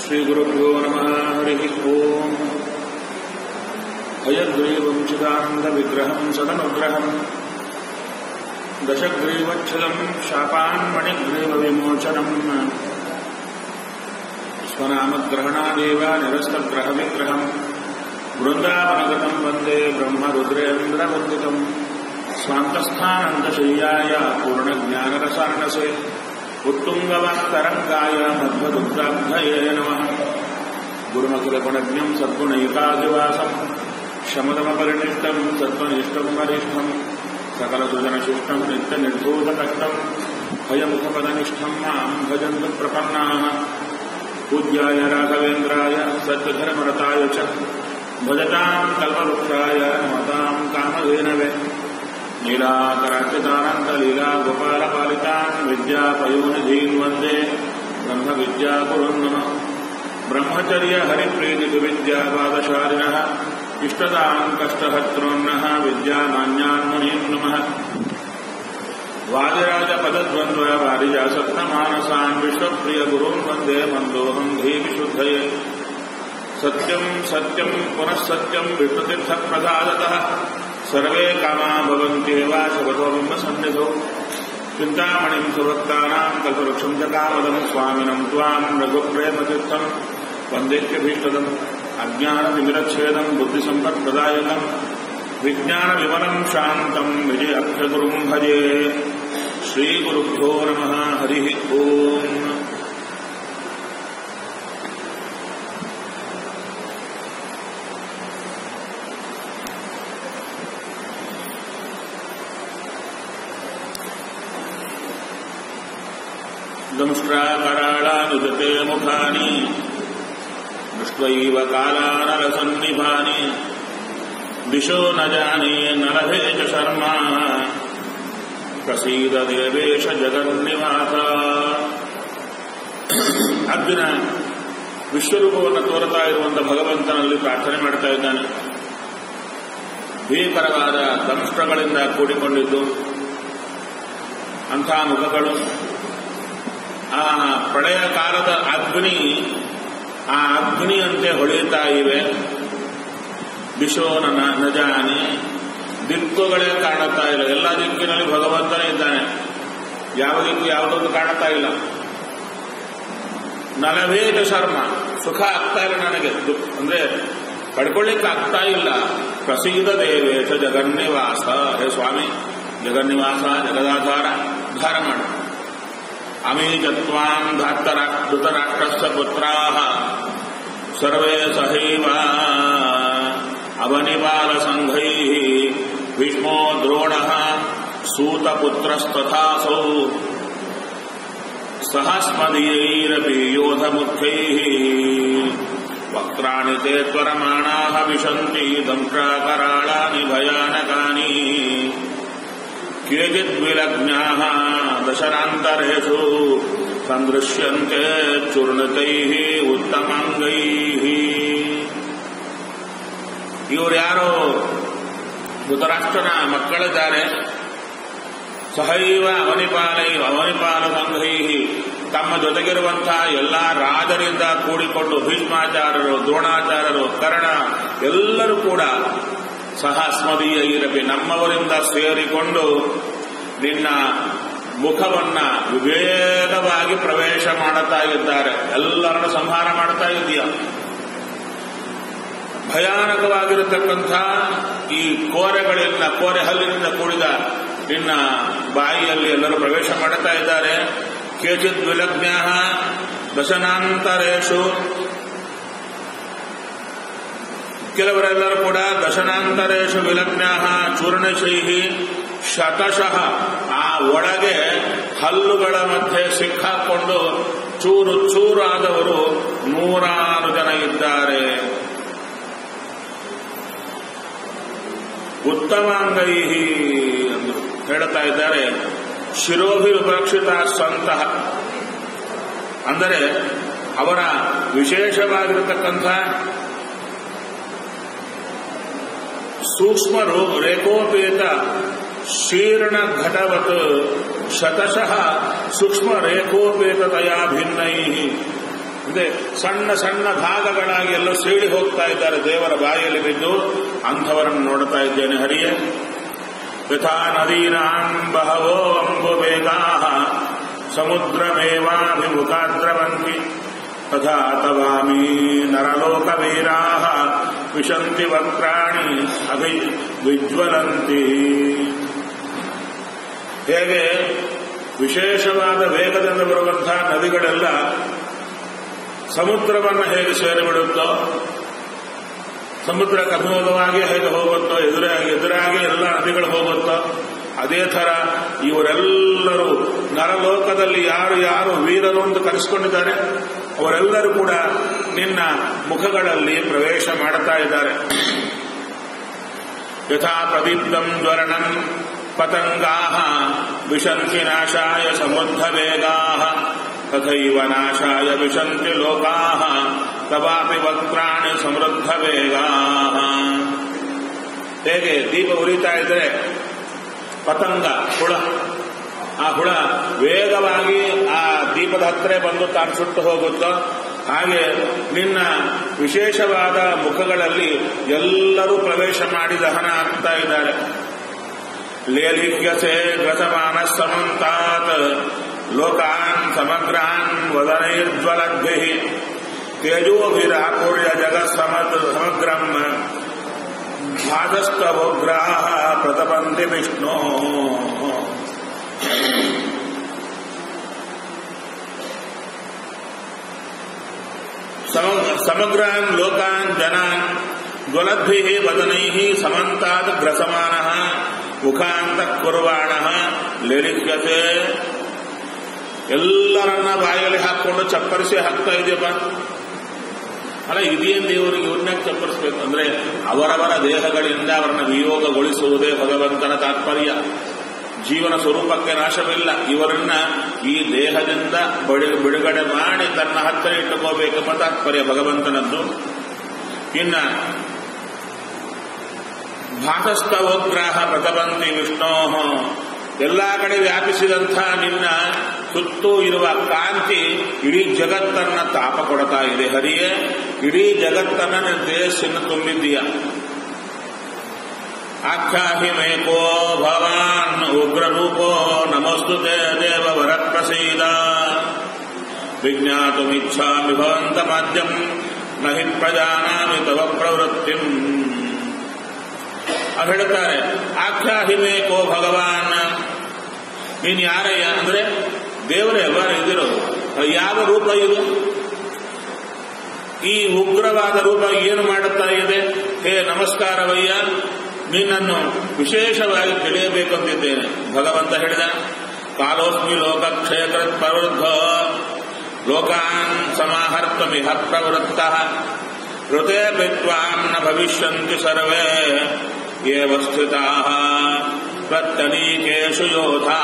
श्रीगुरुभ्यो नमः हरिः ओम् हयग्रीवं चिदानन्दविग्रहं सदनुग्रहम् दशग्रीवच्छलम् शापान्मणिग्रीवविमोचनम् स्वनामग्रहणादेव निरस्तग्रहविग्रहम् वृन्दावनगतम् वन्दे ब्रह्मरुद्रेन्द्रवन्दितम् स्वान्तस्थानन्दशय्याय पूर्णज्ञानरसार्णसे उत्तुङ्गवस्तरङ्गाय मध्वदुग्धाब्धये नमः गुरुमखिलगुणज्ञम् सद्गुणैकादिवासम् शमदमपरिनिष्टम् सत्त्वनिष्ठम् वरिष्ठम् सकलसुजनशिष्टम् नित्यनिर्धूतकष्टम् भयमुखपदनिष्ठम् माम् भजन्तु प्रपन्नाः पूज्याय राघवेन्द्राय सत्यधर्मरताय च भजताम् कल्पवृक्षाय नमताम् कामधेनवे नीलाकराचितानन्तलीला गोपालपालितान् विद्यापयोनिधीन् वन्दे ब्रह्मविद्याकुरुन् नमः ब्रह्मचर्य हरिप्रीतिविद्यापादशालिनः इष्टदाम् कष्टहर्तॄन्नः विद्यामान्यान् मुनीन् नमः वादिराजपदद्वन्द्व वारिजासत्नमानसान् विश्वप्रियगुरून् वन्दे मन्दोऽहम् धीविशुद्धये सत्यम् सत्यम् पुनः सत्यम् विष्णुतीर्थप्रसादतः सर्वे कामा भवन्त्येव शपथो बिम्बसन्निधौ चिन्तामणिम् सुभक्तानाम् कल्पवृक्षम् च कामदम् स्वामिनम् त्वाम् रघुप्रेमतीर्थम् वन्देत्यभीष्टदम् अज्ञाननिमिरच्छेदम् बुद्धिसम्पत्प्रदायकम् विज्ञानविमलम् शान्तम् विजयक्षगुरुम् भजे श्रीगुरुभ्यो नमः हरिः ओम् दंष्ट्राकराळानुजते मुखानि दृष्ट्वैव कालानलसन्निभानि दिशो न जाने नरभे च शर्मा प्रसीद देवेश ಜಗನ್ನಿವಾಸ ಅರ್ಜುನ ವಿಶ್ವರೂಪವನ್ನು ತೋರುತ್ತಾ ಇರುವಂತ ಭಗವಂತನಲ್ಲಿ ಪ್ರಾರ್ಥನೆ ಮಾಡ್ತಾ ಇದ್ದಾನೆ ಭೀಕರವಾದ ದಂಷ್ಟ್ರಗಳಿಂದ ಕೂಡಿಕೊಂಡಿದ್ದು ಅಂಥ ಮುಖಗಳು ಆ ಪ್ರಳಯ ಕಾಲದ ಅಗ್ನಿ ಆ ಅಗ್ನಿಯಂತೆ ಹೊಳೆಯುತ್ತಾ ಇವೆ ದಿಶೋನ ನಜಾನಿ ದಿಕ್ಕುಗಳೇ ಕಾಣುತ್ತಾ ಇಲ್ಲ ಎಲ್ಲ ದಿಕ್ಕಿನಲ್ಲಿ ಭಗವಂತನೇ ಇದ್ದಾನೆ ಯಾವ ದಿಕ್ಕು ಯಾವುದೊಂದು ಕಾಣುತ್ತಾ ಇಲ್ಲ ನಲವೇದ ಶರ್ಮ ಸುಖ ಆಗ್ತಾ ಇಲ್ಲ ನನಗೆ ಅಂದ್ರೆ ಪಡ್ಕೊಳ್ಳಿಕ್ಕೆ ಆಗ್ತಾ ಇಲ್ಲ ಪ್ರಸೀದ ದೇವೇಶ ಜಗನ್ನಿವಾಸ ಹೇ ಸ್ವಾಮಿ ಜಗನ್ನಿವಾಸ ಜಗದಾಧಾರ ಧಾರ ಮಾಡು ಅಮೀಜತ್ವಾಂ ಧೃತರಾಷ್ಟ್ರಸ್ಯ ಪುತ್ರಾಹ ಸರ್ವೇ ಸಹೈವ ಅವನಿಪಾಲ ಸಂಘೈ ಭೀಷ್ಮೋ ದ್ರೋಣ ಸೂತಪುತ್ರಸ್ತಥಾಸೌ ಸಹಸ್ಮದೀಯೈರಪಿ ಯೋಧಮುಖ್ಯೈ ವಕ್ರಾಣಿ ತೇ ತ್ವರಮಾಣಾಹ ವಿಶಂತಿ ದಂಷ್ಟ್ರಾಕರಾಳಾನಿ ಭಯಾನಕಾನಿ ಕೇಚಿದ್ವಿಲಗ್ನಾಃ ದಶರಾಂತರೇಷು ಸಂದೃಶ್ಯಂತೆ ಚೂರ್ಣತೈಃ ಉತ್ತಮಾಂಗೈಃ ಇವರು ಯಾರೋ ಧೃತರಾಷ್ಟ್ರನ ಮಕ್ಕಳಿದ್ದಾರೆ ಸಹೈವ ಅವನಿಪಾಲೈ ಅವನಿಪಾಲ ಸಂಘೈ ತಮ್ಮ ಜೊತೆಗಿರುವಂತಹ ಎಲ್ಲಾ ರಾಜರಿಂದ ಕೂಡಿಕೊಂಡು ಭೀಷ್ಮಾಚಾರ್ಯರು ದ್ರೋಣಾಚಾರ್ಯರು ಕರ್ಣ ಎಲ್ಲರೂ ಕೂಡ ಸಹ ಸ್ಮದೀಯ ಇರಬಿ ನಮ್ಮವರಿಂದ ಸೇರಿಕೊಂಡು ನಿನ್ನ ಮುಖವನ್ನ ವಿವೇಕವಾಗಿ ಪ್ರವೇಶ ಮಾಡುತ್ತಾ ಇದ್ದಾರೆ ಎಲ್ಲರನ್ನು ಸಂಹಾರ ಮಾಡ್ತಾ ಇದೆಯ ಭಯಾನಕವಾಗಿರತಕ್ಕಂಥ ಈ ಕೋರೆಗಳಿಂದ ಕೋರೆ ಹಲ್ಲಿನಿಂದ ಕೂಡಿದ ನಿನ್ನ ಬಾಯಿಯಲ್ಲಿ ಎಲ್ಲರೂ ಪ್ರವೇಶ ಮಾಡುತ್ತಾ ಇದ್ದಾರೆ ಕೇಚಿತ್ ವಿಲಗ್ನ ದಶನಾಂತರೇಶು ಕೆಲವರೆಲ್ಲರೂ ಕೂಡ ದಶನಾಂತರೇಶು ವಿಲಗ್ನ ಚೂರ್ಣಶೈಹಿ ಶತಶಃ ಆ ಒಳಗೆ ಹಲ್ಲುಗಳ ಮಧ್ಯೆ ಸಿಕ್ಕಾಕೊಂಡು ಚೂರು ಚೂರಾದವರು ನೂರಾರು ಜನ ಇದ್ದಾರೆ ಉತ್ತಮಾಂಗೈ ಎಂದು ಹೇಳ್ತಾ ಇದ್ದಾರೆ ಶಿರೋಭಿ ವಿಪಕ್ಷಿತ ಸಂತಹ ಅಂದರೆ ಅವರ ವಿಶೇಷವಾಗಿರತಕ್ಕಂಥ ಸೂಕ್ಷ್ಮ ರೇಖೋಪೇತ ಶೀರ್ಣ ಘಟವತ್ ಶತಶಃ ಸೂಕ್ಷ್ಮ ರೇಖೋಪೇತತೆಯ ಭಿನ್ನೈ ಅಂದ್ರೆ ಸಣ್ಣ ಸಣ್ಣ ಭಾಗಗಳಾಗಿ ಎಲ್ಲ ಸೀಳಿ ಹೋಗ್ತಾ ಇದ್ದಾರೆ ದೇವರ ಬಾಯಲ್ಲಿ ಬಿದ್ದು ಅಂಥವರನ್ನು ನೋಡ್ತಾ ಇದ್ದೇನೆ ಹರಿಯೇ ಯಥಾ ನದೀನಾಂ ಬಹವೋ ಅಂಬುವೇಗಾ ಸಮುದ್ರಮೇವಾಭಿಮುಖಾದ್ರವಂತಿ ತಥಾ ತವಾಮಿ ನರಲೋಕವೀರಾ ವಿಶಂತಿ ವಕ್ರಾಣಿ ಅಭಿ ವಿಜ್ವಲಂತಿ ಹೇಗೆ ವಿಶೇಷವಾದ ವೇಗದಿಂದ ಬರುವಂತಹ ನದಿಗಳೆಲ್ಲ ಸಮುದ್ರವನ್ನು ಹೇಗೆ ಸೇರಿಬಿಡುತ್ತೋ ಸಮುದ್ರಕ್ಕೆ ಅಭಿಮುಖವಾಗಿ ಹೇಗೆ ಹೋಗುತ್ತೋ ಎದುರಾಗಿ ಎದುರಾಗಿ ಎಲ್ಲ ನದಿಗಳು ಹೋಗುತ್ತೋ ಅದೇ ಥರ ಇವರೆಲ್ಲರೂ ನರಲೋಕದಲ್ಲಿ ಯಾರು ಯಾರು ವೀರರು ಅಂತ ಕರೆಸಿಕೊಂಡಿದ್ದಾರೆ ಅವರೆಲ್ಲರೂ ಕೂಡ ನಿನ್ನ ಮುಖಗಳಲ್ಲಿ ಪ್ರವೇಶ ಮಾಡ್ತಾ ಇದ್ದಾರೆ ಯಥಾ ಪ್ರದೀಪ್ತಂ ಜ್ವರಣಂ ಪತಂಗಾ ವಿಶಂತಿ ನಾಶಾಯ ಸಮುದ್ಧ ವೇಗಾ ತಥೈವ ನಾಶಾಯ ವಿಶಂತಿ ಲೋಕಾ ತವಾಪಿ ವಕ್ರಾಣಿ ಸಮೃದ್ಧ ವೇಗಾ ಹೇಗೆ ದೀಪ ಉರಿತಾ ಇದ್ರೆ ಪತಂಗ ಹುಳ ಆ ಹುಳ ವೇಗವಾಗಿ ಆ ದೀಪದ ಹತ್ತಿರ ಬಂದು ತಾನು ಸುಟ್ಟು ಹೋಗುತ್ತೋ ಹಾಗೆ ನಿನ್ನ ವಿಶೇಷವಾದ ಮುಖಗಳಲ್ಲಿ ಎಲ್ಲರೂ ಪ್ರವೇಶ ಮಾಡಿ ದಹನ ಆಗ್ತಾ ಇದ್ದಾರೆ ಲೇಲಿಖ್ಯಸೆ ಗ್ರಸಮಾನ ಸಮಂತಾತ್ ಲೋಕಾನ್ ಸಮಗ್ರಾನ್ ವದನೈರ್ಜ್ವಲದ್ಭಿ ತೇಜೋಭಿರಾಪೂರ್ಯ ಜಗತ್ ಸಮತ್ ಸಮಗ್ರಂ ಭಾಗಸ್ತವೋಗ್ರಾಹ ಪ್ರತಪಂತಿ ವಿಷ್ಣು ಸಮಗ್ರಾನ್ ಲೋಕಾನ್ ಜನಾನ್ ಜ್ವಲದ್ಭಿ ವದನೈ ಸಮಂತಾತ್ ಗ್ರಸಮಾನ ಮುಖಾಂತ ಕುರ್ವಾಣ ಲೇಲಿಕ್ಯತೆ ಎಲ್ಲರನ್ನ ಬಾಯಲ್ಲಿ ಹಾಕೊಂಡು ಚಪ್ಪರಿಸಿ ಹಾಕ್ತಾ ಇದೆಯಪ್ಪ ಅಲ್ಲ ಇದೇನ್ ದೇವರಿಗೆ ಇವ್ರನ್ನ ಚಪ್ಪರಿಸ್ಬೇಕು ಅಂದ್ರೆ ಅವರವರ ದೇಹಗಳಿಂದ ಅವರನ್ನ ವಿಯೋಗಗೊಳಿಸುವುದೇ ಭಗವಂತನ ತಾತ್ಪರ್ಯ ಜೀವನ ಸ್ವರೂಪಕ್ಕೆ ನಾಶವಿಲ್ಲ ಇವರನ್ನ ಈ ದೇಹದಿಂದ ಬಡಿ ಬಿಡುಗಡೆ ಮಾಡಿ ತನ್ನ ಹತ್ತಿರ ಇಟ್ಟುಕೋಬೇಕೆಂಬ ತಾತ್ಪರ್ಯ ಭಗವಂತನದ್ದು ಇನ್ನ ಭಾತಸ್ತವೋಗ್ರಾಹ ಪ್ರತಬಂತಿ ವಿಷ್ಣೋ ಎಲ್ಲಾ ಕಡೆ ವ್ಯಾಪಿಸಿದಂಥ ನಿನ್ನ ಸುತ್ತೂ ಇರುವ ಕಾಂತಿ ಇಡೀ ಜಗತ್ತನ್ನ ತಾಪ ಕೊಡ್ತಾ ಇದೆ ಹರಿಯೇ ಇಡೀ ಜಗತ್ತನ್ನ ನಿನ್ನ ದೇಶದಿಂದ ತುಂಬಿದ್ದೀಯ ಆಖ್ಯಾಹಿ ಮೇಕೋ ಭವಾನ್ ಉಗ್ರರೂಪೋ ನಮಸ್ತು ದೇವ ವರಪ್ರಸೀದ ವಿಜ್ಞಾತುಮಿಚ್ಛಾಮಿ ಭವಂತ ಮಾಧ್ಯಂ ನಹಿ ಪ್ರಜಾನಾಮಿ ತವ ಪ್ರವೃತ್ತಿಂ ಅದು ಹೇಳ್ತಾರೆ ಆಖ್ಯಾಹಿಮೆ ಕೋ ಭಗವಾನ್ ನೀನು ಯಾರಯ್ಯ ಅಂದ್ರೆ ದೇವರೇ ಅಲ್ವಾರ ಇದಿರೋದು ಯಾವ ರೂಪ ಇದು ಈ ಉಗ್ರವಾದ ರೂಪ ಏನು ಮಾಡುತ್ತಾ ಇದೆ ಹೇ ನಮಸ್ಕಾರವಯ್ಯ ನಿನ್ನನ್ನು ವಿಶೇಷವಾಗಿ ತಿಳಿಯಬೇಕೆಂದಿದ್ದೇನೆ ಭಗವಂತ ಹೇಳಿದ ಕಾಲೋಸ್ಮಿ ಲೋಕ ಕ್ಷಯಕೃತ್ ಪ್ರವೃದ್ಧ ಲೋಕಾನ್ ಸಮಾಹರ್ತಮಿಹ ಪ್ರವೃತ್ತ ಋತೆ ಬಿತ್ವಾಂ ನ ಭವಿಷ್ಯಂತಿ ಸರ್ವೇ ಏವ ಸ್ಥಿತಾ ಪ್ರತ್ಯನೀಕೇಶು ಯೋಧಾ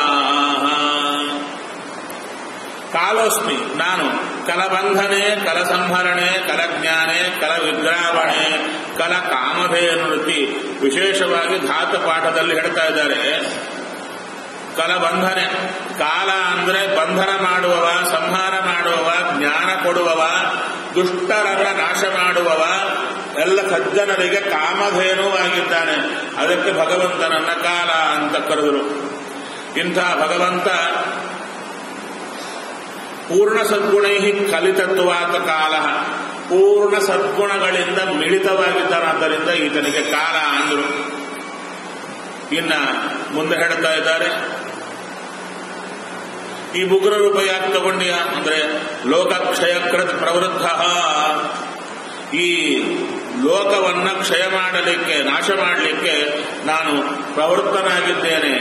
ಕಾಲೋಸ್ಮಿ ನಾನು ಕಲಬಂಧನೆ ಕಲಸಂಹರಣೆ ಕಲಜ್ಞಾನೆ ಕಲ ವಿಗ್ರಾವಣೆ ಕಲ ಕಾಮಧೇನುತಿ ವಿಶೇಷವಾಗಿ ಧಾತು ಪಾಠದಲ್ಲಿ ಹೇಳ್ತಾ ಇದ್ದಾರೆ ಕಲಬಂಧನೆ ಕಾಲ ಅಂದ್ರೆ ಬಂಧನ ಮಾಡುವವ ಸಂಹಾರ ಮಾಡುವವ ಜ್ಞಾನ ಕೊಡುವವ ದುಷ್ಟರನ್ನ ನಾಶ ಮಾಡುವವ ಎಲ್ಲ ಸಜ್ಜನರಿಗೆ ಕಾಮಧೇನುವಾಗಿದ್ದಾನೆ ಅದಕ್ಕೆ ಭಗವಂತನನ್ನ ಕಾಲ ಅಂತ ಕರೆದರು ಇಂಥ ಭಗವಂತ ಪೂರ್ಣ ಸದ್ಗುಣೈ ಕಲಿತತ್ವಾತ ಕಾಲ ಪೂರ್ಣ ಸದ್ಗುಣಗಳಿಂದ ಮಿಳಿತವಾಗಿದ್ದಾನಾದ್ದರಿಂದ ಈತನಿಗೆ ಕಾಲ ಅಂದರು ಇನ್ನ ಮುಂದೆ ಹೇಳ್ತಾ ಇದ್ದಾರೆ ಈ ಉಗ್ರ ರೂಪ ಯಾಕೆ ತಗೊಂಡಿಯ ಅಂದ್ರೆ ಲೋಕಕ್ಷಯಕೃತ ಪ್ರವೃದ್ಧ ಈ ಲೋಕವನ್ನ ಕ್ಷಯ ಮಾಡಲಿಕ್ಕೆ ನಾಶ ಮಾಡಲಿಕ್ಕೆ ನಾನು ಪ್ರವೃತ್ತನಾಗಿದ್ದೇನೆ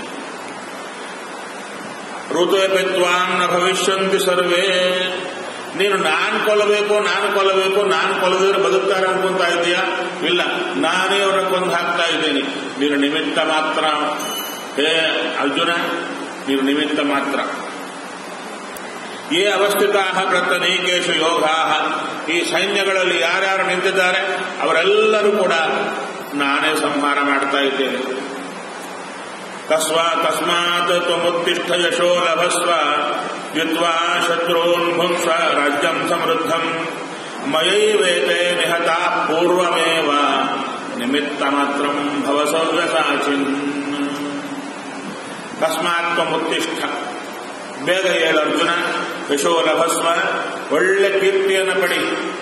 ಋತುಪಿತ್ವಾಂ ನ ಭವಿಷ್ಯಂತಿ ಸರ್ವೇ ನೀನು ನಾನು ಕೊಲ್ಲಬೇಕು ನಾನು ಕೊಲ್ಲಬೇಕು ನಾನು ಕೊಲ್ಲದಿದ್ರೆ ಬದುಕ್ತಾರೆ ಅನ್ಕೊಂತಾ ಇದೆಯಾ ಇಲ್ಲ ನಾನೇ ಅವರ ಕೊಂದು ಹಾಕ್ತಾ ಇದ್ದೇನೆ ನೀನು ನಿಮಿತ್ತ ಮಾತ್ರ ಹೇ ಅರ್ಜುನ ನೀನು ನಿಮಿತ್ತ ಮಾತ್ರ ಏ ಅವಸ್ಥಿತಾ ಪ್ರತನೈಕೇಶು ಯೋಗಾ ಈ ಸೈನ್ಯಗಳಲ್ಲಿ ಯಾರ್ಯಾರು ನಿಂತಿದ್ದಾರೆ ಅವರೆಲ್ಲರೂ ಕೂಡ ನಾನೇ ಸಂಹಾರ ಮಾಡ್ತಾ ಇದ್ದೇನೆ ತಸ್ವಾ ತಸ್ಮಾತ್ ತ್ವಮುತ್ತಿಷ್ಠ ಯಶೋ ಲಭಸ್ವ ಯುದ್ವಾ ಶತ್रून् ಭುಂಸ ರಾಜ್ಯಂ ಸಮೃದ್ಧಂ ಮಯೈವೇತೆ ನಿಹತಾ ಪೂರ್ವಮೇವ ನಿಮಿತ್ತಮಾತ್ರಂ ಭವ ಸವ್ಯಸಾಚಿನ್ ತಸ್ಮಾತ್ ತ್ವಮುತ್ತಿಷ್ಠ ಬೇಗ ಹೇಳು ಅರ್ಜುನ ಯಶೋ ಲಭಸ್ವ ಒಳ್ಳೆ ಕೀರ್ತಿಯನ್ನು ಪಡಿ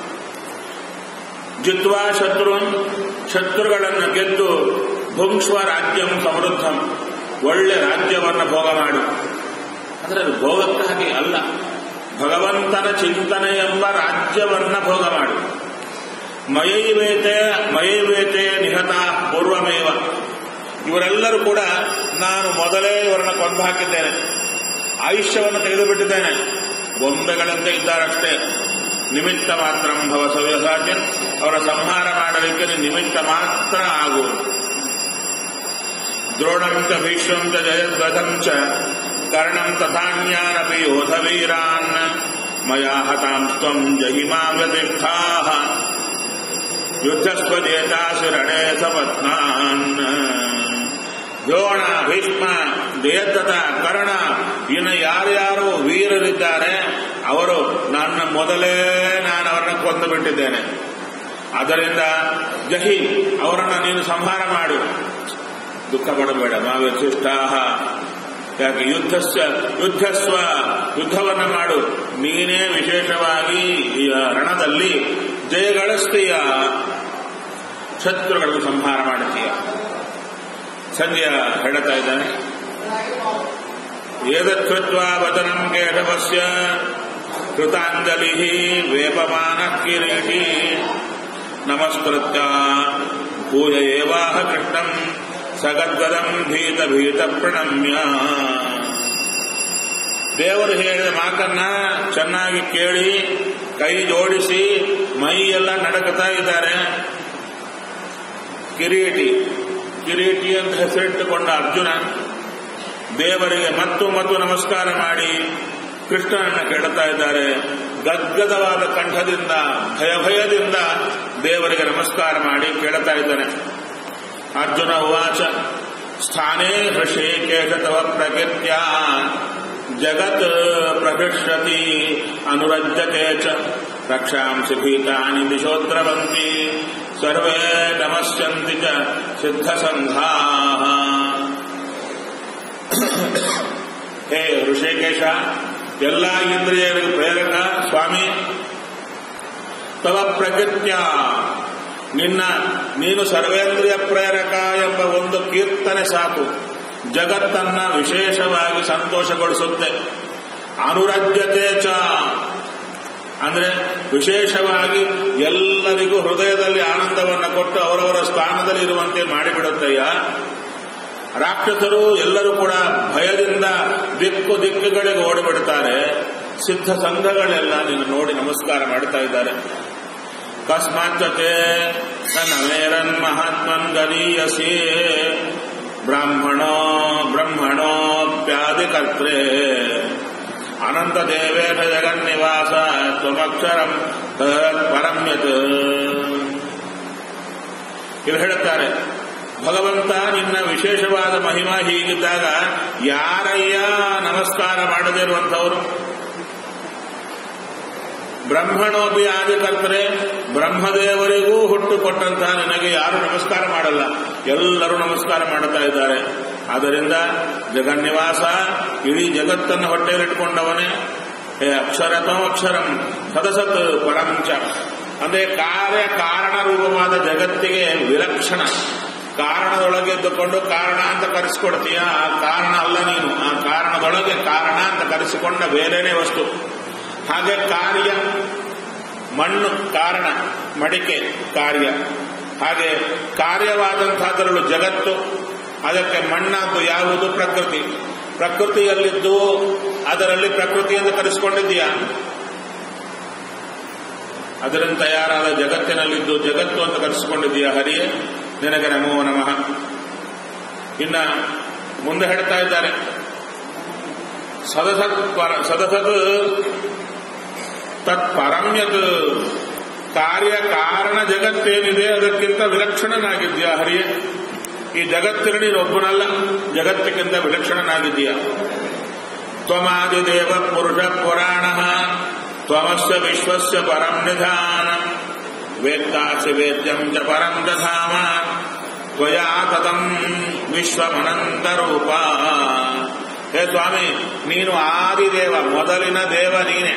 ಜಿತ್ವಾ ಶತ್ರುನ್ ಶತ್ರುಗಳನ್ನು ಗೆದ್ದು ಭುಂಕ್ಷ್ವ ರಾಜ್ಯಂ ಸಮೃದ್ಧಂ ಒಳ್ಳೆ ರಾಜ್ಯವನ್ನು ಭೋಗ ಮಾಡು ಅಂದ್ರೆ ಅದು ಭೋಗಕ್ಕಾಗಿ ಅಲ್ಲ ಭಗವಂತನ ಚಿಂತನೆ ಎಂಬ ರಾಜ್ಯವನ್ನ ಭೋಗ ಮಾಡು ಮಯೈವೇತೆ ಮಯೈವೇತೆ ನಿಹತ ಪೂರ್ವಮೇವ ಇವರೆಲ್ಲರೂ ಕೂಡ ನಾನು ಮೊದಲೇ ಇವರನ್ನ ಕೊಂದು ಹಾಕಿದ್ದೇನೆ ಆಯುಷ್ಯವನ್ನು ತೆಗೆದುಬಿಟ್ಟಿದ್ದೇನೆ ಬೊಂಬೆಗಳಂತೆ ಇದ್ದಾರಷ್ಟೇ ನಿಮಿತ್ತ ಮಾತ್ರ ಭವ ಸವ್ಯಸಾಚಿ ಅವರ ಸಂಹಾರ ಮಾಡಲಿಕ್ಕೆ ನಿಮಿತ್ತ ಮಾತ್ರ ಆಗುವುದು ದ್ರೋಣಂ ಚ ಭೀಷ್ಮಂ ಚ ಜಯದ್ರಥಂ ಚ ಕರ್ಣಂ ತಥಾನ್ಯಾನಪಿ ಯೋಧವೀರಾನ್ ಮಯಾ ಹತಾಂಸ್ತ್ವಂ ಜಹಿಮಾ ವ್ಯತಿಷ್ಠಾಃ ಯುದ್ಧಸ್ವಜೇತಾಸಿ ರಣೇ ಸಪತ್ನಾನ್ ದ್ರೋಣ ಭೀಷ್ಮ ಜಯದ್ರಥ ಕರ್ಣ ಇನ್ನು ಯಾರ್ಯಾರು ವೀರರಿದ್ದಾರೆ ಅವರು ನನ್ನ ಮೊದಲೇ ನಾನು ಅವರನ್ನ ಕೊಂದು ಬಿಟ್ಟಿದ್ದೇನೆ ಅದರಿಂದ ಜಹಿ ಅವರನ್ನ ನೀನು ಸಂಹಾರ ಮಾಡು ದುಃಖ ಪಡಬೇಡ ಮಾವ್ಯತಿಷ್ಠಾಹ ಯಾಕೆ ಯುದ್ಧಸ್ವ ಯುದ್ಧಸ್ವ ಯುದ್ಧವನ್ನ ಮಾಡು ನೀನೇ ವಿಶೇಷವಾಗಿ ಈ ರಣದಲ್ಲಿ ಜಯಗಳಿಸ್ತೀಯ ಶತ್ರುಗಳನ್ನು ಸಂಹಾರ ಮಾಡುತ್ತೀಯ ಸಂಜಯ ಹೇಳ್ತಾ ಇದ್ದಾನೆ ಏದತ್ವಾ ವಚನಂ ಕೇಶವಸ್ಯ ಕೃತಾಂಜಲಿ ವೇಪಮಾನ ಕಿರೀಟಿ ನಮಸ್ಕೃತ್ಯ ಪೂಜ ಏವಾಹ ಕೃಷ್ಣಂ ಸಗದ್ಗದಂ ಭೀತ ಭೀತ ಪ್ರಣಮ್ಯ ದೇವರು ಹೇಳಿದ ಮಾತನ್ನ ಚೆನ್ನಾಗಿ ಕೇಳಿ ಕೈ ಜೋಡಿಸಿ ಮೈ ಎಲ್ಲ ನಡಕತಾ ಇದ್ದಾರೆ ಕಿರೀಟಿ ಕಿರೀಟಿ ಅಂತ ಹೆಸರಿಟ್ಟುಕೊಂಡ ಅರ್ಜುನ ದೇವರಿಗೆ ಮತ್ತು ಮತ್ತು ನಮಸ್ಕಾರ ಮಾಡಿ ಕೃಷ್ಣನನ್ನ ಕೇಳುತ್ತಾ ಇದ್ದಾರೆ ಗದ್ಗದವಾದ ಕಂಠದಿಂದ ಭಯ ಭಯದಿಂದ ದೇವರಿಗೆ ನಮಸ್ಕಾರ ಮಾಡಿ ಕೇಳುತ್ತಾ ಇದ್ದಾನೆ ಅರ್ಜುನ ಉವಾಚ ಸ್ಥಾನೇ ಹೃಷೇಕೇಶ ತವ ಪ್ರಕೃತ್ಯ ಜಗತ್ ಪ್ರಕೃಷ್ಯತಿ ಅನುರಜ್ಯತೆ ಚ ರಕ್ಷಾಂಸಿ ಭೀತಾನಿ ದಿಶೋದ್ರವಂತಿ ಸರ್ವೇ ನಮಸ್ಯಂತಿ ಚ ಸಿದ್ಧಸಂಘಾ ಹೇ ಋಷಿಕೇಶ ಎಲ್ಲ ಇಂದ್ರಿಯಗಳಿಗೆ ಪ್ರೇರಕ ಸ್ವಾಮಿ ತವ ಪ್ರಕೃತ್ಯ ನಿನ್ನ ನೀನು ಸರ್ವೇಂದ್ರಿಯ ಪ್ರೇರಕ ಎಂಬ ಒಂದು ಕೀರ್ತನೆ ಸಾಕು ಜಗತ್ತನ್ನ ವಿಶೇಷವಾಗಿ ಸಂತೋಷಗೊಳಿಸುತ್ತೆ ಅನುರಜ್ಯತೆ ಚ ಅಂದ್ರೆ ವಿಶೇಷವಾಗಿ ಎಲ್ಲರಿಗೂ ಹೃದಯದಲ್ಲಿ ಆನಂದವನ್ನು ಕೊಟ್ಟು ಅವರವರ ಸ್ಥಾನದಲ್ಲಿ ಇರುವಂತೆ ಮಾಡಿಬಿಡುತ್ತಯ್ಯ ರಾಕ್ಷಸರು ಎಲ್ಲರೂ ಕೂಡ ಭಯದಿಂದ ದಿಕ್ಕು ದಿಕ್ಕುಗಳಿಗೆ ಓಡಿಬಿಡ್ತಾರೆ ಸಿದ್ಧ ಸಂಘಗಳೆಲ್ಲ ನೀನು ನೋಡಿ ನಮಸ್ಕಾರ ಮಾಡ್ತಾ ಇದ್ದಾರೆ ಕಸ್ಮಾಚ್ಚತೆ ನಮೇರನ್ ಮಹಾತ್ಮನ್ ಗರೀಯಸಿ ಬ್ರಾಹ್ಮಣೋ ಬ್ರಹ್ಮಣೋಪ್ಯಾದಿಕರ್ತ್ರೇ ಅನಂತ ದೇವೇಶ ಜಗನ್ನಿವಾಸ ತ್ವಮಕ್ಷರಂ ಪರಮ್ಯತ್ ಇಲ್ಲಿ ಹೇಳುತ್ತಾರೆ ಭಗವಂತ ನಿನ್ನ ವಿಶೇಷವಾದ ಮಹಿಮಾ ಹೀಗಿದ್ದಾಗ ಯಾರಯ್ಯ ನಮಸ್ಕಾರ ಮಾಡದೇ ಇರುವಂಥವರು ಬ್ರಹ್ಮಣೋಪಿ ಆದಿಕರ್ತರೆ ಬ್ರಹ್ಮದೇವರಿಗೂ ಹುಟ್ಟು ಕೊಟ್ಟಂತಹ ನಿನಗೆ ಯಾರು ನಮಸ್ಕಾರ ಮಾಡಲ್ಲ ಎಲ್ಲರೂ ನಮಸ್ಕಾರ ಮಾಡುತ್ತಾ ಇದ್ದಾರೆ ಆದ್ದರಿಂದ ಜಗನ್ನಿವಾಸ ಇಡೀ ಜಗತ್ತನ್ನು ಹೊಟ್ಟೆಯಲ್ಲಿಟ್ಟುಕೊಂಡವನೇ ಹೇ ಅಕ್ಷರತೋ ಅಕ್ಷರಂ ಸದಸತ್ ಪರಂಚ ಅಂದ್ರೆ ಕಾರ್ಯ ಕಾರಣ ರೂಪವಾದ ಜಗತ್ತಿಗೆ ವಿಲಕ್ಷಣ ಕಾರಣದೊಳಗೆದ್ದುಕೊಂಡು ಕಾರಣ ಅಂತ ಕರೆಸಿಕೊಡ್ತೀಯ ಆ ಕಾರಣ ಅಲ್ಲ ನೀನು ಆ ಕಾರಣದೊಳಗೆ ಕಾರಣ ಅಂತ ಕರೆಸಿಕೊಂಡ ಬೇರೆನೇ ವಸ್ತು ಹಾಗೆ ಕಾರ್ಯ ಮಣ್ಣು ಕಾರಣ ಮಡಿಕೆ ಕಾರ್ಯ ಹಾಗೆ ಕಾರ್ಯವಾದಂತಹದರಲ್ಲೂ ಜಗತ್ತು ಅದಕ್ಕೆ ಮಣ್ಣಾದ್ದು ಯಾವುದು ಪ್ರಕೃತಿ ಪ್ರಕೃತಿಯಲ್ಲಿದ್ದು ಅದರಲ್ಲಿ ಪ್ರಕೃತಿಯನ್ನು ಕರೆಸಿಕೊಂಡಿದ್ದೀಯಾ ಅದರಿಂದ ತಯಾರಾದ ಜಗತ್ತಿನಲ್ಲಿದ್ದು ಜಗತ್ತು ಅಂತ ಕರೆಸಿಕೊಂಡಿದ್ದೀಯಾ ಹರಿಯೇ ನಿನಗೆ ನಮೋ ನಮಃ ಇನ್ನ ಮುಂದೆ ಹೇಳ್ತಾ ಇದ್ದಾರೆ ಸದಸತ್ ಪರ ಸದಸತ್ ತತ್ಪರಮ್ಯತ್ ಕಾರ್ಯ ಕಾರಣ ಜಗತ್ತೇನಿದೆ ಅದಕ್ಕಿಂತ ವಿಲಕ್ಷಣನಾಗಿದ್ಯಾ ಹರಿಯೇ ಈ ಜಗತ್ತಿನ ನೀನು ಒಬ್ಬನಲ್ಲ ಜಗತ್ತಿಗಿಂತ ವಿಲಕ್ಷಣನಾಗಿದ್ದೀಯಾ ತ್ವಮಾದಿದೇವ ಪುರುಷ ಪುರಾಣ ತ್ವಮಸ್ಯ ವಿಶ್ವಸ್ಯ ಪರಂ ನಿಧಾನ ವೇತ್ತಾಸಿ ವೇದ್ಯಂ ಚ ಪರಂ ದಧಾಮ ತ್ವಯಾ ತತಂ ವಿಶ್ವಮನಂತ ರೂಪ ಹೇ ಸ್ವಾಮಿ ನೀನು ಆದಿದೇವ ಮೊದಲಿನ ದೇವ ನೀನೆ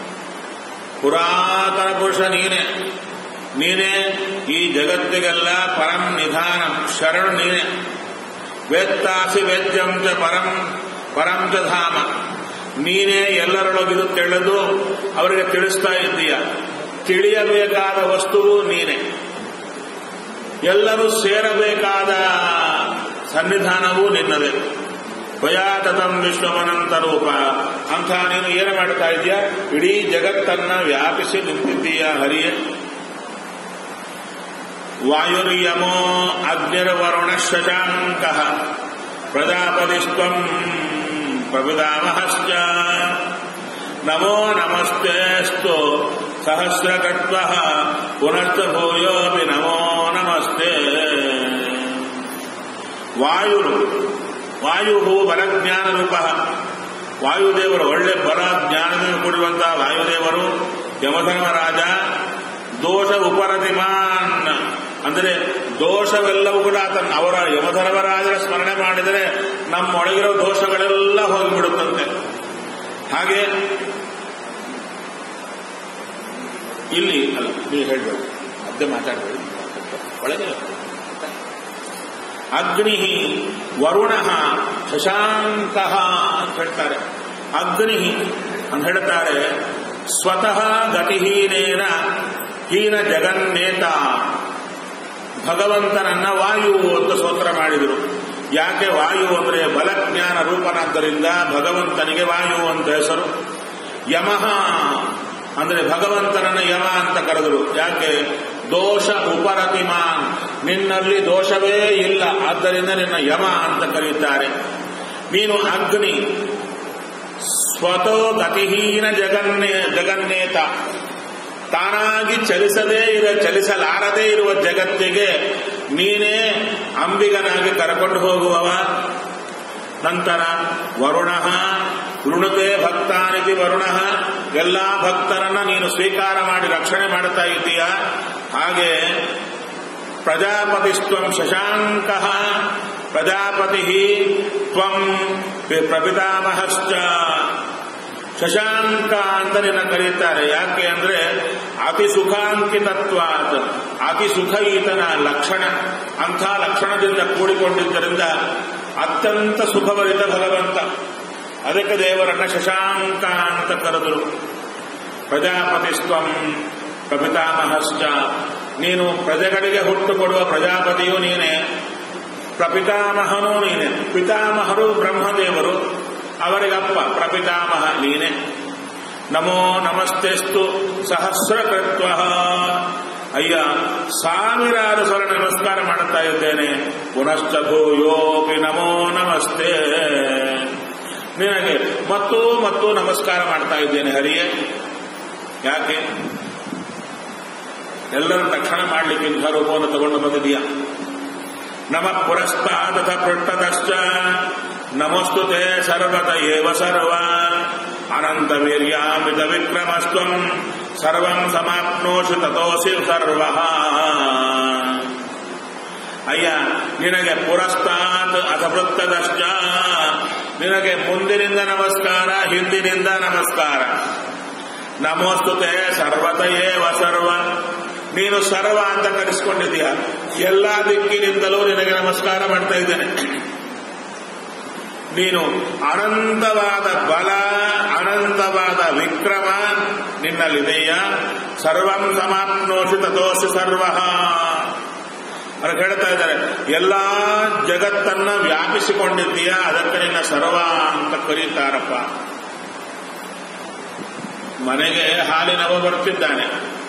ಪುರಾತನ ಪುರುಷ ನೀನೆ ನೀನೇ ಈ ಜಗತ್ತಿಗೆಲ್ಲ ಪರಂ ನಿಧಾನ ಶರಣು ನೀನೆ ವೇತ್ತಾಸಿ ವೇದ್ಯಂ ಚ ಪರಂ ಪರಂ ಚ ಧಾಮ ನೀನೇ ಎಲ್ಲರೊಳಗಿದು ತಿಳಿದು ಅವರಿಗೆ ತಿಳಿಸ್ತಾ ಇದ್ದೀಯ ತಿಳಿಯಬೇಕಾದ ವಸ್ತುವು ನೀನೆ ಎಲ್ಲರೂ ಸೇರಬೇಕಾದ ಸನ್ನಿಧಾನವೂ ನಿನ್ನದೇ ಭಯಾತತಂ ವಿಶ್ವಮನಂತ ರೂಪ ಅಂತ ನೀನು ಏನು ಮಾಡ್ತಾ ಇದೀಯ ಇಡೀ ಜಗತ್ತನ್ನ ವ್ಯಾಪಿಸಿ ನಿಂತಿದ್ದೀಯ ಹರಿಯೇ ವಾಯುರ್ಯಮೋ ಅಗ್ನಿರ್ವರುಣ ಶಶಾಂಕ ಪ್ರಜಾಪತಿಸ್ತ್ವಂ ಪ್ರಭುದಾಮಹಶ್ಚ ನಮೋ ನಮಸ್ತೆಸ್ತು ಸಹಸ್ರಕಟ್ವ ಪುನಶ್ಚ ಭೂಯೋಪಿ ನಮೋ ನಮಸ್ತೆ ವಾಯುರು ವಾಯು ಬಲಜ್ಞಾನ ರೂಪ ವಾಯುದೇವರು ಒಳ್ಳೆ ಬಲ ಜ್ಞಾನದಿಂದ ಕೂಡಿರುವಂತಹ ವಾಯುದೇವರು ಯಮಧರ್ಮರಾಜ ದೋಷ ಉಪರತಿಮಾನ್ ಅಂದರೆ ದೋಷವೆಲ್ಲವೂ ಕೂಡ ಆತನ ಅವರ ಯಮಧರ್ಮರಾಜರ ಸ್ಮರಣೆ ಮಾಡಿದರೆ ನಮ್ಮೊಳಗಿರೋ ದೋಷಗಳೆಲ್ಲ ಹೋಗಿಬಿಡುತ್ತಂತೆ ಹಾಗೆ ಇಲ್ಲಿ ಅಲ್ಲ ನೀವು ಹೇಳ್ಬೇಡಿ ಅದೇ ಮಾತಾಡಬೇಡಿ ಒಳಗೆ ಅಗ್ನಿ ವರುಣ ಶಶಾಂಕ ಅಂತ ಹೇಳ್ತಾರೆ ಅಗ್ನಿ ಅಂತ ಹೇಳ್ತಾರೆ ಸ್ವತಃ ಗತಿಹೀನೇನ ಹೀನ ಜಗನ್ನೇತ ಭಗವಂತನನ್ನ ವಾಯು ಅಂತ ಸ್ತೋತ್ರ ಮಾಡಿದರು ಯಾಕೆ ವಾಯು ಅಂದ್ರೆ ಬಲಜ್ಞಾನ ರೂಪನಾದ್ದರಿಂದ ಭಗವಂತನಿಗೆ ವಾಯು ಅಂತ ಹೆಸರು ಯಮಃ ಅಂದ್ರೆ ಭಗವಂತನನ್ನ ಯಮ ಅಂತ ಕರೆದರು ಯಾಕೆ ದೋಷ ಉಪರತಿಮಾನ್ ನಿನ್ನಲ್ಲಿ ದೋಷವೇ ಇಲ್ಲ ಆದ್ದರಿಂದ ನಿನ್ನ ಯಮ ಅಂತ ಕರೆಯುತ್ತಾರೆ ನೀನು ಅಗ್ನಿ ಸ್ವತೋ ಗತಿಹೀನ ಜಗನ್ನೇ ಜಗನ್ನೇತ ತಾನಾಗಿ ಚಲಿಸದೇ ಇರ ಚಲಿಸಲಾರದೇ ಇರುವ ಜಗತ್ತಿಗೆ ನೀನೇ ಅಂಬಿಗನಾಗಿ ಕರಕೊಂಡು ಹೋಗುವವ ನಂತರ ವರುಣ ಋಣತೆ ಭಕ್ತಾನಿತಿ ವರುಣ ಎಲ್ಲಾ ಭಕ್ತರನ್ನ ನೀನು ಸ್ವೀಕಾರ ಮಾಡಿ ರಕ್ಷಣೆ ಮಾಡ್ತಾ ಇದ್ದೀಯ ಹಾಗೆ ಪ್ರಜಾಪತಿಸ್ತ್ವಂ ಶಶಾಂಕ ಪ್ರಜಾಪತಿ ತ್ವಂ ಪ್ರಪಿತಾಮಹಶ್ಚ ಶಶಾಂಕ ಅಂತ ನಿನ್ನ ಕರೀತಾರೆ ಯಾಕೆ ಅಂದ್ರೆ ಅತಿ ಸುಖಾಂಕಿತತ್ವಾತ್ ಅತಿ ಸುಖ ಈತನ ಲಕ್ಷಣ ಅಂಥ ಲಕ್ಷಣದಿಂದ ಕೂಡಿಕೊಂಡಿದ್ದರಿಂದ ಅತ್ಯಂತ ಸುಖಭರಿತ ಭಗವಂತ ಅದಕ್ಕೆ ದೇವರನ್ನ ಶಶಾಂಕ ಅಂತ ಕರೆದರು ಪ್ರಜಾಪತಿಸ್ತ್ವಂ ಪ್ರಪಿತಾಮಹಶ್ಚ ನೀನು ಪ್ರಜೆಗಳಿಗೆ ಹುಟ್ಟು ಕೊಡುವ ಪ್ರಜಾಪತಿಯೂ ನೀನೆ ಪ್ರಪಿತಾಮಹನೂ ನೀನೆ ಪಿತಾಮಹರು ಬ್ರಹ್ಮದೇವರು ಅವರಿಗಪ್ಪ ಪ್ರಪಿತಾಮಹ ನೀನೆ ನಮೋ ನಮಸ್ತೆಸ್ತು ಸಹಸ್ರಕೃತ್ವ ಅಯ್ಯ ಸಾವಿರಾರು ಸಲ ನಮಸ್ಕಾರ ಮಾಡುತ್ತಾ ಇದ್ದೇನೆ ಪುನಶ್ಚ ಭೂಯೋಪಿ ನಮೋ ನಮಸ್ತೆ ನಿನಗೆ ಮತ್ತೂ ಮತ್ತು ನಮಸ್ಕಾರ ಮಾಡ್ತಾ ಇದ್ದೇನೆ ಹರಿಯೇ ಯಾಕೆ ಎಲ್ಲರೂ ತಕ್ಷಣ ಮಾಡ್ಲಿಕ್ಕೆ ಇಂಥ ರೂಪವನ್ನು ತಗೊಂಡು ಬಂದಿದೀಯ ನಮ ಪುರಸ್ತಾದಥ ಪೃಷ್ಠದಶ್ಚ ನಮಸ್ತುತೆ ಸರ್ವತ ಏವ ಸರ್ವ ಅನಂತ ವೀರ್ಯಾಮಿತ ವಿಕ್ರಮಸ್ತ್ವಂ ಸರ್ವಂ ಸಮಾಪ್ನೋಷಿ ತಥೋಸಿ ಸರ್ವ ಅಯ್ಯ ನಿನಗೆ ಪುರಸ್ತಾತ್ ಅಥ ವೃತ್ತದಶ್ಚ ನಿನಗೆ ಮುಂದಿನಿಂದ ನಮಸ್ಕಾರ ಹಿಂದಿನಿಂದ ನಮಸ್ಕಾರ ನಮೋಸ್ತುತೆ ಸರ್ವತ ಏವ ಸರ್ವ ನೀನು ಸರ್ವ ಅಂತ ಕರೆಸಿಕೊಂಡಿದೀಯ ಎಲ್ಲಾ ದಿಕ್ಕಿನಿಂದಲೂ ನಿನಗೆ ನಮಸ್ಕಾರ ಮಾಡ್ತಾ ಇದ್ದೇನೆ ನೀನು ಅನಂತವಾದ ಬಲ ಅನಂತವಾದ ವಿಕ್ರಮ ನಿನ್ನಲ್ಲಿದೆಯಾ ಸರ್ವಂ ಸಮಾಪ್ನೋಷಿ ತಥೋಸಿ ಸರ್ವ ಅವ್ರು ಹೇಳ್ತಾ ಇದ್ದಾರೆ ಎಲ್ಲಾ ಜಗತ್ತನ್ನ ವ್ಯಾಪಿಸಿಕೊಂಡಿದ್ದೀಯಾ ಅದಕ್ಕೆ ನಿನ್ನ ಸರ್ವ ಅಂತ ಕರೀತಾರಪ್ಪ ಮನೆಗೆ ಹಾಲಿನವ ಬರ್ತಿದ್ದಾನೆ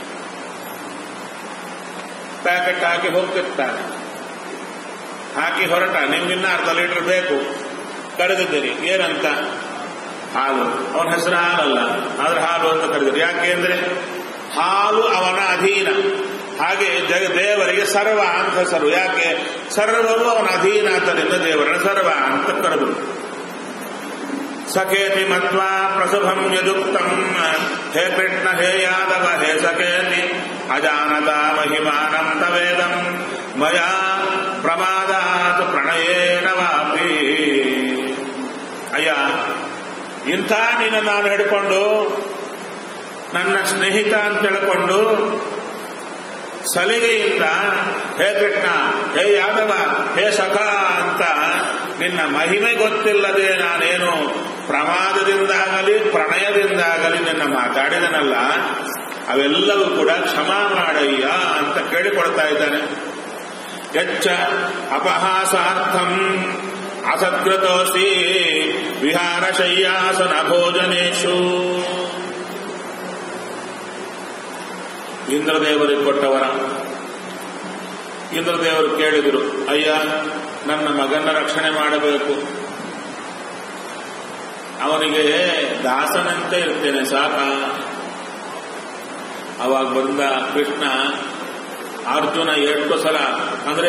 ಪ್ಯಾಕೆಟ್ ಹಾಕಿ ಹೋಗ್ತಿರ್ತಾನೆ ಹಾಕಿ ಹೊರಟ ನಿಮ್ಗಿನ್ನ ಅರ್ಧ ಲೀಟರ್ ಬೇಕು ಕರೆದಿದ್ದೀರಿ ಏನಂತ ಹಾಲು ಅವನ ಹೆಸರು ಹಾಲಲ್ಲ ಆದ್ರೆ ಹಾಲು ಅಂತ ಕರೆದಿರಿ ಯಾಕೆ ಅಂದ್ರೆ ಹಾಲು ಅವನ ಅಧೀನ ಹಾಗೆ ಜಗ ದೇವರಿಗೆ ಸರ್ವ ಅಂತ ಹೆಸರು ಯಾಕೆ ಸರ್ವವು ಅವನ ಅಧೀನ ಆದ್ದರಿಂದ ದೇವರನ್ನ ಸರ್ವ ಅಂತ ಕರೆದರು ಸಖೇತಿ ಮತ್ವಾ ಪ್ರಸುಭಂ ಯದುಕ್ತಂ ಹೇ ಕೃಷ್ಣ ಹೇ ಯಾದವ ಹೇ ಸಖೇತಿ ಅಜಾನತ ಮಹಿಮಾನಂ ತವೇದಂ ಮಯಾ ಪ್ರಮಾದಾತ್ ಪ್ರಣಯೇನ ವಾಪಿ ಅಯ್ಯ ಇಂಥ ನೀನು ನಾನು ಹಿಡ್ಕೊಂಡು ನನ್ನ ಸ್ನೇಹಿತ ಅಂತ ತಿಳ್ಕೊಂಡು ಸಲಿಗೆಯಿಂದ ಹೇ ಕೃಷ್ಣ ಹೇ ಯಾದವ ಹೇ ಸಖ ಅಂತ ನಿನ್ನ ಮಹಿಮೆ ಗೊತ್ತಿಲ್ಲದೆ ನಾನೇನು ಪ್ರಮಾದದಿಂದಾಗಲಿ ಪ್ರಣಯದಿಂದಾಗಲಿ ನಿನ್ನ ಮಾತಾಡಿದನಲ್ಲ ಅವೆಲ್ಲವೂ ಕೂಡ ಕ್ಷಮಾ ಮಾಡಯ್ಯ ಅಂತ ಕೇಳಿಕೊಳ್ತಾ ಇದ್ದಾನೆ ಯಚ್ಚ ಅಪಹಾಸಾರ್ಥಂ ಅಸತ್ಕೃತೋಸಿ ವಿಹಾರ ಶಯ್ಯಾಸನ ಭೋಜನೇಶು ಇಂದ್ರದೇವರಿಗೆ ಕೊಟ್ಟವರ ಇಂದ್ರದೇವರು ಕೇಳಿದರು ಅಯ್ಯ ನನ್ನ ಮಗನ ರಕ್ಷಣೆ ಮಾಡಬೇಕು ಅವನಿಗೆ ದಾಸನಂತೆ ಇರ್ತೇನೆ ಸಾಕ ಅವಾಗ ಬಂದ ಕೃಷ್ಣ ಅರ್ಜುನ ಎಷ್ಟು ಸಲ ಅಂದ್ರೆ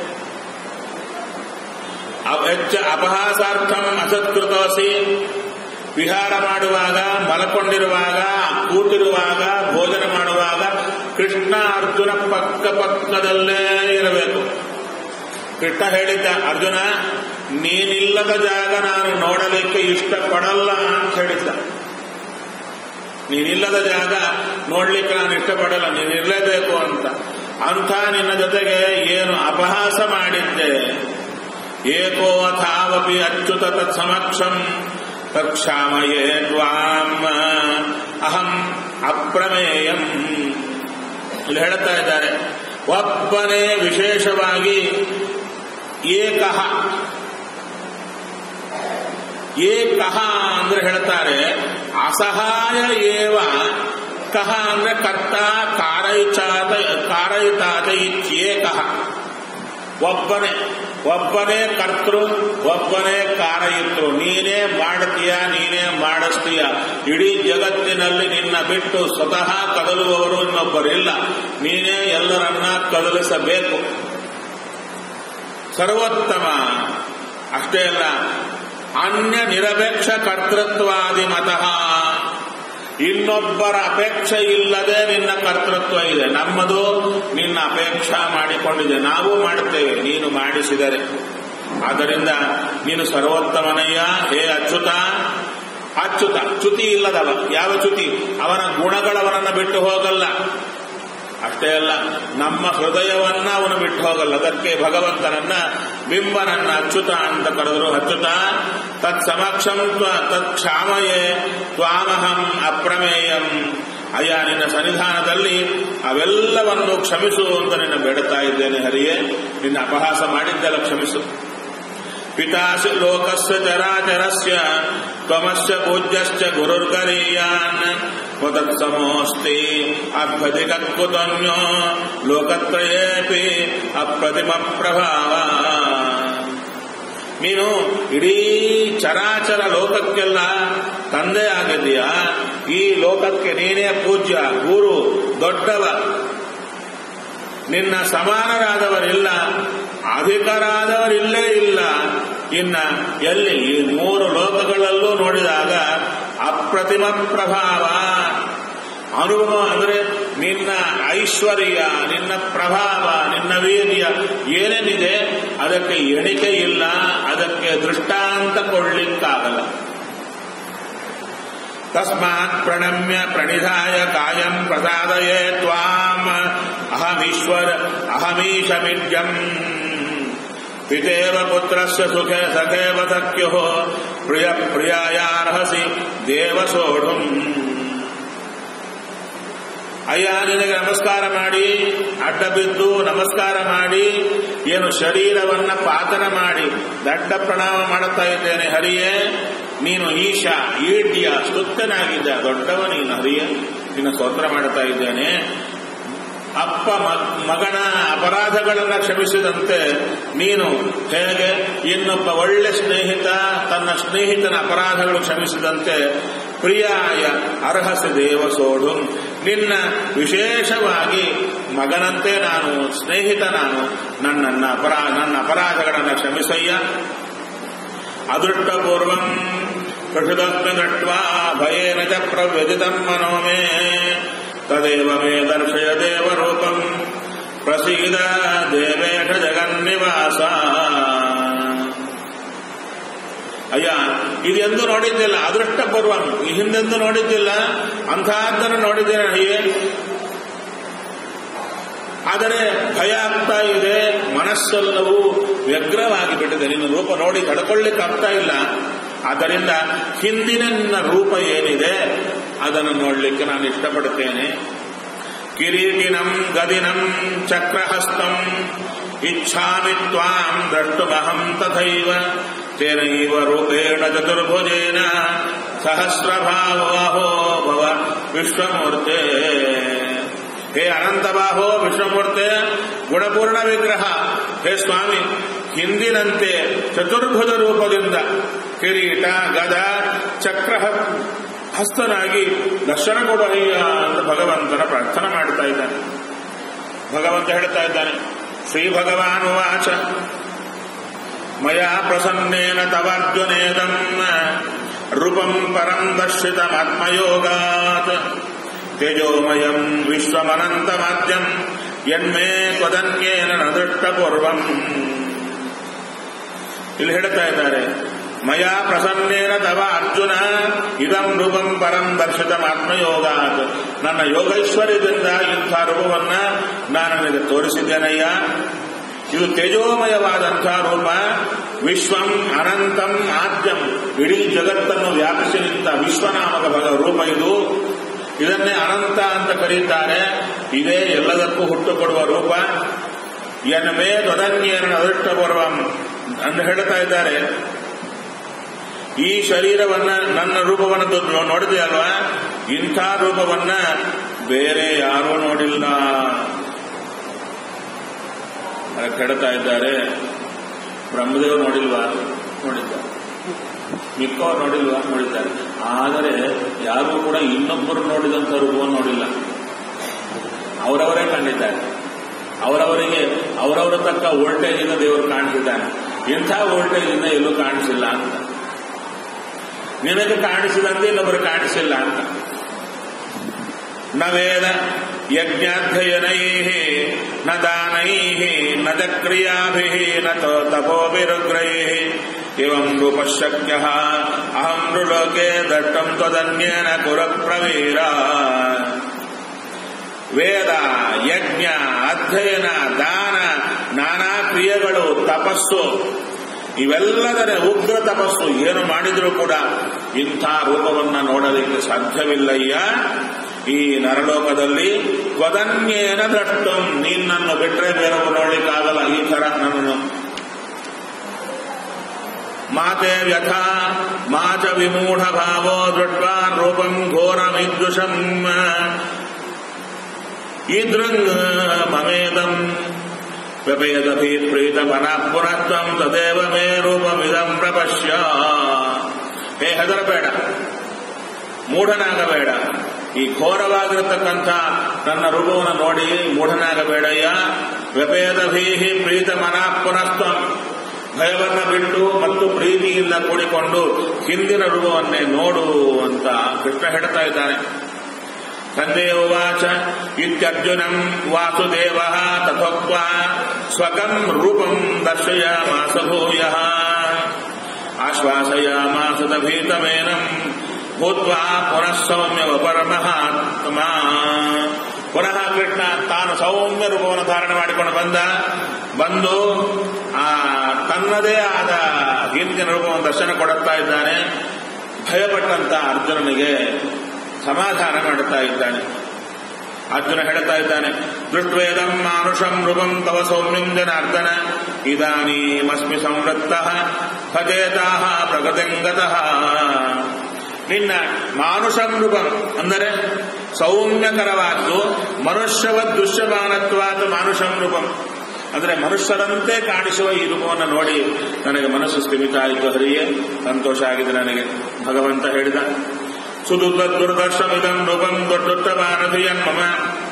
ಹೆಚ್ಚ ಅಪಹಾಸಾರ್ಥಂ ಅಸತ್ಕೃತೋಸಿ ವಿಹಾರ ಮಾಡುವಾಗ ಮಲಕೊಂಡಿರುವಾಗ ಕೂತಿರುವಾಗ ಭೋಜನ ಮಾಡುವಾಗ ಕೃಷ್ಣ ಅರ್ಜುನ ಪಕ್ಕ ಪಕ್ಕದಲ್ಲೇ ಇರಬೇಕು ಕೃಷ್ಣ ಹೇಳಿದ್ದ ಅರ್ಜುನ ನೀನಿಲ್ಲದ ಜಾಗ ನಾನು ನೋಡಲಿಕ್ಕೆ ಇಷ್ಟಪಡಲ್ಲ ಅಂತ ಹೇಳಿದ್ದ ನೀನಿಲ್ಲದ ಜಾಗ ನೋಡ್ಲಿಕ್ಕೆ ನಾನು ಇಷ್ಟಪಡಲ್ಲ ನೀನಿರಲೇಬೇಕು ಅಂತ ಅಂಥ ನಿನ್ನ ಜೊತೆಗೆ ಏನು ಅಪಹಾಸ ಮಾಡಿದ್ದೆ ಏಕೋ ಅಥಾವಪಿ ಅಚ್ಯುತ ತತ್ಸಮಕ್ಷಂ ತಕ್ಷಾಮಯೇ ತ್ವಾಂ ಅಹಂ ಅಪ್ರಮೇಯಂ ಇಲ್ಲಿ ಹೇಳ್ತಾ ಇದ್ದಾರೆ ಒಬ್ಬನೇ ವಿಶೇಷವಾಗಿ ಏಕಃ ಏಕಃ ಅಂದ್ರೆ ಹೇಳ್ತಾರೆ ಅಸಹಾಯ ಏವ ಕಹ ಅಂದ್ರೆ ಕರ್ತ ಕಾರಯಿಚಾತ ಕಾರಯಿತಾತ ಇತ್ಯೇಕಃ ಒಬ್ಬನೇ ಒಬ್ಬನೇ ಕರ್ತೃ ಒಬ್ಬನೇ ಕಾರಯಿತೃ ನೀನೇ ಮಾಡ್ತೀಯ ನೀನೇ ಮಾಡಿಸ್ತೀಯ ಇಡೀ ಜಗತ್ತಿನಲ್ಲಿ ನಿನ್ನ ಬಿಟ್ಟು ಸ್ವತಃ ಕದಲುವವರು ಇನ್ನೊಬ್ಬರಿಲ್ಲ ನೀನೇ ಎಲ್ಲರನ್ನ ಕದಲಿಸಬೇಕು ಸರ್ವೋತ್ತಮ ಅಷ್ಟೇ ಅಲ್ಲ ಅನ್ಯ ನಿರಪೇಕ್ಷ ಕರ್ತೃತ್ವಾದಿ ಮತಃ ಇನ್ನೊಬ್ಬರ ಅಪೇಕ್ಷೆ ಇಲ್ಲದೆ ನಿನ್ನ ಕರ್ತೃತ್ವ ಇದೆ ನಮ್ಮದು ನಿನ್ನ ಅಪೇಕ್ಷಾ ಮಾಡಿಕೊಂಡಿದೆ ನಾವು ಮಾಡುತ್ತೇವೆ ನೀನು ಮಾಡಿಸಿದರೆ ಆದ್ದರಿಂದ ನೀನು ಸರ್ವೋತ್ತಮನಯ್ಯ ಹೇ ಅಚ್ಯುತ ಅಚ್ಯುತ ಚ್ಯುತಿ ಇಲ್ಲದವ ಯಾವ ಚ್ಯುತಿ ಅವನ ಗುಣಗಳವನನ್ನ ಬಿಟ್ಟು ಹೋಗಲ್ಲ ಅಷ್ಟೇ ಅಲ್ಲ ನಮ್ಮ ಹೃದಯವನ್ನ ಅವನು ಬಿಟ್ಟು ಹೋಗಲ್ಲ ಅದಕ್ಕೆ ಭಗವಂತನನ್ನ ಬಿಂಬನನ್ನ ಅಚ್ಯುತ ಅಂತ ಕರೆದರು ಅಚ್ಯುತ ತತ್ ಸಮಕ್ಷಂ ತತ್ ಕ್ಷಾಮಯೇ ತ್ವಾಮಹಂ ಅಪ್ರಮೇಯಂ ಅಯ್ಯ ನಿನ್ನ ಸನ್ನಿಧಾನದಲ್ಲಿ ಅವೆಲ್ಲವನ್ನು ಕ್ಷಮಿಸು ಅಂತ ನಿನ್ನ ಬೇಡುತ್ತಾ ಇದ್ದೇನೆ ಹರಿಯೇ ನಿನ್ನ ಅಪಹಾಸ ಮಾಡಿದ್ದೆಲ್ಲ ಕ್ಷಮಿಸು ಪಿತಾಸಿ ಲೋಕಸ್ಯ ಚರಾಚರಸ್ಯ ತ್ವಮಸ್ಯ ಪೂಜ್ಯಶ್ಚ ಗುರುರ್ಗರೀಯಾನ್ ತ್ವತತ್ಸಮೋಸ್ತಿ ಅಭ್ಯಧಿಕತ್ಕುತನ್ಯೋ ಲೋಕತ್ರಯೇಪಿ ಅಪ್ರತಿಮ ಪ್ರಭಾವ ನೀನು ಇಡೀ ಚರಾಚರ ಲೋಕಕ್ಕೆಲ್ಲ ತಂದೆ ಆಗಿದೆಯಾ ಈ ಲೋಕಕ್ಕೆ ನೀನೇ ಪೂಜ್ಯ ಗುರು ದೊಡ್ಡವ ನಿನ್ನ ಸಮಾನರಾದವರಿಲ್ಲ ಅಧಿಕರಾದವರಿಲ್ಲೇ ಇಲ್ಲ ಇನ್ನ ಎಲ್ಲಿ ಈ ಮೂರು ಲೋಕಗಳಲ್ಲೂ ನೋಡಿದಾಗ ಅಪ್ರತಿಮ ಪ್ರಭಾವ ಅನುಭವ ಅಂದರೆ ನಿನ್ನ ಐಶ್ವರ್ಯ ನಿನ್ನ ಪ್ರಭಾವ ನಿನ್ನ ವೀರ್ಯ ಏನೇನಿದೆ ಅದಕ್ಕೆ ಎಣಿಕೆ ಇಲ್ಲ ಅದಕ್ಕೆ ದೃಷ್ಟಾಂತ ಕೊಡ್ಲಿಕ್ಕಾಗಲ್ಲ ತಸ್ಮಾತ್ ಪ್ರಣಮ್ಯ ಪ್ರಣಿಧಾಯ ಕಾಯಂ ಪ್ರಸಾದಯೇ ತ್ವಾಂ ಅಹಮೀಶ್ವರ ಅಹಮೀಶಮಿಡ್ಯಂ ಪಿತೇವ ಪುತ್ರಸ್ಯ ಸುಖೇ ಸಖೇವ ಸಖ್ಯೋ ಪ್ರಿಯ ಪ್ರಿಯಾಯಾರ್ಹಸಿ ದೇವ ಸೋಢುಂ ಅಯ್ಯ ನಿನಗೆ ನಮಸ್ಕಾರ ಮಾಡಿ ಅಡ್ಡ ಬಿದ್ದು ನಮಸ್ಕಾರ ಮಾಡಿ ಏನು ಶರೀರವನ್ನ ಪಾತನ ಮಾಡಿ ದಡ್ಡ ಪ್ರಣಾಮ ಮಾಡುತ್ತಾ ಇದ್ದೇನೆ ಹರಿಯೇ ನೀನು ಈಶ ಈಡ್ಯ ಸ್ತುತ್ಯನಾಗಿದ್ದ ದೊಡ್ಡವ ನೀನು ಹರಿಯ ನಿನ್ನ ಸ್ತೋತ್ರ ಮಾಡುತ್ತಾ ಇದ್ದೇನೆ ಅಪ್ಪ ಮಗನ ಅಪರಾಧಗಳನ್ನು ಕ್ಷಮಿಸಿದಂತೆ ನೀನು ಹೇಗೆ ಇನ್ನೊಬ್ಬ ಒಳ್ಳೆ ಸ್ನೇಹಿತ ತನ್ನ ಸ್ನೇಹಿತನ ಅಪರಾಧಗಳು ಕ್ಷಮಿಸಿದಂತೆ ಪ್ರಿಯಾಯ ಅರ್ಹಸಿ ದೇವ ಸೋಡು ನಿನ್ನ ವಿಶೇಷವಾಗಿ ಮಗನಂತೆ ನಾನು ಸ್ನೇಹಿತ ನಾನು ನನ್ನನ್ನ ಅಪರಾ ನನ್ನ ಅಪರಾಧಗಳನ್ನು ಕ್ಷಮಿಸಯ್ಯ ಅದೃಷ್ಟಪೂರ್ವಂ ಕೃಷಿದಸ್ಮಿ ದೃಷ್ಟ್ವಾ ಭಯೇನ ಚ ಪ್ರವ್ಯಜಿತಂ ಮನೋ ಮೇ ತದೇವ ಮೇ ದರ್ಶಯ ದೇವರೂಪಂ ಪ್ರಸೀದ ದೇವೇಶ ಜಗನ್ನಿವಾಸ ಅಯ್ಯ ಇದೆಂದು ನೋಡಿದ್ದಿಲ್ಲ ಅದೃಷ್ಟ ಪೂರ್ವ ಈ ಹಿಂದೆಂದು ನೋಡಿದ್ದಿಲ್ಲ ಅಂಥದ್ದನ್ನು ನೋಡಿದ್ದೇನೆ ಅಯ್ಯೇ ಆದರೆ ಭಯ ಆಗ್ತಾ ಇದೆ ಮನಸ್ಸೆಲ್ಲವೂ ವ್ಯಗ್ರವಾಗಿ ಬಿಟ್ಟಿದೆ ನಿನ್ನ ರೂಪ ನೋಡಿ ತಡ್ಕೊಳ್ಳಿಕ್ಕೆ ಆಗ್ತಾ ಇಲ್ಲ ಆದ್ದರಿಂದ ಹಿಂದಿನ ನಿನ್ನ ರೂಪ ಏನಿದೆ ಅದನ್ನು ನೋಡಲಿಕ್ಕೆ ನಾನು ಇಷ್ಟಪಡುತ್ತೇನೆ ಕಿರೀಟಿನಂ ಗದಿನಂ ಚಕ್ರಹಸ್ತಂ ಇಚ್ಛಾಮಿ ತ್ವಾಂ ದ್ರಷ್ಟುಮಹಂ ತಥೈವ ತೇನೈವ ರೂಪೇಣ ಚತುರ್ಭುಜೇನ ಸಹಸ್ರಭಾವೋ ಭವ ವಿಶ್ವಮೂರ್ತೆ ಹೇ ಅನಂತಬಾಹೋ ವಿಷ್ಣುಮೂರ್ತೆ ಗುಣಪೂರ್ಣ ವಿಗ್ರಹ ಹೇ ಸ್ವಾಮಿ ಹಿಂದಿನಂತೆ ಚತುರ್ಭುಜ ರೂಪದಿಂದ ಕಿರೀಟ ಗದ ಚಕ್ರ ಹಸ್ತನಾಗಿ ದರ್ಶನ ಕೊಡಯ್ಯ ಅಂತ ಭಗವಂತನ ಪ್ರಾರ್ಥನೆ ಮಾಡ್ತಾ ಇದ್ದಾನೆ ಭಗವಂತ ಹೇಳ್ತಾ ಇದ್ದಾನೆ ಶ್ರೀ ಭಗವಾನ್ ವಾಚ ಮಯಾ ಪ್ರಸನ್ನೇನ ತವಾರ್ಜುನೇದಂ ರೂಪಂ ಪರಂ ದರ್ಶಿತಮಾತ್ಮಯೋಗಾತ್ ತೇಜೋಮಯಂ ವಿಶ್ವಮನಂತಮಾದ್ಯಂ ಯನ್ಮೇ ತ್ವದನ್ಯೇನ ನ ದೃಷ್ಟಪೂರ್ವಂ ಇಲ್ಲಿ ಹೇಳ್ತಾ ಇದ್ದಾರೆ ಮಯಾ ಪ್ರಸನ್ನೇನ ತವ ಅರ್ಜುನ ಇದಂ ರೂಪಂ ಪರಂ ದರ್ಶಿತಮಾತ್ಮಯೋಗಾತ್ ನನ್ನ ಯೋಗೈಶ್ವರ್ಯದಿಂದ ಇಂಥ ರೂಪವನ್ನ ನಾನು ನಿನಗೆ ತೋರಿಸಿದ್ದೇನಯ್ಯ ಇದು ತೇಜೋಮಯವಾದಂಥ ರೂಪ ವಿಶ್ವಂ ಅನಂತಂ ಆದ್ಯಂ ಇಡೀ ಜಗತ್ತನ್ನು ವ್ಯಾಪಿಸಿ ನಿಂತ ವಿಶ್ವನಾಮಕ ಭಗ ರೂಪ ಇದು ಇದನ್ನೇ ಅನಂತ ಅಂತ ಕರೀತಾರೆ ಇದೇ ಎಲ್ಲದಕ್ಕೂ ಹುಟ್ಟು ಕೊಡುವ ರೂಪ ಎನ್ಮೇ ಧ್ವದನ್ಯೇನ ಅದೃಷ್ಟ ಪೂರ್ವಂ ಅಂತ ಹೇಳ್ತಾ ಇದ್ದಾರೆ ಈ ಶರೀರವನ್ನ ನನ್ನ ರೂಪವನ್ನು ನೋಡಿದೆ ಅಲ್ವಾ ಇಂಥ ರೂಪವನ್ನ ಬೇರೆ ಯಾರೂ ನೋಡಿಲ್ಲ ಕೆಡ್ತಾ ಇದ್ದಾರೆ ಬ್ರಹ್ಮದೇವ್ ನೋಡಿಲ್ವಾ ನೋಡಿದ್ದಾರೆ ಮಿಕ್ಕವ್ರು ನೋಡಿಲ್ವಾ ನೋಡಿದ್ದಾರೆ ಆದರೆ ಯಾರೂ ಕೂಡ ಇನ್ನೊಬ್ಬರು ನೋಡಿದಂಥ ರೂಪವನ್ನು ನೋಡಿಲ್ಲ ಅವರವರೇ ಕಂಡಿದ್ದಾರೆ ಅವರವರಿಗೆ ಅವರವರ ತಕ್ಕ ವೋಲ್ಟೇಜ್ ಇಂದ ದೇವರು ಕಾಣಿಸಿದ್ದಾನೆ ಇಂಥ ವೋಲ್ಟೇಜ್ ಇಂದ ಎಲ್ಲೂ ಕಾಣಿಸಿಲ್ಲ ಅಂತ ನಿನಗೆ ಕಾಣಿಸಿದಂತೆ ಇನ್ನೊಬ್ಬರು ಕಾಣಿಸಿಲ್ಲ ಅಂತ ನ ವೇದ ಯಜ್ಞಾಧ್ಯಯನೈ ನ ದನೈ ನ ಚ ಕ್ರಿಯಾಭಿ ನ ತಪೋಭಿರುಗ್ರೈ ಇವಂ ರೂಪಶಕ್ಯ ಅಹಂ ನೃಲೋಕೆ ದಟ್ಟಂ ತ್ವದನ್ಯೇನ ಕುರ ಪ್ರವೀರ ವೇದ ಯಜ್ಞ ಅಧ್ಯಯನ ದಾನ ನಾನಾ ಕ್ರಿಯೆಗಳು ತಪಸ್ಸು ಇವೆಲ್ಲದರ ಉಗ್ರ ತಪಸ್ಸು ಏನು ಮಾಡಿದರೂ ಕೂಡ ಇಂಥ ರೂಪವನ್ನ ನೋಡಲಿಕ್ಕೆ ಸಾಧ್ಯವಿಲ್ಲಯ್ಯ ಈ ನರಲೋಕದಲ್ಲಿ ತ್ವದನ್ಯೇನ ದಟ್ಟು ನಿನ್ನನ್ನು ಬಿಟ್ಟರೆ ಬೇರೊಬ್ಬರು ನೋಡ್ಲಿಕ್ಕಾಗಲ್ಲ ಈ ತರ ನನ್ನನ್ನು ಮಾತೆ ವ್ಯಥಾ ಮಾಚ ವಿಮೂಢ ಭಾವೋ ದೃಡ್ವಾ ರೂಪಂ ಘೋರಮಿದ್ದುಷಂ ಈದೃಂಗ್ ಮಮೇದಂ ವ್ಯಪೇದಭಿ ಪ್ರೀತ ಪುನಃತ್ವಂ ತದೇವ ಮೇ ರೂಪಮಿದಂ ಪ್ರಪಶ್ಯ ಹೇ ಹೆದರಬೇಡ ಮೂಢನಾಗಬೇಡ ಈ ಘೋರವಾಗಿರತಕ್ಕಂಥ ನನ್ನ ರೂಪವನ್ನು ನೋಡಿ ಮೂಢನಾಗಬೇಡಯ್ಯ ವ್ಯಪೇದಭೀಹಿ ಪ್ರೀತ ಮನಃಪುನಃತ್ವಂ ಭಯವನ್ನ ಬಿಟ್ಟು ಮತ್ತು ಪ್ರೀತಿಯಿಂದ ಕೂಡಿಕೊಂಡು ಹಿಂದಿನ ರೂಪವನ್ನೇ ನೋಡು ಅಂತ ಕೃಷ್ಣ ಹೇಳ್ತಾ ಇದ್ದಾನೆ ತಂದೆ ಉವಾಚ ಇತ್ಯರ್ಜುನಂ ವಾಸುದೇವ ತಥೋಕ್ತ ಸ್ವಕಂ ರೂಪಂ ದರ್ಶಯಾಮಾಸ ಭೂಯ ಆಶ್ವಾಸಯಾಮಾಸದ ಭೀತಮೇನಂ ಭೂತ್ವಾ ಪುನಃ ಸೌಮ್ಯವ ಪರಮಹಾತ್ಮ ಪುನಃ ಕೃಷ್ಣ ತಾನು ಸೌಮ್ಯ ರೂಪವನ್ನು ಧಾರಣೆ ಮಾಡಿಕೊಂಡು ಬಂದ ಬಂದು ಆ ತನ್ನದೇ ಆದ ಹಿಂದಿನ ರೂಪವನ್ನು ದರ್ಶನ ಕೊಡುತ್ತಾ ಇದ್ದಾನೆ ಭಯಪಟ್ಟಂತ ಅರ್ಜುನನಿಗೆ ಸಮಾಧಾನ ಮಾಡುತ್ತಾ ಇದ್ದಾನೆ ಅರ್ಜುನ ಹೇಳ್ತಾ ಇದ್ದಾನೆ ದೃಷ್ಟ್ವೇದಂ ಮಾನುಷಂ ರೂಪಂ ತವ ಸೌಮ್ಯಂ ಜನಾರ್ದನ ಇದಾನೀಮಸ್ಮಿ ಸಂವೃತ್ತ ಭಜೇತಾಹ ಪ್ರಗತಿಂಗತಃ ನಿನ್ನ ಮಾನುಷಂ ರೂಪಂ ಅಂದರೆ ಸೌಮ್ಯಕರವಾದ್ದು ಮನುಷ್ಯವ ದುಷ್ಯಮಾನತ್ವಾದ ಮಾನುಷಂ ರೂಪಂ ಅಂದರೆ ಮನುಷ್ಯರಂತೆ ಕಾಣಿಸುವ ಈ ರೂಪವನ್ನು ನೋಡಿ ನನಗೆ ಮನಸ್ಸು ಸ್ಥಿಮಿತ ಆಯಿತು ಹರಿಯೇ ಸಂತೋಷ ಆಗಿದೆ ನನಗೆ ಭಗವಂತ ಹೇಳಿದ ಸುದುರ್ದರ್ಶಮಿದಂ ರೂಪಂ ದೊಡ್ಡೊಟ್ಟಮಾನಧಿಯನ್ ಮಮ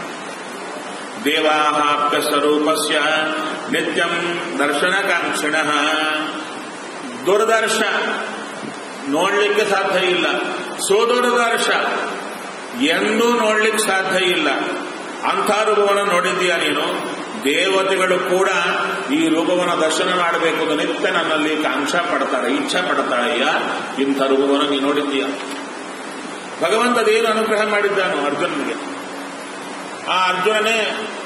ದೇವಾಪ್ಯ ಸ್ವರೂಪಸ್ಯ ನಿತ್ಯಂ ದರ್ಶನಕಾಂಕ್ಷಿಣ ದುರ್ದರ್ಶ ನೋಡ್ಲಿಕ್ಕೆ ಸಾಧ್ಯ ಇಲ್ಲ ಸೋದರದರ್ಶ ಎಂದೂ ನೋಡ್ಲಿಕ್ಕೆ ಸಾಧ್ಯ ಇಲ್ಲ ಅಂಥ ರೂಪವನ್ನು ನೋಡಿದ್ದೀಯ ನೀನು ದೇವತೆಗಳು ಕೂಡ ಈ ರೂಪವನ್ನು ದರ್ಶನ ಮಾಡಬೇಕು ಅಂತ ನಿತ್ಯ ನನ್ನಲ್ಲಿ ಕಾಂಕ್ಷ ಪಡ್ತಾರೆ ಇಚ್ಛೆ ಪಡ್ತಾಳಯ್ಯ ಇಂಥ ರೂಪವನ್ನು ನೀನು ನೋಡಿದ್ದೀಯ ಭಗವಂತದೇನು ಅನುಗ್ರಹ ಮಾಡಿದ್ದಾನು ಅರ್ಜುನನಿಗೆ ಆ ಅರ್ಜುನನೇ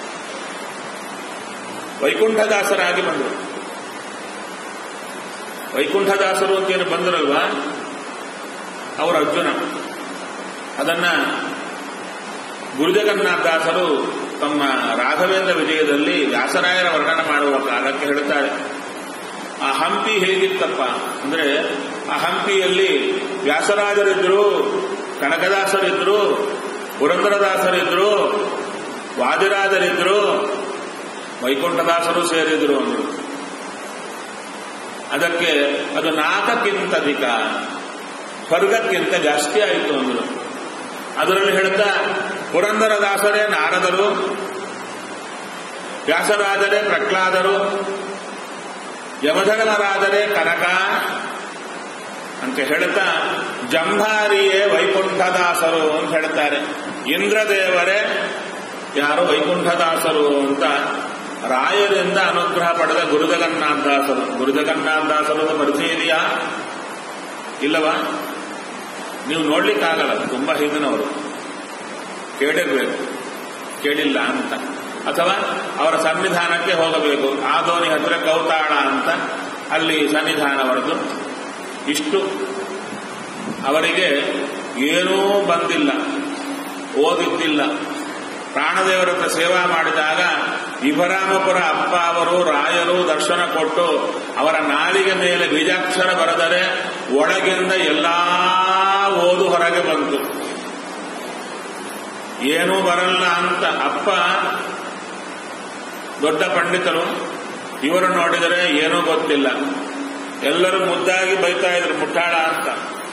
ವೈಕುಂಠದಾಸರಾಗಿ ಬಂದರು ವೈಕುಂಠದಾಸರು ಅಂತೇನು ಬಂದರಲ್ವಾ ಅವರು ಅರ್ಜುನ ಅದನ್ನ ಗುರುಜಗನ್ನಾಥದಾಸರು ತಮ್ಮ ರಾಘವೇಂದ್ರ ವಿಜಯದಲ್ಲಿ ವ್ಯಾಸರಾಯರ ವರ್ಣನ ಮಾಡುವ ಕಾಲಕ್ಕೆ ಹೇಳ್ತಾರೆ ಆ ಹಂಪಿ ಹೇಗಿತ್ತಪ್ಪ ಅಂದ್ರೆ ಆ ಹಂಪಿಯಲ್ಲಿ ವ್ಯಾಸರಾಜರಿದ್ರು ಕನಕದಾಸರಿದ್ರು ಪುರಂದರದಾಸರಿದ್ರು ವಾದಿರಾಜರಿದ್ರು ವೈಕುಂಠದಾಸರು ಸೇರಿದ್ರು ಅಂದರು ಅದಕ್ಕೆ ಅದು ನಾಲ್ಕಕ್ಕಿಂತ ಅಧಿಕ ಸ್ವರ್ಗಕ್ಕಿಂತ ಜಾಸ್ತಿ ಆಯಿತು ಅಂದರು ಅದರಲ್ಲಿ ಹೇಳ್ತಾ ಪುರಂದರದಾಸರೇ ನಾರದರು ವ್ಯಾಸರಾದರೆ ಪ್ರಹ್ಲಾದರು ಯಮಧರ್ಮರಾದರೆ ಕನಕ ಅಂತ ಹೇಳ್ತಾ ಜಂಭಾರಿಯೇ ವೈಕುಂಠದಾಸರು ಅಂತ ಹೇಳ್ತಾರೆ ಇಂದ್ರದೇವರೇ ಯಾರು ವೈಕುಂಠದಾಸರು ಅಂತ ರಾಯರಿಂದ ಅನುಗ್ರಹ ಪಡೆದ ಗುರುಜಗನ್ನಾಥದಾಸರು ಗುರುಜಗನ್ನಾಥದಾಸರು ಪರಿಚಯ ಇದೆಯಾ ಇಲ್ಲವಾ ನೀವು ನೋಡ್ಲಿಕ್ಕಾಗಲ್ಲ ತುಂಬಾ ಹಿಂದಿನವರು ಕೇಳಿರ್ಬೇಕು ಕೇಳಿಲ್ಲ ಅಂತ ಅಥವಾ ಅವರ ಸನ್ನಿಧಾನಕ್ಕೆ ಹೋಗಬೇಕು ಆದೋನಿ ಹತ್ರ ಕೌತಾಳ ಅಂತ ಅಲ್ಲಿ ಸನ್ನಿಧಾನವರದು ಇಷ್ಟು ಅವರಿಗೆ ಏನೂ ಬಂದಿಲ್ಲ ಓದಿದ್ದಿಲ್ಲ ಪ್ರಾಣದೇವರ ಹತ್ರ ಸೇವಾ ಮಾಡಿದಾಗ ಇಭರಾಮಪುರ ಅಪ್ಪ ಅವರು ರಾಯರು ದರ್ಶನ ಕೊಟ್ಟು ಅವರ ನಾಲಿಗೆ ಮೇಲೆ ಬೀಜಾಕ್ಷರ ಬರೆದರೆ ಒಳಗಿಂದ ಎಲ್ಲಾ ಓದು ಹೊರಗೆ ಬಂತು ಏನೂ ಬರಲ್ಲ ಅಂತ ಅಪ್ಪ ದೊಡ್ಡ ಪಂಡಿತರು ಇವರು ನೋಡಿದರೆ ಏನೂ ಗೊತ್ತಿಲ್ಲ ಎಲ್ಲರೂ ಮುದ್ದಾಗಿ ಬೈತಾ ಇದ್ರು ಮುಟ್ಟಾಳ ಅಂತ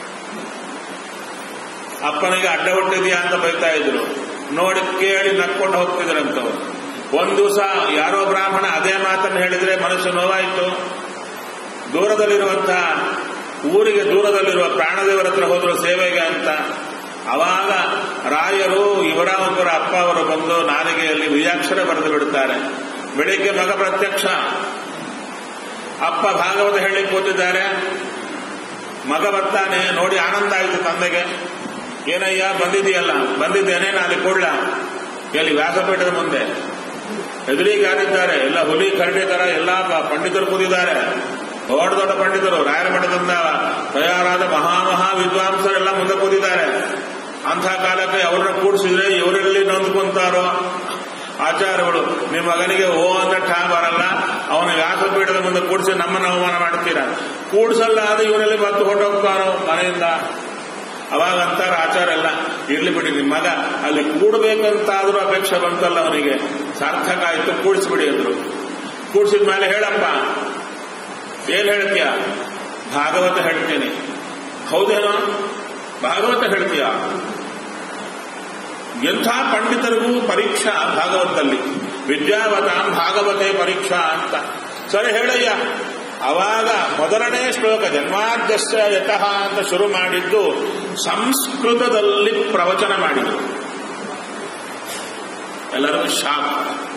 ಅಪ್ಪನಿಗೆ ಅಡ್ಡ ಹುಟ್ಟಿದ್ಯಾ ಅಂತ ಬೈತಾ ಇದ್ರು ನೋಡಿ ಕೇಳಿ ನಕ್ಕೊಂಡು ಹೋಗ್ತಿದ್ರಂತವ್ರು ಒಂದ್ ದಿವಸ ಯಾರೋ ಬ್ರಾಹ್ಮಣ ಅದೇ ಮಾತನ್ನು ಹೇಳಿದ್ರೆ ಮನಸ್ಸು ನೋವಾಯಿತು ದೂರದಲ್ಲಿರುವಂತಹ ಊರಿಗೆ ದೂರದಲ್ಲಿರುವ ಪ್ರಾಣದೇವರ ಹತ್ರ ಹೋದ್ರು ಸೇವೆಗೆ ಅಂತ ಅವಾಗ ರಾಯರು ಇವರಾಮಪುರ ಅಪ್ಪ ಅವರು ಬಂದು ನಾಲಿಗೆಯಲ್ಲಿ ಬೀಜಾಕ್ಷರ ಬರೆದು ಬಿಡುತ್ತಾರೆ ಬೆಳಿಗ್ಗೆ ಮಗ ಪ್ರತ್ಯಕ್ಷ ಅಪ್ಪ ಭಾಗವತ ಹೇಳಿ ಕೂತಿದ್ದಾರೆ ಮಗ ಬರ್ತಾನೆ ನೋಡಿ ಆನಂದ ಆಯಿತು ತಂದೆಗೆ ಏನಯ್ಯ ಬಂದಿದೆಯಲ್ಲ ಬಂದಿದ್ದೇನೆ ನಾನು ಕೊಡ್ಲ ಎಲ್ಲಿ ವ್ಯಾಸಪೀಠದ ಮುಂದೆ ಎದುರಿಗೆ ಯಾರಿದ್ದಾರೆ ಎಲ್ಲ ಹುಲಿ ಕರಡಿ ತರ ಎಲ್ಲ ಪಂಡಿತರು ಕೂತಿದ್ದಾರೆ ದೊಡ್ಡ ದೊಡ್ಡ ಪಂಡಿತರು ರಾಯರ ಮಠದಿಂದ ತಯಾರಾದ ಮಹಾಮಹಾ ವಿದ್ವಾಂಸರೆಲ್ಲ ಮುಂದೆ ಕೂತಿದ್ದಾರೆ ಅಂಥ ಕಾಲಕ್ಕೆ ಅವ್ರನ್ನ ಕೂಡಿಸಿದ್ರೆ ಇವರೆಲ್ಲಿ ನೊಂದ್ಕೊಂತಾರೋ ಆಚಾರ್ಯಗಳು ನಿಮ್ಮ ಮಗನಿಗೆ ಓ ಅಂತ ಠಾ ಬರಲ್ಲ ಅವನ ವ್ಯಾಸಪೀಠದ ಮುಂದೆ ಕೂಡಿಸಿ ನಮ್ಮನ್ನು ಅವಮಾನ ಮಾಡ್ತೀರಾ ಕೂಡಿಸಲ್ಲ ಆದ್ರೆ ಇವರಲ್ಲಿ ಮತ್ತೆ ಹೊರಟೋಗ್ತಾರೋ ಮನೆಯಿಂದ ಅವಾಗ ಅಂತಾರ ಆಚಾರ ಎಲ್ಲ ಇರ್ಲಿ ಬಿಡಿ ನಿಮ್ಮ ಮಗ ಅಲ್ಲಿ ಕೂಡಬೇಕಂತಾದ್ರೂ ಅಪೇಕ್ಷೆ ಬಂತಲ್ಲ ಅವನಿಗೆ ಸಾರ್ಥಕ ಆಯ್ತು ಕೂಡಿಸ್ಬಿಡಿ ಅಂದ್ರು ಕೂಡಿಸಿದ ಮೇಲೆ ಹೇಳಪ್ಪ ಏನ್ ಹೇಳ್ತೀಯ ಭಾಗವತ ಹೇಳ್ತೀನಿ ಹೌದೇನೋ ಭಾಗವತ ಹೇಳ್ತೀಯ ಎಂಥ ಪಂಡಿತರಿಗೂ ಪರೀಕ್ಷಾ ಭಾಗವತದಲ್ಲಿ ವಿದ್ಯಾವತಾಂ ಭಾಗವತೆ ಪರೀಕ್ಷಾ ಅಂತ ಸರಿ ಹೇಳಯ್ಯ ಅವಾಗ ಮೊದಲನೇ ಶ್ಲೋಕ ಜನ್ಮಾದ್ಯಸ್ಯ ಯತಃ ಅಂತ ಶುರು ಮಾಡಿದ್ದು ಸಂಸ್ಕೃತದಲ್ಲಿ ಪ್ರವಚನ ಮಾಡಿದರು ಎಲ್ಲರಿಗೂ ಶಾಪ್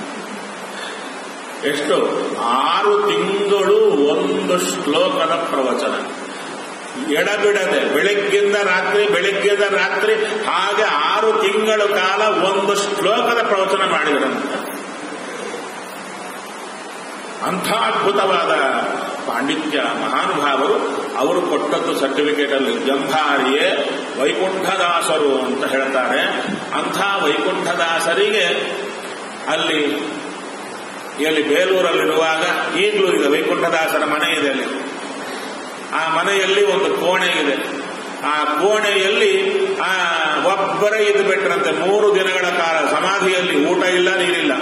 ಎಷ್ಟು ಆರು ತಿಂಗಳು ಒಂದು ಶ್ಲೋಕದ ಪ್ರವಚನ ಎಡಬಿಡದೆ ಬೆಳಗ್ಗಿಂದ ರಾತ್ರಿ ಬೆಳಗ್ಗೆದ ರಾತ್ರಿ ಹಾಗೆ ಆರು ತಿಂಗಳ ಕಾಲ ಒಂದು ಶ್ಲೋಕದ ಪ್ರವಚನ ಮಾಡಿದರಂತೆ ಅಂಥ ಅದ್ಭುತವಾದ ಪಾಂಡಿತ್ಯ ಮಹಾನುಭಾವರು ಅವರು ಕೊಟ್ಟದ್ದು ಸರ್ಟಿಫಿಕೇಟ್ ಅಲ್ಲಿ ಜಂಭಾರಿಯೇ ವೈಕುಂಠದಾಸರು ಅಂತ ಹೇಳ್ತಾರೆ ಅಂಥ ವೈಕುಂಠದಾಸರಿಗೆ ಅಲ್ಲಿ ಎಲ್ಲಿ ಬೇಲೂರಲ್ಲಿರುವಾಗ ಈಗಲೂ ಇದೆ ವೈಕುಂಠದಾಸರ ಮನೆ ಇದೆ ಅಲ್ಲಿ ಆ ಮನೆಯಲ್ಲಿ ಒಂದು ಕೋಣೆ ಇದೆ ಆ ಕೋಣೆಯಲ್ಲಿ ಆ ಒಬ್ಬರೇ ಇದ್ದು ಬಿಟ್ರಂತೆ ಮೂರು ದಿನಗಳ ಕಾಲ ಸಮಾಧಿಯಲ್ಲಿ ಊಟ ಇಲ್ಲ ನೀರಿಲ್ಲ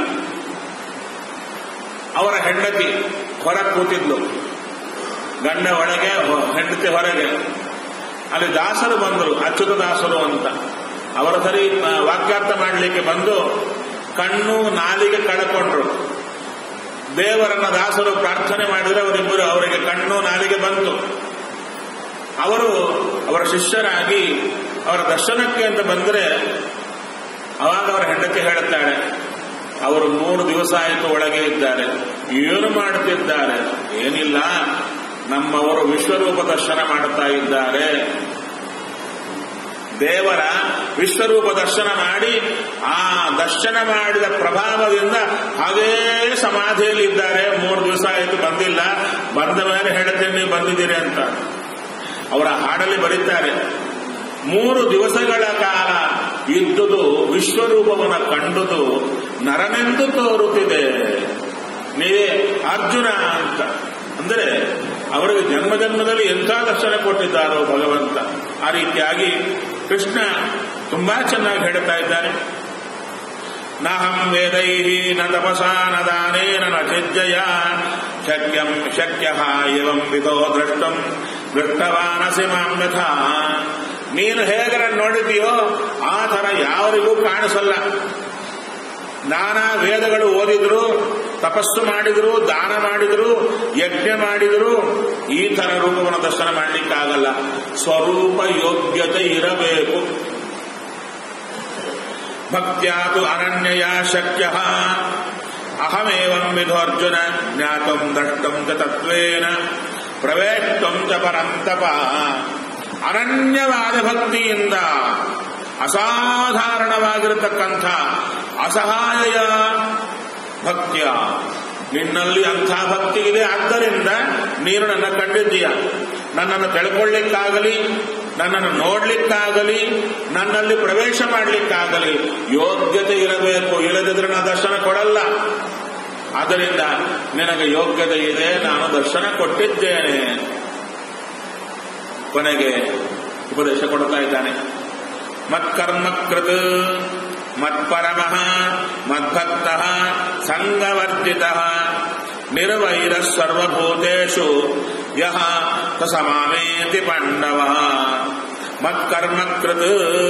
ಅವರ ಹೆಂಡತಿ ಹೊರಗೆ ಕೂತಿದ್ಲು ಗಂಡ ಒಳಗೆ ಹೆಂಡತಿ ಹೊರಗೆ ಅಲ್ಲಿ ದಾಸರು ಬಂದರು ಅಚ್ಯುತ ದಾಸರು ಅಂತ ಅವರ ಸರಿ ವಾಕ್ಯಾರ್ಥ ಮಾಡಲಿಕ್ಕೆ ಬಂದು ಕಣ್ಣು ನಾಲಿಗೆ ಕಳ್ಕೊಂಡ್ರು ದೇವರನ್ನ ದಾಸರು ಪ್ರಾರ್ಥನೆ ಮಾಡಿದ್ರೆ ಅವರಿಬ್ಬರು ಅವರಿಗೆ ಕಣ್ಣು ನಾಲಿಗೆ ಬಂತು ಅವರು ಅವರ ಶಿಷ್ಯರಾಗಿ ಅವರ ದರ್ಶನಕ್ಕೆ ಅಂತ ಬಂದರೆ ಅವಾಗ ಅವರ ಹೆಂಡತಿ ಹೇಳುತ್ತಾಳೆ ಅವರು ಮೂರು ದಿವಸ ಆಯಿತು ಒಳಗೆ ಇದ್ದಾರೆ ಏನು ಮಾಡುತ್ತಿದ್ದಾರೆ ಏನಿಲ್ಲ ನಮ್ಮವರು ವಿಶ್ವರೂಪ ದರ್ಶನ ಮಾಡುತ್ತಾ ಇದ್ದಾರೆ ದೇವರ ವಿಶ್ವರೂಪ ದರ್ಶನ ಮಾಡಿ ಆ ದರ್ಶನ ಮಾಡಿದ ಪ್ರಭಾವದಿಂದ ಹಾಗೇ ಸಮಾಧಿಯಲ್ಲಿ ಇದ್ದಾರೆ ಮೂರು ದಿವಸ ಆಯಿತು ಬಂದಿಲ್ಲ ಬಂದ ಮೇಲೆ ಹೇಳ್ತೇನೆ ನೀವು ಬಂದಿದ್ದೀರಿ ಅಂತ ಅವರ ಹಾಡಲ್ಲಿ ಬರೀತಾರೆ ಮೂರು ದಿವಸಗಳ ಕಾಲ ಇದ್ದುದು ವಿಶ್ವರೂಪವನ್ನು ಕಂಡುದು ನರನೆಂದು ತೋರುತ್ತಿದೆ ನೀವೇ ಅರ್ಜುನ ಅಂತ ಅಂದರೆ ಅವರಿಗೆ ಜನ್ಮ ಜನ್ಮದಲ್ಲಿ ಎಂಥ ದರ್ಶನ ಕೊಟ್ಟಿದ್ದಾರೋ ಭಗವಂತ ಆ ರೀತಿಯಾಗಿ ಕೃಷ್ಣ ತುಂಬಾ ಚೆನ್ನಾಗಿ ಹೇಳ್ತಾ ಇದ್ದಾನೆ ನಹಂ ವೇದೈ ನ ತಪಸಾ ನ ದಾನೇನ ನ ಚಿಜ್ಜಯ ಶಕ್ಯಂ ಶಕ್ಯ ಇವಂ ವಿಧೋ ದೃಷ್ಟಂ ದೃಷ್ಟವಾನಸಿ ಮಾಂ ಯಥಾ ನೀನು ಹೇಗೆ ನನ್ನ ನೋಡಿದೆಯೋ ಆ ಥರ ಯಾರಿಗೂ ಕಾಣಿಸಲ್ಲ ನಾನಾ ವೇದಗಳು ಓದಿದ್ರು ತಪಸ್ಸು ಮಾಡಿದ್ರು ದಾನ ಮಾಡಿದ್ರು ಯಜ್ಞ ಮಾಡಿದ್ರು ಈ ತರ ರೂಪವನ್ನು ದರ್ಶನ ಮಾಡಲಿಕ್ಕಾಗಲ್ಲ ಸ್ವರೂಪ ಯೋಗ್ಯತೆ ಇರಬೇಕು ಭಕ್ತ್ಯಾತು ಅನನ್ಯಯ ಶಕ್ಯ ಅಹಮೇವಂ ವಿಧೋರ್ಜುನ ಜ್ಞಾತಂ ದ್ರಷ್ಟಂ ಚ ತತ್ವೇನ ಪ್ರವೇಷ್ಟಂ ಚ ಪರಂತಪ ಅನನ್ಯವಾದ ಭಕ್ತಿಯಿಂದ ಅಸಾಧಾರಣವಾಗಿರತಕ್ಕಂಥ ಅಸಹಾಯ ಭಕ್ತಿಯ ನಿನ್ನಲ್ಲಿ ಅಂಥ ಭಕ್ತಿ ಇದೆ ಆದ್ದರಿಂದ ನೀನು ನನ್ನ ಕಂಡಿದ್ದೀಯ ನನ್ನನ್ನು ತಿಳ್ಕೊಳ್ಳಿಕ್ಕಾಗಲಿ ನನ್ನನ್ನು ನೋಡ್ಲಿಕ್ಕಾಗಲಿ ನನ್ನಲ್ಲಿ ಪ್ರವೇಶ ಮಾಡಲಿಕ್ಕಾಗಲಿ ಯೋಗ್ಯತೆ ಇರಬೇಕು ಇಲ್ಲದಿದ್ರೆ ನಾನು ದರ್ಶನ ಕೊಡಲ್ಲ ಆದ್ದರಿಂದ ನಿನಗೆ ಯೋಗ್ಯತೆ ಇದೆ ನಾನು ದರ್ಶನ ಕೊಟ್ಟಿದ್ದೇನೆ ಕೊನೆಗೆ ಉಪದೇಶ ಕೊಡ್ತಾ ಇದ್ದಾನೆ ಮತ್ಕರ್ಮಕೃತ್ ಮತ್ಪರಮಃ ಮದ್ಭಕ್ತ ಸಂಗವರ್ಜಿತ ನಿರ್ವೈರ ಸರ್ವಭೂತೇಷು ಯಹ ಸಮಾಮೇತಿ ಪಾಂಡವ ಮತ್ಕರ್ಮಕೃತ್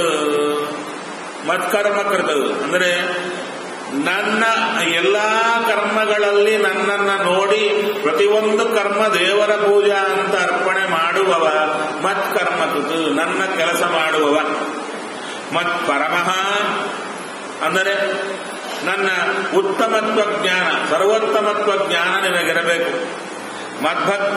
ಮತ್ಕರ್ಮಕೃತ್ ಅಂದರೆ ನನ್ನ ಎಲ್ಲಾ ಕರ್ಮಗಳಲ್ಲಿ ನನ್ನನ್ನ ನೋಡಿ ಪ್ರತಿಯೊಂದು ಕರ್ಮ ದೇವರ ಪೂಜಾ ಅಂತ ಅರ್ಪಣೆ ಮಾಡುವವ ಮತ್ಕರ್ಮಕೃತ್ ನನ್ನ ಕೆಲಸ ಮಾಡುವವ ಮತ್ ಪರಮಃ ಅಂದರೆ ನನ್ನ ಉತ್ತಮತ್ವ ಜ್ಞಾನ ಸರ್ವೋತ್ತಮತ್ವ ಜ್ಞಾನ ನಿನಗಿರಬೇಕು ಮದ್ಭಕ್ತ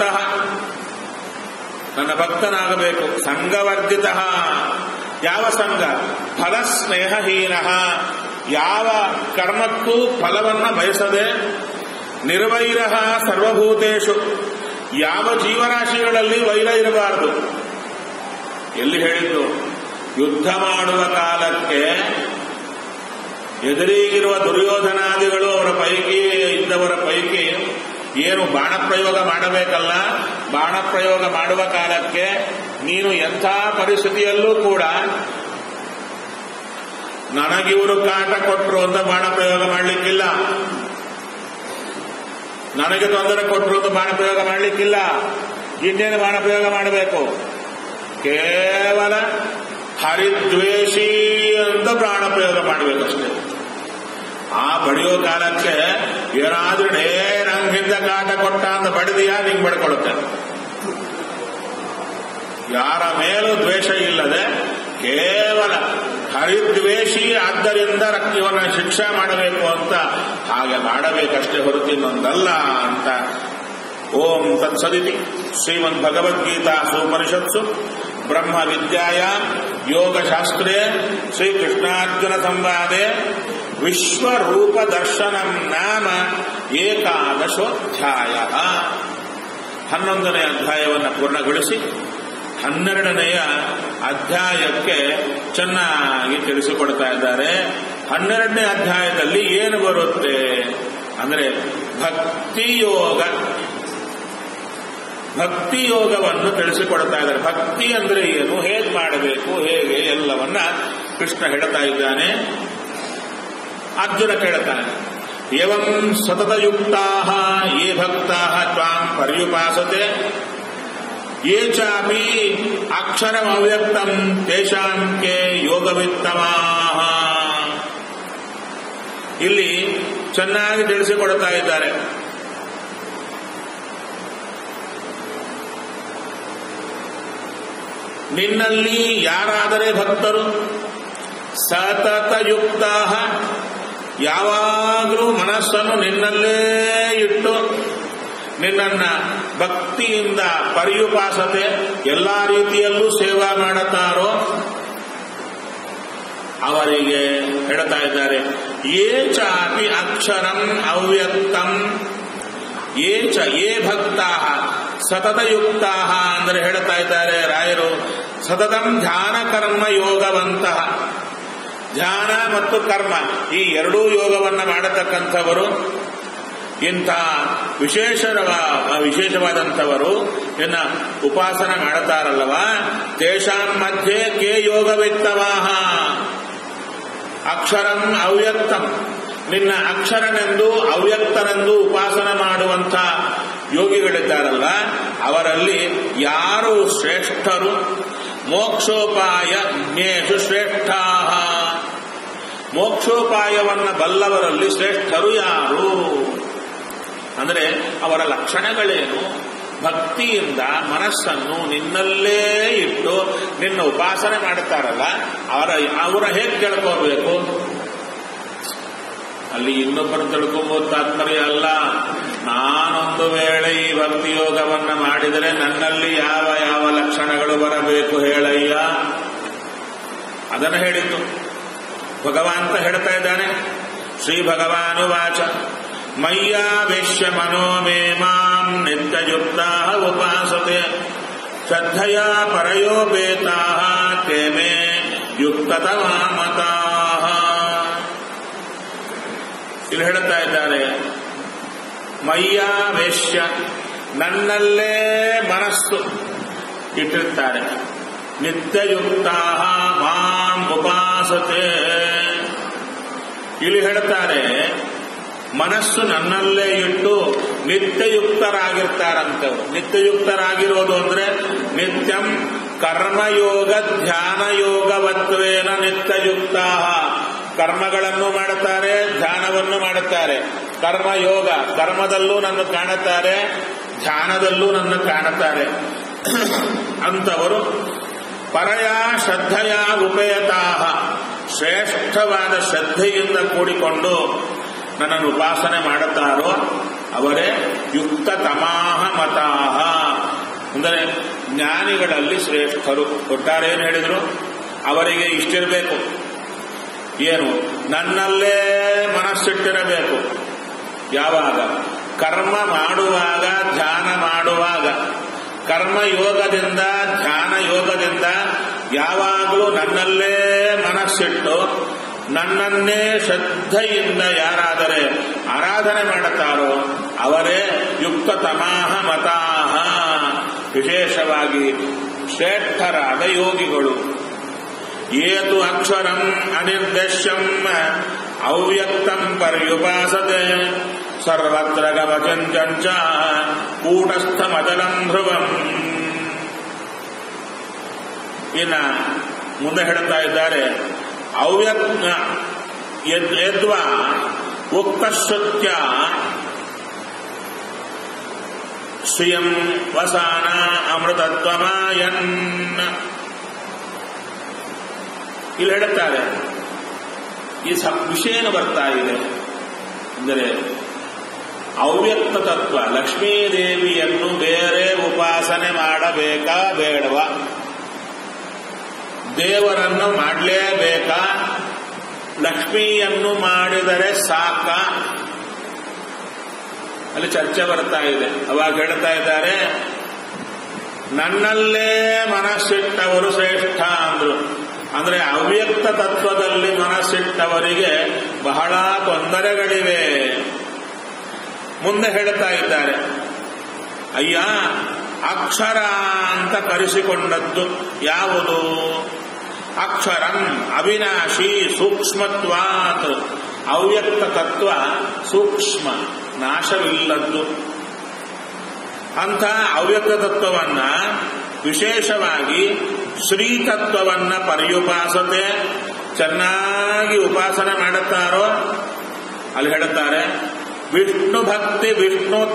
ನನ್ನ ಭಕ್ತನಾಗಬೇಕು ಸಂಘವರ್ಜಿತ ಯಾವ ಸಂಘ ಫಲ ಸ್ನೇಹಹೀನ ಯಾವ ಕರ್ಮಕ್ಕೂ ಫಲವನ್ನ ಬಯಸದೆ ನಿರ್ವೈರ ಸರ್ವಭೂತೇಶು ಯಾವ ಜೀವರಾಶಿಗಳಲ್ಲಿ ವೈರ ಇರಬಾರದು ಎಲ್ಲಿ ಹೇಳಿದ್ದು ಯುದ್ಧ ಮಾಡುವ ಕಾಲಕ್ಕೆ ಎದುರಿಗಿರುವ ದುರ್ಯೋಧನಾದಿಗಳು ಅವರ ಪೈಕಿ ಇದ್ದವರ ಪೈಕಿ ಏನು ಬಾಣ ಪ್ರಯೋಗ ಮಾಡಬೇಕಲ್ಲ ಬಾಣ ಪ್ರಯೋಗ ಮಾಡುವ ಕಾಲಕ್ಕೆ ನೀನು ಎಂಥ ಪರಿಸ್ಥಿತಿಯಲ್ಲೂ ಕೂಡ ನನಗಿವರು ಕಾಟ ಕೊಟ್ಟರು ಅಂತ ಬಾಣ ಪ್ರಯೋಗ ಮಾಡಲಿಕ್ಕಿಲ್ಲ ನನಗೆ ತೊಂದರೆ ಕೊಟ್ಟರು ಅಂತ ಬಾಣ ಪ್ರಯೋಗ ಮಾಡಲಿಕ್ಕಿಲ್ಲ ಇನ್ನೇನು ಬಾಣ ಪ್ರಯೋಗ ಮಾಡಬೇಕು ಕೇವಲ ಹರಿದ್ವೇಷಿ ಅಂತ ಪ್ರಾಣ ಪ್ರಯೋಗ ಮಾಡಬೇಕಷ್ಟೇ ಆ ಬಡಿಯೋ ಕಾಲಕ್ಕೆ ಏನಾದ್ರೂ ನೇ ನಂಗಿಂದ ಕಾಟ ಕೊಟ್ಟ ಅಂತ ಬಡಿದೆಯಾ ನಿಂಗೆ ಬಡ್ಕೊಳುತ್ತೆ ಯಾರ ಮೇಲೂ ದ್ವೇಷ ಇಲ್ಲದೆ ಕೇವಲ ಹರಿದ್ವೇಷಿ ಆದ್ದರಿಂದ ಇವನ ಶಿಕ್ಷೆ ಮಾಡಬೇಕು ಅಂತ ಹಾಗೆ ಮಾಡಬೇಕಷ್ಟೇ ಹೊರತು ಇನ್ನೊಂದಲ್ಲ ಅಂತ ಓಂ ತತ್ಸದಿತಿ ಶ್ರೀಮದ್ ಭಗವದ್ಗೀತಾ ಸುಪನಿಷತ್ಸು ಬ್ರಹ್ಮ ವಿದ್ಯಾಯ ಯೋಗಶಾಸ್ತ್ರೇ ಶ್ರೀಕೃಷ್ಣಾರ್ಜುನ ಸಂವಾದೆ ವಿಶ್ವರೂಪ ದರ್ಶನಂ ನಾಮ ಏಕಾದಶೋಧ್ಯಾಯ ಹನ್ನೊಂದನೇ ಅಧ್ಯಾಯವನ್ನು ಪೂರ್ಣಗೊಳಿಸಿ ಹನ್ನೆರಡನೆಯ ಅಧ್ಯಾಯಕ್ಕೆ ಚೆನ್ನಾಗಿ ತಿಳಿಸಿಕೊಡ್ತಾ ಇದ್ದಾರೆ ಹನ್ನೆರಡನೇ ಅಧ್ಯಾಯದಲ್ಲಿ ಏನು ಬರುತ್ತೆ ಅಂದರೆ ಭಕ್ತಿಯೋಗ ಭಕ್ತಿ ಯೋಗವನ್ನು ತಿಳಿಸಿಕೊಡ್ತಾ ಇದ್ದಾರೆ ಭಕ್ತಿ ಅಂದ್ರೆ ಏನು ಹೇಗೆ ಮಾಡಬೇಕು ಹೇಗೆ ಎಲ್ಲವನ್ನ ಕೃಷ್ಣ ಹೇಳ್ತಾ ಇದ್ದಾನೆ ಅರ್ಜುನ ಕೇಳ್ತಾನೆ ಏವಂ ಸತತಯುಕ್ತಾ ಯೇ ಭಕ್ತಾ ತ್ವಾಂ ಪರ್ಯುಪಾಸತೆ ಯೇ ಚಾಪಿ ಅಕ್ಷರಮವ್ಯಕ್ತಂ ತೇಷಾಂ ಕೆ ಯೋಗವಿತ್ತಮಾ ಇಲ್ಲಿ ಚೆನ್ನಾಗಿ ತಿಳಿಸಿಕೊಡ್ತಾ ಇದ್ದಾರೆ ನಿನ್ನಲ್ಲಿ ಯಾರಾದರೆ ಭಕ್ತರು ಸತತಯುಕ್ತ ಯಾವಾಗಲೂ ಮನಸ್ಸನ್ನು ನಿನ್ನಲ್ಲೇ ಇಟ್ಟು ನಿನ್ನನ್ನ ಭಕ್ತಿಯಿಂದ ಪರ್ಯುಪಾಸತೆ ಎಲ್ಲಾ ರೀತಿಯಲ್ಲೂ ಸೇವಾ ಮಾಡುತ್ತಾರೋ ಅವರಿಗೆ ಹೇಳ್ತಾ ಇದ್ದಾರೆ ಏ ಚಾಪಿ ಅಕ್ಷರಂ ಅವ್ಯಕ್ತಂ ಏ ಚ ಏ ಭಕ್ತಾ ಸತತಯುಕ್ತಾ ಅಂದರೆ ಹೇಳ್ತಾ ಇದ್ದಾರೆ ರಾಯರು ಸತತಂ ಧ್ಯಾನ ಕರ್ಮ ಯೋಗವಂತಹ ಧ್ಯಾನ ಮತ್ತು ಕರ್ಮ ಈ ಎರಡೂ ಯೋಗವನ್ನ ಮಾಡತಕ್ಕಂಥವರು ಇಂಥ ವಿಶೇಷರವ ವಿಶೇಷವಾದಂಥವರು ಇನ್ನ ಉಪಾಸನ ಮಾಡುತ್ತಾರಲ್ಲವ ತೇಷಾಂ ಮಧ್ಯೆ ಕೇ ಯೋಗವಿತ್ತವಾಹ ಅಕ್ಷರಂ ಅವ್ಯಕ್ತಂ ನಿನ್ನ ಅಕ್ಷರನೆಂದು ಅವ್ಯಕ್ತನೆಂದು ಉಪಾಸನ ಮಾಡುವಂಥ ಯೋಗಿಗಳಿದ್ದಾರಲ್ಲ ಅವರಲ್ಲಿ ಯಾರು ಶ್ರೇಷ್ಠರು ಮೋಕ್ಷೋಪಾಯ ಜ್ಞೇಶು ಶ್ರೇಷ್ಠಾ ಮೋಕ್ಷೋಪಾಯವನ್ನ ಬಲ್ಲವರಲ್ಲಿ ಶ್ರೇಷ್ಠರು ಯಾರು ಅಂದರೆ ಅವರ ಲಕ್ಷಣಗಳೇನು ಭಕ್ತಿಯಿಂದ ಮನಸ್ಸನ್ನು ನಿನ್ನಲ್ಲೇ ಇಟ್ಟು ನಿನ್ನ ಉಪಾಸನೆ ಮಾಡುತ್ತಾರಲ್ಲ ಅವರ ಅವರ ಹೇಗೆ ಕೇಳ್ಕೋಬೇಕು ಅಲ್ಲಿ ಇನ್ನೊಬ್ಬರು ತಿಳ್ಕೊಂಬೋದು ತಾತ್ಪರ್ಯ ಅಲ್ಲ ನಾನೊಂದು ವೇಳೆ ಈ ಭಕ್ತಿ ಯೋಗವನ್ನ ಮಾಡಿದರೆ ನನ್ನಲ್ಲಿ ಯಾವ ಯಾವ ಲಕ್ಷಣಗಳು ಬರಬೇಕು ಹೇಳಯ್ಯ ಅದನ್ನು ಹೇಳಿದ್ದು ಭಗವಾನ್ ಹೇಳ್ತಾ ಇದ್ದಾನೆ ಶ್ರೀ ಭಗವಾನು ವಾಚ ಮಯ್ಯಾವೇಶ್ಯ ಮನೋ ಮೇ ಮಾಂ ನಿತ್ಯಯುಕ್ತ ಉಪಾಸತೆ ಶ್ರದ್ಧೆಯ ಪರಯೋಪೇತಾ ತೇ ಮೇ ಯುಕ್ತತಮಾಮತಾ ಇಲ್ಲಿ ಹೇಳ್ತಾ ಇದ್ದಾರೆ ಮಯ್ಯಾವೇಶ್ಯ ನನ್ನಲ್ಲೇ ಮನಸ್ಸು ಇಟ್ಟಿರ್ತಾರೆ ನಿತ್ಯಯುಕ್ತ ಮಾಂ ಉಪಾಸತೆ ಇಲ್ಲಿ ಹೇಳ್ತಾರೆ ಮನಸ್ಸು ನನ್ನಲ್ಲೇ ಇಟ್ಟು ನಿತ್ಯಯುಕ್ತರಾಗಿರ್ತಾರಂತವ್ರು ನಿತ್ಯಯುಕ್ತರಾಗಿರೋದು ಅಂದ್ರೆ ನಿತ್ಯಂ ಕರ್ಮಯೋಗ ಧ್ಯಾನ ಯೋಗವತ್ವೇನ ನಿತ್ಯಯುಕ್ತ ಕರ್ಮಗಳನ್ನು ಮಾಡುತ್ತಾರೆ ಧ್ಯಾನವನ್ನು ಮಾಡುತ್ತಾರೆ ಕರ್ಮಯೋಗ ಕರ್ಮದಲ್ಲೂ ನನ್ನ ಕಾಣುತ್ತಾರೆ ಧ್ಯಾನದಲ್ಲೂ ನನ್ನ ಕಾಣುತ್ತಾರೆ ಅಂತವರು ಪರಯ ಶ್ರದ್ಧೆಯ ಉಪಯತಾಹ ಶ್ರೇಷ್ಠವಾದ ಶ್ರದ್ಧೆಯಿಂದ ಕೂಡಿಕೊಂಡು ನನ್ನನ್ನು ಉಪಾಸನೆ ಮಾಡುತ್ತಾರೋ ಅವರೇ ಯುಕ್ತ ತಮಾಹ ಮತಾಹ ಅಂದರೆ ಜ್ಞಾನಿಗಳಲ್ಲಿ ಶ್ರೇಷ್ಠರು ಒಟ್ಟಾರೆ ಏನು ಹೇಳಿದ್ರು ಅವರಿಗೆ ಇಷ್ಟಿರಬೇಕು ಏನು ನನ್ನಲ್ಲೇ ಮನಸ್ಸಿಟ್ಟಿರಬೇಕು ಯಾವಾಗ ಕರ್ಮ ಮಾಡುವಾಗ ಧ್ಯಾನ ಮಾಡುವಾಗ ಕರ್ಮ ಯೋಗದಿಂದ ಧ್ಯಾನ ಯೋಗದಿಂದ ಯಾವಾಗಲೂ ನನ್ನಲ್ಲೇ ಮನಸ್ಸಿಟ್ಟು ನನ್ನನ್ನೇ ಶ್ರದ್ಧೆಯಿಂದ ಯಾರಾದರೆ ಆರಾಧನೆ ಮಾಡುತ್ತಾರೋ ಅವರೇ ಯುಕ್ತ ತಮಾಹ ಮತಾಹ ವಿಶೇಷವಾಗಿ ಶ್ರೇಷ್ಠರಾದ ಯೋಗಿಗಳು ಏತು ಅಕ್ಷರಂ ಅನಿರ್ದೇಶ್ಯಂ ಅವ್ಯಕ್ತಂ ಪರ್ಯುಪಾಸತೆ ಸರ್ವತ್ರ ಗಮಚಂಚ ಕೂಟಸ್ಥ ಮದಲಂ ಧ್ರುವಂ ಇನ್ನ ಮುಂದೆ ಹೇಳ್ತಾ ಇದ್ದಾರೆ ಅವ್ಯಕ್ತ ಯದ್ವಾ ಉಕ್ತ ಸತ್ಯ ಶ್ರಿಯಂ ವಸಾನ ಅಮೃತತ್ವಮಾಯನ್ ಇಲ್ಲಿ ಹೇಳುತ್ತಾರೆ ಈ ಸ ವಿಷಯನ ಬರ್ತಾ ಇದೆ ಅಂದರೆ ಅವ್ಯಕ್ತ ತತ್ವ ಲಕ್ಷ್ಮೀದೇವಿಯನ್ನು ಬೇರೆ ಉಪಾಸನೆ ಮಾಡಬೇಕಾ ಬೇಡವಾ ದೇವರನ್ನು ಮಾಡಲೇಬೇಕಾ ಲಕ್ಷ್ಮಿಯನ್ನು ಮಾಡಿದರೆ ಸಾಕ ಅಲ್ಲಿ ಚರ್ಚೆ ಬರ್ತಾ ಇದೆ ಅವಾಗ ಹೇಳ್ತಾ ಇದ್ದಾರೆ ನನ್ನಲ್ಲೇ ಮನಸ್ಸಿಟ್ಟವರು ಶ್ರೇಷ್ಠ ಅಂದ್ರು ಅಂದ್ರೆ ಅವ್ಯಕ್ತ ತತ್ವದಲ್ಲಿ ಮನಸ್ಸಿಟ್ಟವರಿಗೆ ಬಹಳ ತೊಂದರೆಗಳಿವೆ ಮುಂದೆ ಹೇಳ್ತಾ ಇದ್ದಾರೆ ಅಯ್ಯ ಅಕ್ಷರ ಅಂತ ಕರೆಸಿಕೊಂಡದ್ದು ಯಾವುದು ಅಕ್ಷರಂ ಅವಿನಾಶಿ ಸೂಕ್ಷ್ಮತ್ವಾತ್ ಅವ್ಯಕ್ತ ತತ್ವ ಸೂಕ್ಷ್ಮ ನಾಶವಿಲ್ಲದ್ದು ಅಂಥ ಅವ್ಯಕ್ತ ತತ್ವವನ್ನ ವಿಶೇಷವಾಗಿ ಶ್ರೀ ತತ್ವವನ್ನ ಪರ್ಯುಪಾಸತೆ ಚೆನ್ನಾಗಿ ಉಪಾಸನೆ ಮಾಡುತ್ತಾರೋ ಅಲ್ಲಿ ಹೇಳುತ್ತಾರೆ ವಿಷ್ಣು ಭಕ್ತಿ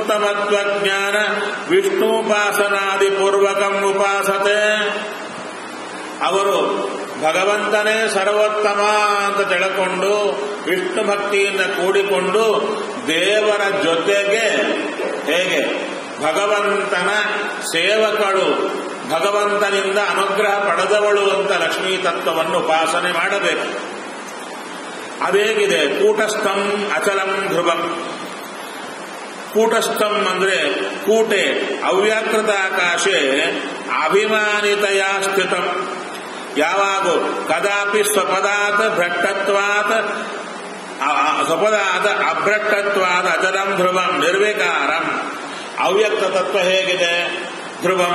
ವಿಷ್ಣೋತ್ತಮತ್ವ ಜ್ಞಾನ ವಿಷ್ಣುಪಾಸನಾದಿ ಪೂರ್ವಕಂ ಉಪಾಸತೆ ಅವರು ಭಗವಂತನೇ ಸರ್ವೋತ್ತಮ ಅಂತ ತಿಳ್ಕೊಂಡು ವಿಷ್ಣು ಭಕ್ತಿಯಿಂದ ಕೂಡಿಕೊಂಡು ದೇವರ ಜೊತೆಗೆ ಹೇಗೆ ಭಗವಂತನ ಸೇವಕಳು ಭಗವಂತನಿಂದ ಅನುಗ್ರಹ ಪಡೆದವಳು ಅಂತ ಲಕ್ಷ್ಮೀ ತತ್ವವನ್ನು ಉಪಾಸನೆ ಮಾಡಬೇಕು ಅದೇಗಿದೆ ಕೂಟಸ್ಥಂ ಅಚಲಂ ಧ್ರುವಂ ಕೂಟಸ್ಥಂ ಅಂದ್ರೆ ಕೂಟೆ ಅವ್ಯಾಕೃತ ಆಕಾಶೆ ಅಭಿಮಾನಿತೆಯ ಸ್ಥಿತಂ ಯಾವಾಗ ಕದಾಪಿ ಸ್ವಪದಾತ್ ಭ್ರಷ್ಟತ್ವಾತ್ ಸ್ವಪದಾತ್ ಅಭ್ರಷ್ಟತ್ವಾದ ಅಚಲಂ ಧ್ರುವಂ ನಿರ್ವಿಕಾರಂ ಅವ್ಯಕ್ತ ತತ್ವ ಹೇಗಿದೆ ಧ್ರುವಂ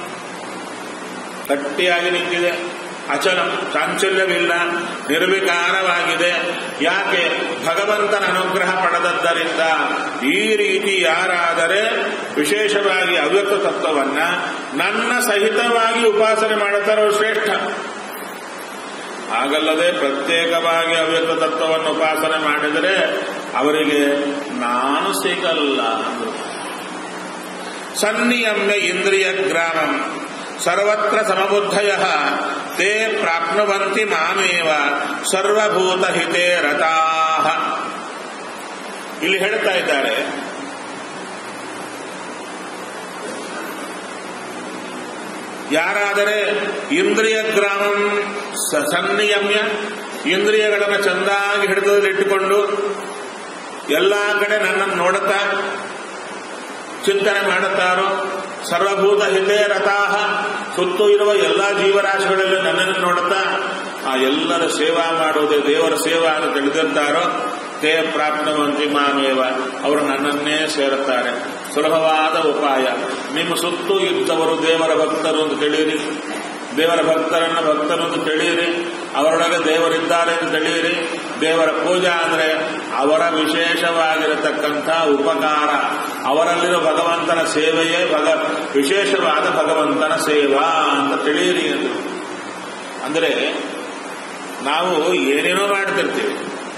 ಗಟ್ಟಿಯಾಗಿ ನಿಂತಿದೆ ಅಚಲಂ ಚಾಂಚಲ್ಯವಿಲ್ಲ ನಿರ್ವಿಕಾರವಾಗಿದೆ ಯಾಕೆ ಭಗವಂತನ ಅನುಗ್ರಹ ಪಡೆದದ್ದರಿಂದ ಈ ರೀತಿ ಯಾರಾದರೆ ವಿಶೇಷವಾಗಿ ಅವ್ಯಕ್ತ ತತ್ವವನ್ನ ನನ್ನ ಸಹಿತವಾಗಿ ಉಪಾಸನೆ ಮಾಡುತ್ತಾರೋ ಶ್ರೇಷ್ಠ ಹಾಗಲ್ಲದೆ ಪ್ರತ್ಯೇಕವಾಗಿ ಅವ್ಯಕ್ತ ತತ್ವವನ್ನು ಉಪಾಸನೆ ಮಾಡಿದರೆ ಅವರಿಗೆ ನಾನು ಸಿಗಲ್ಲ ಅಂದರು ಸನ್ನಿಯಮ್ಯ ಇಂದ್ರಿಯ ಗ್ರಾಮಂ ಸರ್ವತ್ರ ಸಮಬುದ್ಧಯ ತೇ ಪ್ರಾಪ್ನುವಂತಿ ಮಾಮೇವ ಸರ್ವಭೂತ ಹಿತೇ ರತಾಹ ಇಲ್ಲಿ ಹೇಳ್ತಾ ಇದ್ದಾರೆ ಯಾರಾದರೆ ಇಂದ್ರಿಯ ಗ್ರಾಮಂ ಸನ್ನಿಯಮ್ಯ ಇಂದ್ರಿಯಗಳನ್ನು ಚೆಂದಾಗಿ ಹಿಡಿತದಲ್ಲಿಟ್ಟುಕೊಂಡು ಎಲ್ಲಾ ಕಡೆ ನನ್ನನ್ನು ನೋಡುತ್ತಾ ಚಿಂತನೆ ಮಾಡುತ್ತಾರೋ ಸರ್ವಭೂತ ಹಿತೇ ರಥಾಹ ಸುತ್ತು ಇರುವ ಎಲ್ಲಾ ಜೀವರಾಶಿಗಳಲ್ಲಿ ನನ್ನನ್ನು ನೋಡುತ್ತಾ ಆ ಎಲ್ಲರ ಸೇವಾ ಮಾಡುವುದೇ ದೇವರ ಸೇವಾ ಅಂತ ತಿಳಿದಿರ್ತಾರೋ ತೇ ಪ್ರಾಪ್ತವಂತಿ ಮಾಮೇವ ಅವರು ನನ್ನನ್ನೇ ಸೇರುತ್ತಾರೆ ಸುಲಭವಾದ ಉಪಾಯ ನಿಮ್ಮ ಸುತ್ತು ಇದ್ದವರು ದೇವರ ಭಕ್ತರು ಅಂತ ತಿಳಿಯಿರಿ ದೇವರ ಭಕ್ತರನ್ನ ಭಕ್ತರು ಅಂತ ತಿಳಿಯಿರಿ ಅವರೊಳಗೆ ದೇವರಿದ್ದಾರೆ ಅಂತ ತಿಳಿಯಿರಿ ದೇವರ ಪೂಜಾ ಅಂದ್ರೆ ಅವರ ವಿಶೇಷವಾಗಿರತಕ್ಕಂಥ ಉಪಕಾರ ಅವರಲ್ಲಿರೋ ಭಗವಂತನ ಸೇವೆಯೇ ಭಗ ವಿಶೇಷವಾದ ಭಗವಂತನ ಸೇವಾ ಅಂತ ತಿಳಿಯಿರಿ ಎಂದು ಅಂದರೆ ನಾವು ಏನೇನೋ ಮಾಡ್ತಿರ್ತೀವಿ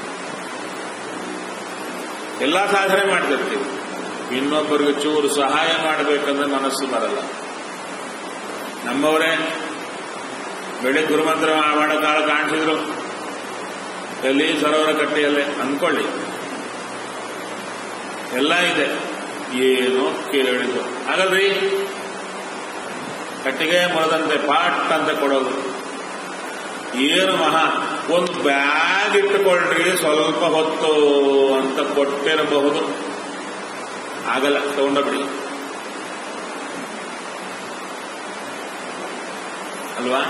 ಎಲ್ಲ ಸಾಧನೆ ಮಾಡ್ತಿರ್ತೀವಿ ಇನ್ನೊಬ್ಬರಿಗೆ ಚೂರು ಸಹಾಯ ಮಾಡಬೇಕಂದ್ರೆ ಮನಸ್ಸು ಬರಲ್ಲ ನಮ್ಮವರೇ ಬೆಳೆ ಗುರುಮಂತ್ರ ಮಾಡೋ ಕಾಲ ಕಾಣಿಸಿದ್ರು ಎಲ್ಲಿ ಸರೋವರ ಕಟ್ಟೆಯಲ್ಲೇ ಅಂದ್ಕೊಳ್ಳಿ ಎಲ್ಲ ಇದೆ ಏನೋ ಕೇಳಿದ್ರು ಹಾಗಲ್ರಿ ಕಟ್ಟಿಗೆ ಮೊದದಂತೆ ಪಾಟ್ ಅಂತ ಕೊಡೋದು ಏನು ಮಹಾ ಒಂದು ಬ್ಯಾಗ್ ಇಟ್ಟುಕೊಳ್ರಿ ಸ್ವಲ್ಪ ಹೊತ್ತು ಅಂತ ಕೊಟ್ಟಿರಬಹುದು ಆಗಲ್ಲ ತಗೊಂಡೋಗ್ಬಿಡಿ ಅಲ್ವಾ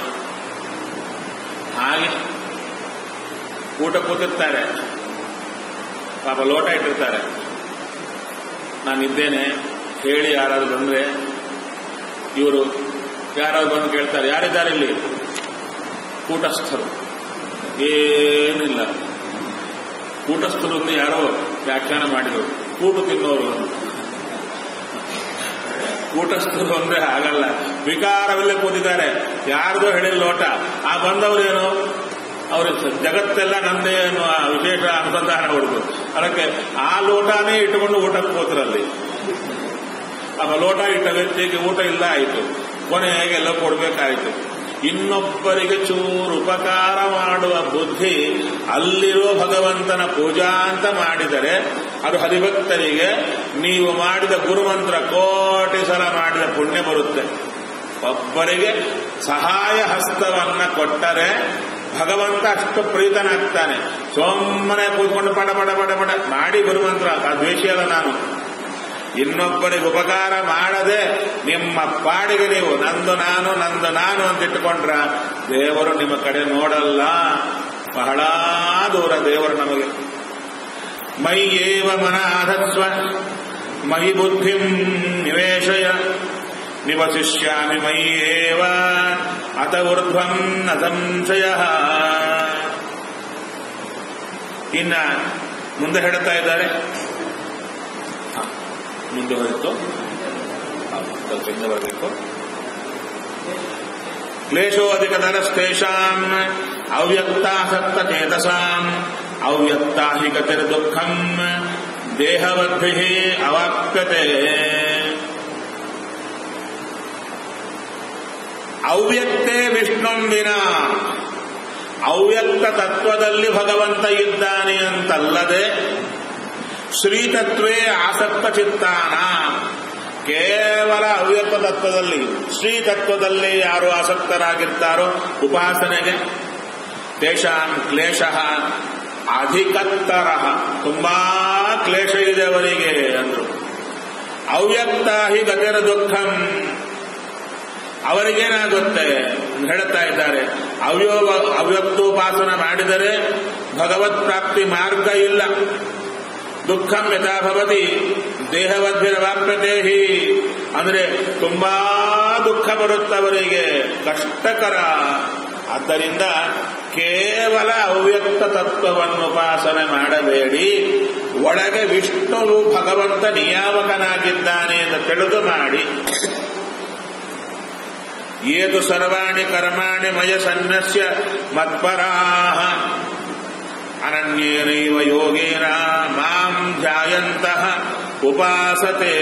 ಹಾಗೆ ಊಟ ಕೂತಿರ್ತಾರೆ ಪಾಪ ಲೋಟ ಇಟ್ಟಿರ್ತಾರೆ ನಾನಿದ್ದೇನೆ ಹೇಳಿ ಯಾರಾದ್ರು ಬಂದ್ರೆ ಇವರು ಯಾರಾದ್ರು ಬಂದು ಕೇಳ್ತಾರೆ ಯಾರಿದ್ದಾರೆ ಇಲ್ಲಿ ಕೂಟಸ್ಥರು ಏನಿಲ್ಲ ಕೂಟಸ್ಥರು ಅಂತ ಯಾರೋ ವ್ಯಾಖ್ಯಾನ ಮಾಡಿದರು ಕೂಟು ತಿನ್ನೋರು ಅಂತ ಕೂಟಸ್ಥರು ಅಂದ್ರೆ ಆಗಲ್ಲ ವಿಕಾರವಿಲ್ಲೇ ಕೂತಿದ್ದಾರೆ ಯಾರ್ದೋ ಹೇಳಿದ ಲೋಟ ಆ ಬಂದವರೇನು ಅವ್ರಿಗೆ ಜಗತ್ತೆಲ್ಲ ನಂದೇ ಅನ್ನುವ ವಿಶೇಷ ಅನುಸಂಧಾನ ಹೊಡೆದು ಅದಕ್ಕೆ ಆ ಲೋಟನೇ ಇಟ್ಟುಕೊಂಡು ಊಟಕ್ಕೆ ಹೋದ್ರಲ್ಲಿ ಆ ಲೋಟ ಇಟ್ಟ ವ್ಯಕ್ತಿಗೆ ಊಟ ಇಲ್ಲ ಆಯಿತು ಕೊನೆಗೆ ಎಲ್ಲ ಕೊಡ್ಬೇಕಾಯಿತು ಇನ್ನೊಬ್ಬರಿಗೆ ಚೂರು ಉಪಕಾರ ಮಾಡುವ ಬುದ್ಧಿ ಅಲ್ಲಿರೋ ಭಗವಂತನ ಪೂಜಾ ಅಂತ ಮಾಡಿದರೆ ಅದು ಹರಿಭಕ್ತರಿಗೆ ನೀವು ಮಾಡಿದ ಗುರುಮಂತ್ರ ಕೋಟಿ ಸಲ ಮಾಡಿದ ಪುಣ್ಯ ಬರುತ್ತೆ ಒಬ್ಬರಿಗೆ ಸಹಾಯ ಹಸ್ತವನ್ನ ಕೊಟ್ಟರೆ ಭಗವಂತ ಅಷ್ಟು ಪ್ರೀತನಾಗ್ತಾನೆ ಸೊಮ್ಮನೆ ಕೂತ್ಕೊಂಡು ಪಡ ಪಡ ಪಡ ಪಡ ಮಾಡಿ ಗುರುಮಂತ್ರ ದ್ವೇಷಿಯಲ್ಲ ನಾನು ಇನ್ನೊಬ್ಬರಿಗೆ ಉಪಕಾರ ಮಾಡದೆ ನಿಮ್ಮ ಪಾಡಿಗೆ ನೀವು ನಂದು ನಾನು ನಂದು ನಾನು ಅಂತ ಇಟ್ಟುಕೊಂಡ್ರ ದೇವರು ನಿಮ್ಮ ಕಡೆ ನೋಡಲ್ಲ ಬಹಳ ದೂರ ದೇವರು ನಮಗೆ ಮೈ ಏವ ಮನಾಧತ್ವ ಮೈ ಬುದ್ಧಿಂ ನಿವೇಶಯ ನಿವಸಿಷ್ಯಾಮಿ ಮೈ ಏವ ಅತ ಊರ್ಧ್ವಂ ನ ಸಂಶಯ ಇನ್ನ ಮುಂದೆ ಹೇಳ್ತಾ ಇದ್ದಾರೆ ಮುಂದೆ ಹೋಯಿತು ಸ್ವಲ್ಪ ಬರಬೇಕು ಕ್ಲೇಶೋಧಿಕತರಸ್ತೇಷಾಂ ಅವ್ಯಕ್ತಾಸಕ್ತ ಚೇತಸಾಂ ಅವ್ಯಕ್ತಾ ಹಿ ಗತಿರ್ದುಃಖಂ ದೇಹವದ್ಭಿಃ ಅವಾಪ್ಯತೆ ಅವ್ಯಕ್ತೇ ವಿಷ್ಣುಂಬಿನ ಅವ್ಯಕ್ತ ತತ್ವದಲ್ಲಿ ಭಗವಂತ ಇದ್ದಾನೆ ಅಂತಲ್ಲದೆ ಶ್ರೀತತ್ವೇ ಆಸಕ್ತ ಚಿತ್ತಾನ ಕೇವಲ ಅವ್ಯಕ್ತ ತತ್ವದಲ್ಲಿ ಶ್ರೀತತ್ವದಲ್ಲಿ ಯಾರು ಆಸಕ್ತರಾಗಿರ್ತಾರೋ ಉಪಾಸನೆಗೆ ತೇಷಾಂ ಕ್ಲೇಶ ಅಧಿಕತ್ತರ ತುಂಬಾ ಕ್ಲೇಶ ಇದೆ ಅವರಿಗೆ ಅಂದ್ರು ಅವ್ಯಕ್ತ ಹಿ ಗತಿರ ದುಃಖಂ ಅವರಿಗೇನಾಗುತ್ತೆ ಅಂತ ಹೇಳ್ತಾ ಇದ್ದಾರೆ ಅವ್ಯೋಗ ಅವ್ಯಕ್ತೋಪಾಸನ ಮಾಡಿದರೆ ಭಗವತ್ ಪ್ರಾಪ್ತಿ ಮಾರ್ಗ ಇಲ್ಲ ದುಃಖಂ ಯಥಾ ಭವತಿ ದೇಹವದ್ಭಿರವಾಪ್ಯತೆ ಹಿ ಅಂದ್ರೆ ತುಂಬಾ ದುಃಖ ಬರುತ್ತವರಿಗೆ ಕಷ್ಟಕರ ಆದ್ದರಿಂದ ಕೇವಲ ಅವ್ಯಕ್ತ ತತ್ವವನ್ನು ಉಪಾಸನೆ ಮಾಡಬೇಡಿ ಒಳಗೆ ವಿಷ್ಣುವು ಭಗವಂತ ನಿಯಾಮಕನಾಗಿದ್ದಾನೆ ಎಂದು ತಿಳಿದು ಮಾಡಿ ಏದು ಸರ್ವಾಣಿ ಕರ್ಮಾಣಿ ಮಯ ಸನ್ಯಸ್ಯ ಮತ್ಪರಾಹ ಅನನ್ಯೇನೈವ ಯೋಗೇನ ಮಾಂ ಧ್ಯಾಯಂತಹ ಉಪಾಸತೆ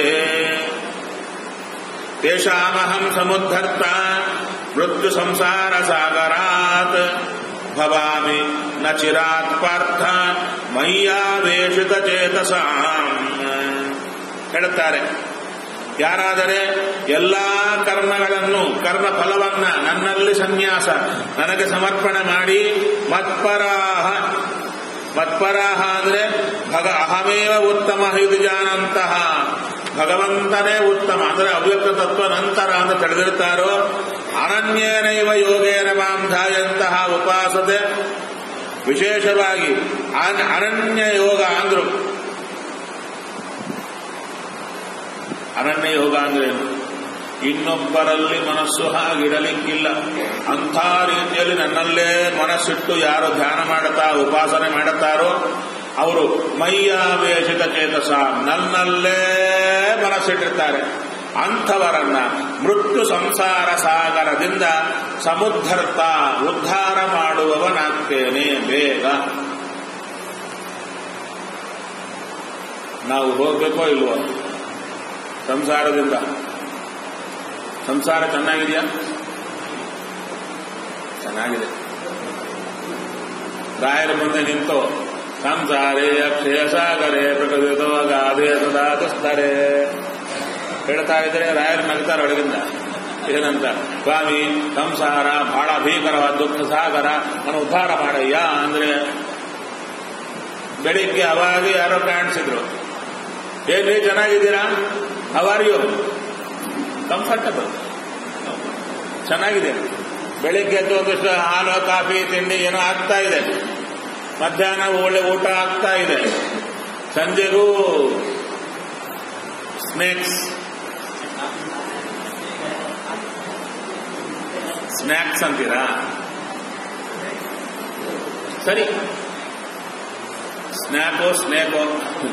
ತೇಷಾಮಹಂ ಸಮುದ್ಧರ್ತ ಮೃತ್ಯು ಸಂಸಾರ ಸಾಗರಾತ್ ಭವಾಮಿ ನ ಚಿರಾತ್ ಪಾರ್ಥ ಮಯ್ಯಾವೇಶಿತ ಚೇತಸಾಂ ಹೇಳುತ್ತಾರೆ ಯಾರಾದರೆ ಎಲ್ಲಾ ಕರ್ಮಗಳನ್ನು ಕರ್ಮ ಫಲವನ್ನ ನನ್ನಲ್ಲಿ ಸನ್ಯಾಸ ನನಗೆ ಸಮರ್ಪಣೆ ಮಾಡಿ ಮತ್ಪರಾಹ ಮತ್ಪರಾಹ ಅಂದ್ರೆ ಭಗ ಅಹಮೇವ ಉತ್ತಮ ಇದು ಜಾನಂತಹ ಭಗವಂತನೇ ಉತ್ತಮ ಅಂದ್ರೆ ಅವ್ಯಕ್ತ ತತ್ವ ನಂತರ ಅಂತ ತಿಳಿದಿರ್ತಾರೋ ಅನನ್ಯೇನೈವ ಯೋಗೇನ ಮಾಂ ಧಾಯಂತಹ ಉಪಾಸತೆ ವಿಶೇಷವಾಗಿ ಅನ್- ಅನನ್ಯ ಯೋಗ ಅಂದ್ರು ಅನನ್ಯ ಯೋಗ ಅಂದ್ರೆ ಏನು? ಇನ್ನೊಬ್ಬರಲ್ಲಿ ಮನಸ್ಸು ಹಾಗಿಡಲಿಕ್ಕಿಲ್ಲ ಅಂಥ ರೀತಿಯಲ್ಲಿ ನನ್ನಲ್ಲೇ ಮನಸ್ಸಿಟ್ಟು ಯಾರು ಧ್ಯಾನ ಮಾಡುತ್ತಾ ಉಪಾಸನೆ ಮಾಡುತ್ತಾರೋ ಅವರು ಮೈಯಾವೇಶಿತ ಚೇತಸ ನನ್ನಲ್ಲೇ ಮನಸ್ಸಿಟ್ಟಿರ್ತಾರೆ ಅಂಥವರನ್ನ ಮೃತ್ಯು ಸಂಸಾರ ಸಾಗರದಿಂದ ಸಮುದ್ಧರ್ತ ಉದ್ಧಾರ ಮಾಡುವವನಾಗ್ತೇನೆ ಬೇಗ ನಾವು ಹೋಗ್ಬೇಕೋ ಇಲ್ವೋ ಸಂಸಾರದಿಂದ ಸಂಸಾರ ಚೆನ್ನಾಗಿದೆಯಾ ಚೆನ್ನಾಗಿದೆ ರಾಯರ ಮುಂದೆ ನಿಂತು ಸಂಸಾರೇ ಅಕ್ಷಯ ಸಾಗರೇ ಪ್ರಕೃತಿತೋ ಗಾದೆ ಸದಾತಸ್ತಾರೆ ಹೇಳ್ತಾ ಇದ್ರೆ ರಾಯರು ನಗ್ತಾರೆ ಒಳಗಿಂದ ಏನಂತ ಸ್ವಾಮಿ ಸಂಸಾರ ಬಹಳ ಭೀಕರವಾದ ದುಃಖ ಸಾಗರ ನಾನು ಉದ್ಧಾರ ಮಾಡಯ್ಯ ಅಂದ್ರೆ ಬೆಳಿಗ್ಗೆ ಅವಾಗ ಯಾರೋ ಕಾಣಿಸಿದ್ರು ಏನ್ರಿ ಚೆನ್ನಾಗಿದ್ದೀರಾ ಆರ್ ಯು ಕಂಫರ್ಟಬಲ್ ಚೆನ್ನಾಗಿದೆ ಬೆಳಿಗ್ಗೆ ಎದ್ದು ಒಂದಷ್ಟು ಹಾಲು ಕಾಫಿ ತಿಂಡಿ ಏನೋ ಆಗ್ತಾ ಇದೆ ಮಧ್ಯಾಹ್ನ ಒಳ್ಳೆ ಊಟ ಆಗ್ತಾ ಇದೆ ಸಂಜೆಗೂ ಸ್ನೇಕ್ಸ್ ಸ್ನ್ಯಾಕ್ಸ್ ಅಂತೀರಾ ಸರಿ ಸ್ನ್ಯಾಕೋ ಸ್ನೇಕೋ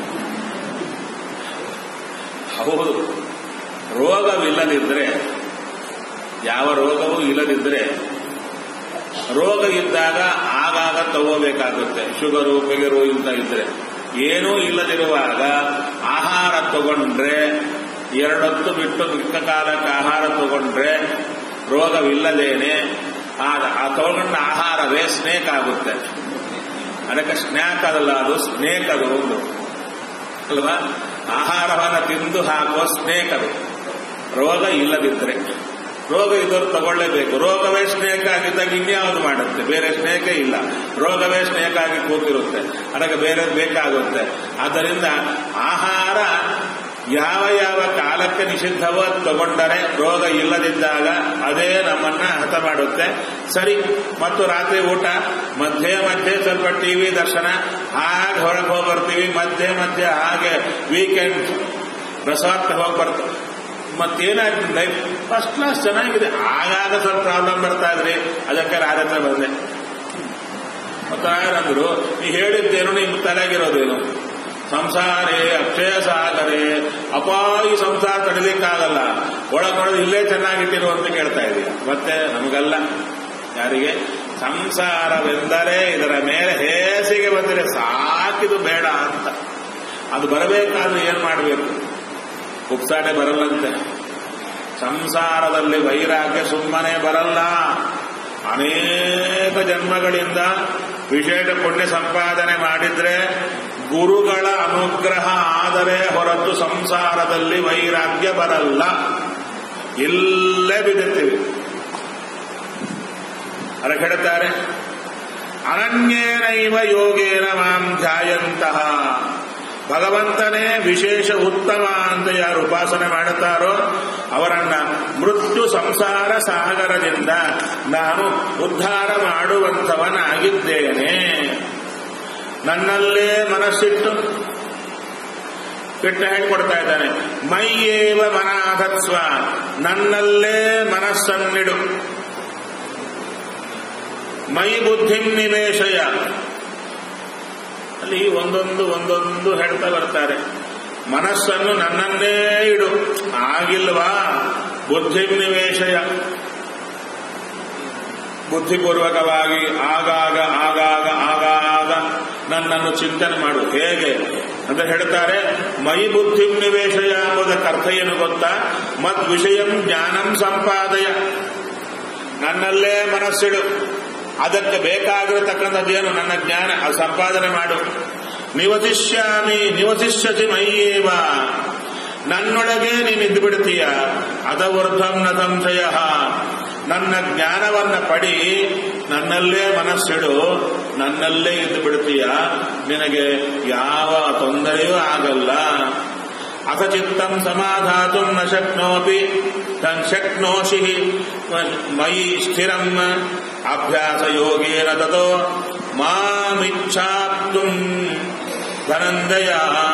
ಹೌದು ರೋಗವಿಲ್ಲದಿದ್ರೆ ಯಾವ ರೋಗವೂ ಇಲ್ಲದಿದ್ರೆ ರೋಗ ಇದ್ದಾಗ ಆಗಾಗ ತಗೋಬೇಕಾಗುತ್ತೆ ಶುಗರು ಬಿಗರು ಇಂತ ಇದ್ರೆ ಏನೂ ಇಲ್ಲದಿರುವಾಗ ಆಹಾರ ತಗೊಂಡ್ರೆ ಎರಡೊತ್ತು ಬಿಟ್ಟು ಮಿಕ್ಕ ಕಾಲಕ್ಕೆ ಆಹಾರ ತಗೊಂಡ್ರೆ ರೋಗವಿಲ್ಲದೇನೆ ಆ ಆ ತಗೊಂಡ ಆಹಾರವೇ ಸ್ನೇಕ್ ಆಗುತ್ತೆ ಅದಕ್ಕೆ ಸ್ನ್ಯಾಕ್ ಅದಲ್ಲ ಅದು ಸ್ನೇಕ್ ಅದು ಒಂದು ಅಲ್ವಾ ಆಹಾರವನ್ನು ತಿಂದು ಹಾಕುವ ಸ್ನೇಕ್ ಅದು ರೋಗ ಇಲ್ಲದಿದ್ರೆ ರೋಗ ಇದ್ದವರು ತಗೊಳ್ಳೇಬೇಕು ರೋಗವೇ ಸ್ನೇಕ್ ಆಗಿದ್ದಾಗ ಇನ್ಯಾವುದು ಮಾಡುತ್ತೆ ಬೇರೆ ಸ್ನೇಕೇ ಇಲ್ಲ ರೋಗವೇ ಸ್ನೇಕ್ ಆಗಿ ಕೂತಿರುತ್ತೆ ಅದಕ್ಕೆ ಬೇರೆ ಬೇಕಾಗುತ್ತೆ ಆದ್ದರಿಂದ ಆಹಾರ ಯಾವ ಯಾವ ಕಾಲಕ್ಕೆ ನಿಷಿದ್ಧವೋ ಅದು ತಗೊಂಡರೆ ರೋಗ ಇಲ್ಲದಿದ್ದಾಗ ಅದೇ ನಮ್ಮನ್ನ ಹತ ಮಾಡುತ್ತೆ ಸರಿ ಮತ್ತು ರಾತ್ರಿ ಊಟ ಮಧ್ಯೆ ಮಧ್ಯೆ ಸ್ವಲ್ಪ ಟಿವಿ ದರ್ಶನ ಹಾಗೆ ಹೊರಗೆ ಹೋಗಿ ಬರ್ತೀವಿ ಮಧ್ಯೆ ಮಧ್ಯೆ ಹಾಗೆ ವೀಕೆಂಡ್ ರೆಸಾರ್ಟ್ ಹೋಗಿ ಬರ್ತೀವಿ ಮತ್ತೇನಾಗ್ತದೆ ಲೈಫ್ ಫಸ್ಟ್ ಕ್ಲಾಸ್ ಚೆನ್ನಾಗಿದೆ ಆಗಾಗ ಸ್ವಲ್ಪ ಪ್ರಾಬ್ಲಮ್ ಬರ್ತಾ ಇದ್ರಿ ಅದಕ್ಕೆ ರಾಜ ಹತ್ರ ಬಂದೆ ಮತ್ತೆ ಯಾರಂದ್ರು ನೀ ಹೇಳಿದ್ದೇನು ನಿಮ್ ತಲೆಗಿರೋದೇನು ಸಂಸಾರೇ ಅಕ್ಷಯ ಸಾಗರೇ ಅಪ್ಪ ಈ ಸಂಸಾರ ತಡಿಲಿಕ್ಕಾಗಲ್ಲ ಒಳಗೊಳಗೆ ಇಲ್ಲೇ ಚೆನ್ನಾಗಿಟ್ಟಿರು ಅಂತ ಕೇಳ್ತಾ ಇದೀಯ ಮತ್ತೆ ನಮಗಲ್ಲ ಯಾರಿಗೆ ಸಂಸಾರವೆಂದರೆ ಇದರ ಮೇಲೆ ಹೇಸಿಗೆ ಬಂದರೆ ಸಾಕಿದು ಬೇಡ ಅಂತ ಅದು ಬರಬೇಕಾದ್ರೆ ಏನ್ ಮಾಡಬೇಕು ಉಪ್ಸಾಟೆ ಬರಲ್ಲಂತೆ ಸಂಸಾರದಲ್ಲಿ ವೈರಾಗ್ಯ ಸುಮ್ಮನೆ ಬರಲ್ಲ ಅನೇಕ ಜನ್ಮಗಳಿಂದ ವಿಶೇಷ ಪುಣ್ಯ ಸಂಪಾದನೆ ಮಾಡಿದ್ರೆ ಗುರುಗಳ ಅನುಗ್ರಹ ಆದರೆ ಹೊರತು ಸಂಸಾರದಲ್ಲಿ ವೈರಾಗ್ಯ ಬರಲ್ಲ ಇಲ್ಲೇ ಬಿದ್ದಿರ್ತೀವಿ ಅದಕ್ಕೆ ಹೇಳ್ತಾರೆ ಅನನ್ಯೇನೈವ ಯೋಗೇನ ಮಾಂ ಧ್ಯಾಯಂತಹ ಭಗವಂತನೇ ವಿಶೇಷ ಉತ್ತಮ ಅಂತ ಯಾರು ಉಪಾಸನೆ ಮಾಡುತ್ತಾರೋ ಅವರನ್ನ ಮೃತ್ಯು ಸಂಸಾರ ಸಾಗರದಿಂದ ನಾನು ಉದ್ಧಾರ ಮಾಡುವಂಥವನಾಗಿದ್ದೇನೆ ನನ್ನಲ್ಲೇ ಮನಸ್ಸಿಟ್ಟು ಕೃಷ್ಣ ಹೇಳ್ಕೊಡ್ತಾ ಇದ್ದಾನೆ ಮೈಯೇವ ಮನಾಧತ್ಸ್ವ ನನ್ನಲ್ಲೇ ಮನಸ್ಸನ್ನಿಡು ಮೈ ಬುದ್ಧಿಂ ನಿವೇಶಯ ಅಲ್ಲಿ ಒಂದೊಂದು ಒಂದೊಂದು ಹೇಳ್ತಾ ಬರ್ತಾರೆ ಮನಸ್ಸನ್ನು ನನ್ನನ್ನೇ ಇಡು ಆಗಿಲ್ವಾ ಬುದ್ಧಿಂ ನಿವೇಶಯ ಬುದ್ಧಿಪೂರ್ವಕವಾಗಿ ಆಗಾಗ ಆಗಾಗ ಆಗಾಗ ನನ್ನನ್ನು ಚಿಂತನೆ ಮಾಡು ಹೇಗೆ ಅಂತ ಹೇಳ್ತಾರೆ ಮೈ ಬುದ್ಧಿಂ ನಿವೇಶಯ ಎಂಬುದಕ್ಕೆ ಅರ್ಥ ಏನು ಗೊತ್ತಾ ಮತ್ ವಿಷಯಂ ಜ್ಞಾನಂ ಸಂಪಾದಯ ನನ್ನಲ್ಲೇ ಮನಸ್ಸಿಡು ಅದಕ್ಕೆ ಬೇಕಾಗಿರತಕ್ಕಂಥದ್ದೇನು ನನ್ನ ಜ್ಞಾನ ಅದು ಸಂಪಾದನೆ ಮಾಡು ನಿವಸಿಷ್ಯಾಮಿ ನಿವಸಿಷ್ಯತಿ ಮೈಯೇವ ನನ್ನೊಳಗೆ ನೀನು ಇದ್ದು ಬಿಡ್ತೀಯ ಅದವರ್ಧಂ ನ ಸಂಶಯ ನನ್ನ ಜ್ಞಾನವನ್ನ ಪಡಿ ನನ್ನಲ್ಲೇ ಮನಸ್ಸಿಡು ನನ್ನಲ್ಲೇ ಇದ್ದು ಬಿಡ್ತೀಯ ನಿನಗೆ ಯಾವ ತೊಂದರೆಯೂ ಆಗಲ್ಲ ಅಥ ಚಿತ್ತಂ ಸಮಾಧಾತು ನ ಶಕ್ನೋಪಿ ತನ್ ಶಕ್ನೋಷಿ ಮಯಿ ಸ್ಥಿರಂ ಅಭ್ಯಾಸ ಯೋಗೇನ ತತೋ ಮಾಮಿಚ್ಛಾಪ್ತು ಧನಂಜಯ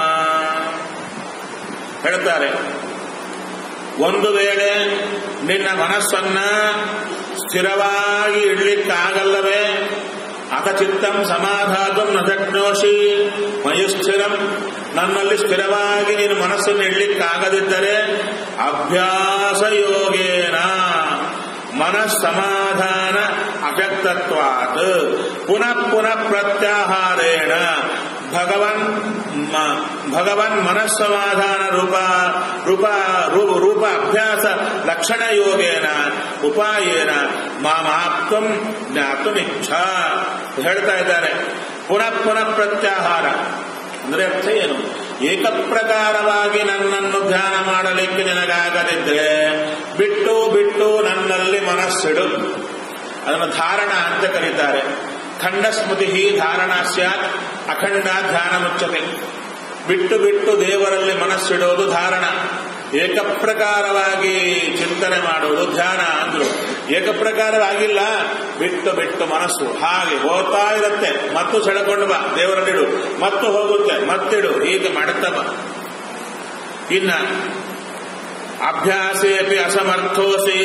ಹೇಳ್ತಾರೆ ಒಂದು ವೇಳೆ ನಿನ್ನ ಮನಸ್ಸನ್ನ ಸ್ಥಿರವಾಗಿ ಇಡ್ಲಿಕ್ಕಾಗಲ್ಲವೇ ಅಥ ಚಿತ್ತಂ ಸಮಾಧಾತು ನ ಶಕ್ನೋಷಿ ಮಯುಸ್ಥಿರಂ ನನ್ನಲ್ಲಿ ಸ್ಥಿರವಾಗಿ ನೀನು ಮನಸ್ಸನ್ನು ಇಡ್ಲಿಕ್ಕಾಗದಿದ್ದರೆ ಅಭ್ಯಾಸ ಯೋಗೇನ ಮನಸ್ಸಮಾಧಾನ ಅಶಕ್ತತ್ವಾತ್ ಪುನಃ ಪುನಃ ಪ್ರತ್ಯಾಹಾರೇಣ ಭಗವನ್ ಭಗವನ್ ಮನಸ್ಸಮಾಧಾನ ರೂಪ ರೂಪ ರೂಪ ಅಭ್ಯಾಸ ಲಕ್ಷಣ ಯೋಗೇನ ಉಪಾಯೇನ ಮಾಮಾಪ್ತಂ ಜ್ಞಾತುಮಿಚ್ಛಾ ಹೇಳ್ತಾ ಇದ್ದಾರೆ ಪುನಃ ಪುನಃ ಪ್ರತ್ಯಾಹಾರ ಅಂದ್ರೆ ಅರ್ಥ ಏನು ಏಕಪ್ರಕಾರವಾಗಿ ನನ್ನನ್ನು ಧ್ಯಾನ ಮಾಡಲಿಕ್ಕೆ ನಿನಗಾಗದಿದ್ರೆ ಬಿಟ್ಟು ಬಿಟ್ಟು ನನ್ನಲ್ಲಿ ಮನಸ್ಸಿಡು ಅದನ್ನು ಧಾರಣ ಅಂತ ಕರೀತಾರೆ ಖಂಡ ಸ್ಮೃತಿ ಧಾರಣ ಸ್ಯಾತ್ ಅಖಂಡ ಧ್ಯಾನ ಮುಚ್ಚತೆ ಬಿಟ್ಟು ಬಿಟ್ಟು ದೇವರಲ್ಲಿ ಮನಸ್ಸಿಡೋದು ಧಾರಣ ಏಕಪ್ರಕಾರವಾಗಿ ಚಿಂತನೆ ಮಾಡುವುದು ಧ್ಯಾನ ಅಂದ್ರು ಏಕಪ್ರಕಾರವಾಗಿಲ್ಲ ಬಿಟ್ಟು ಬಿಟ್ಟು ಮನಸ್ಸು ಹಾಗೆ ಹೋಗ್ತಾ ಇರುತ್ತೆ ಮತ್ತು ಸೆಳೆಕೊಂಡು ಬಾ ದೇವರಲ್ಲಿಡು ಮತ್ತು ಹೋಗುತ್ತೆ ಮತ್ತಿಡು ಹೀಗೆ ಮಾಡುತ್ತಾ ಬಾ ಇನ್ನ ಅಭ್ಯಾಸೇಪಿ ಅಸಮರ್ಥೋಸಿ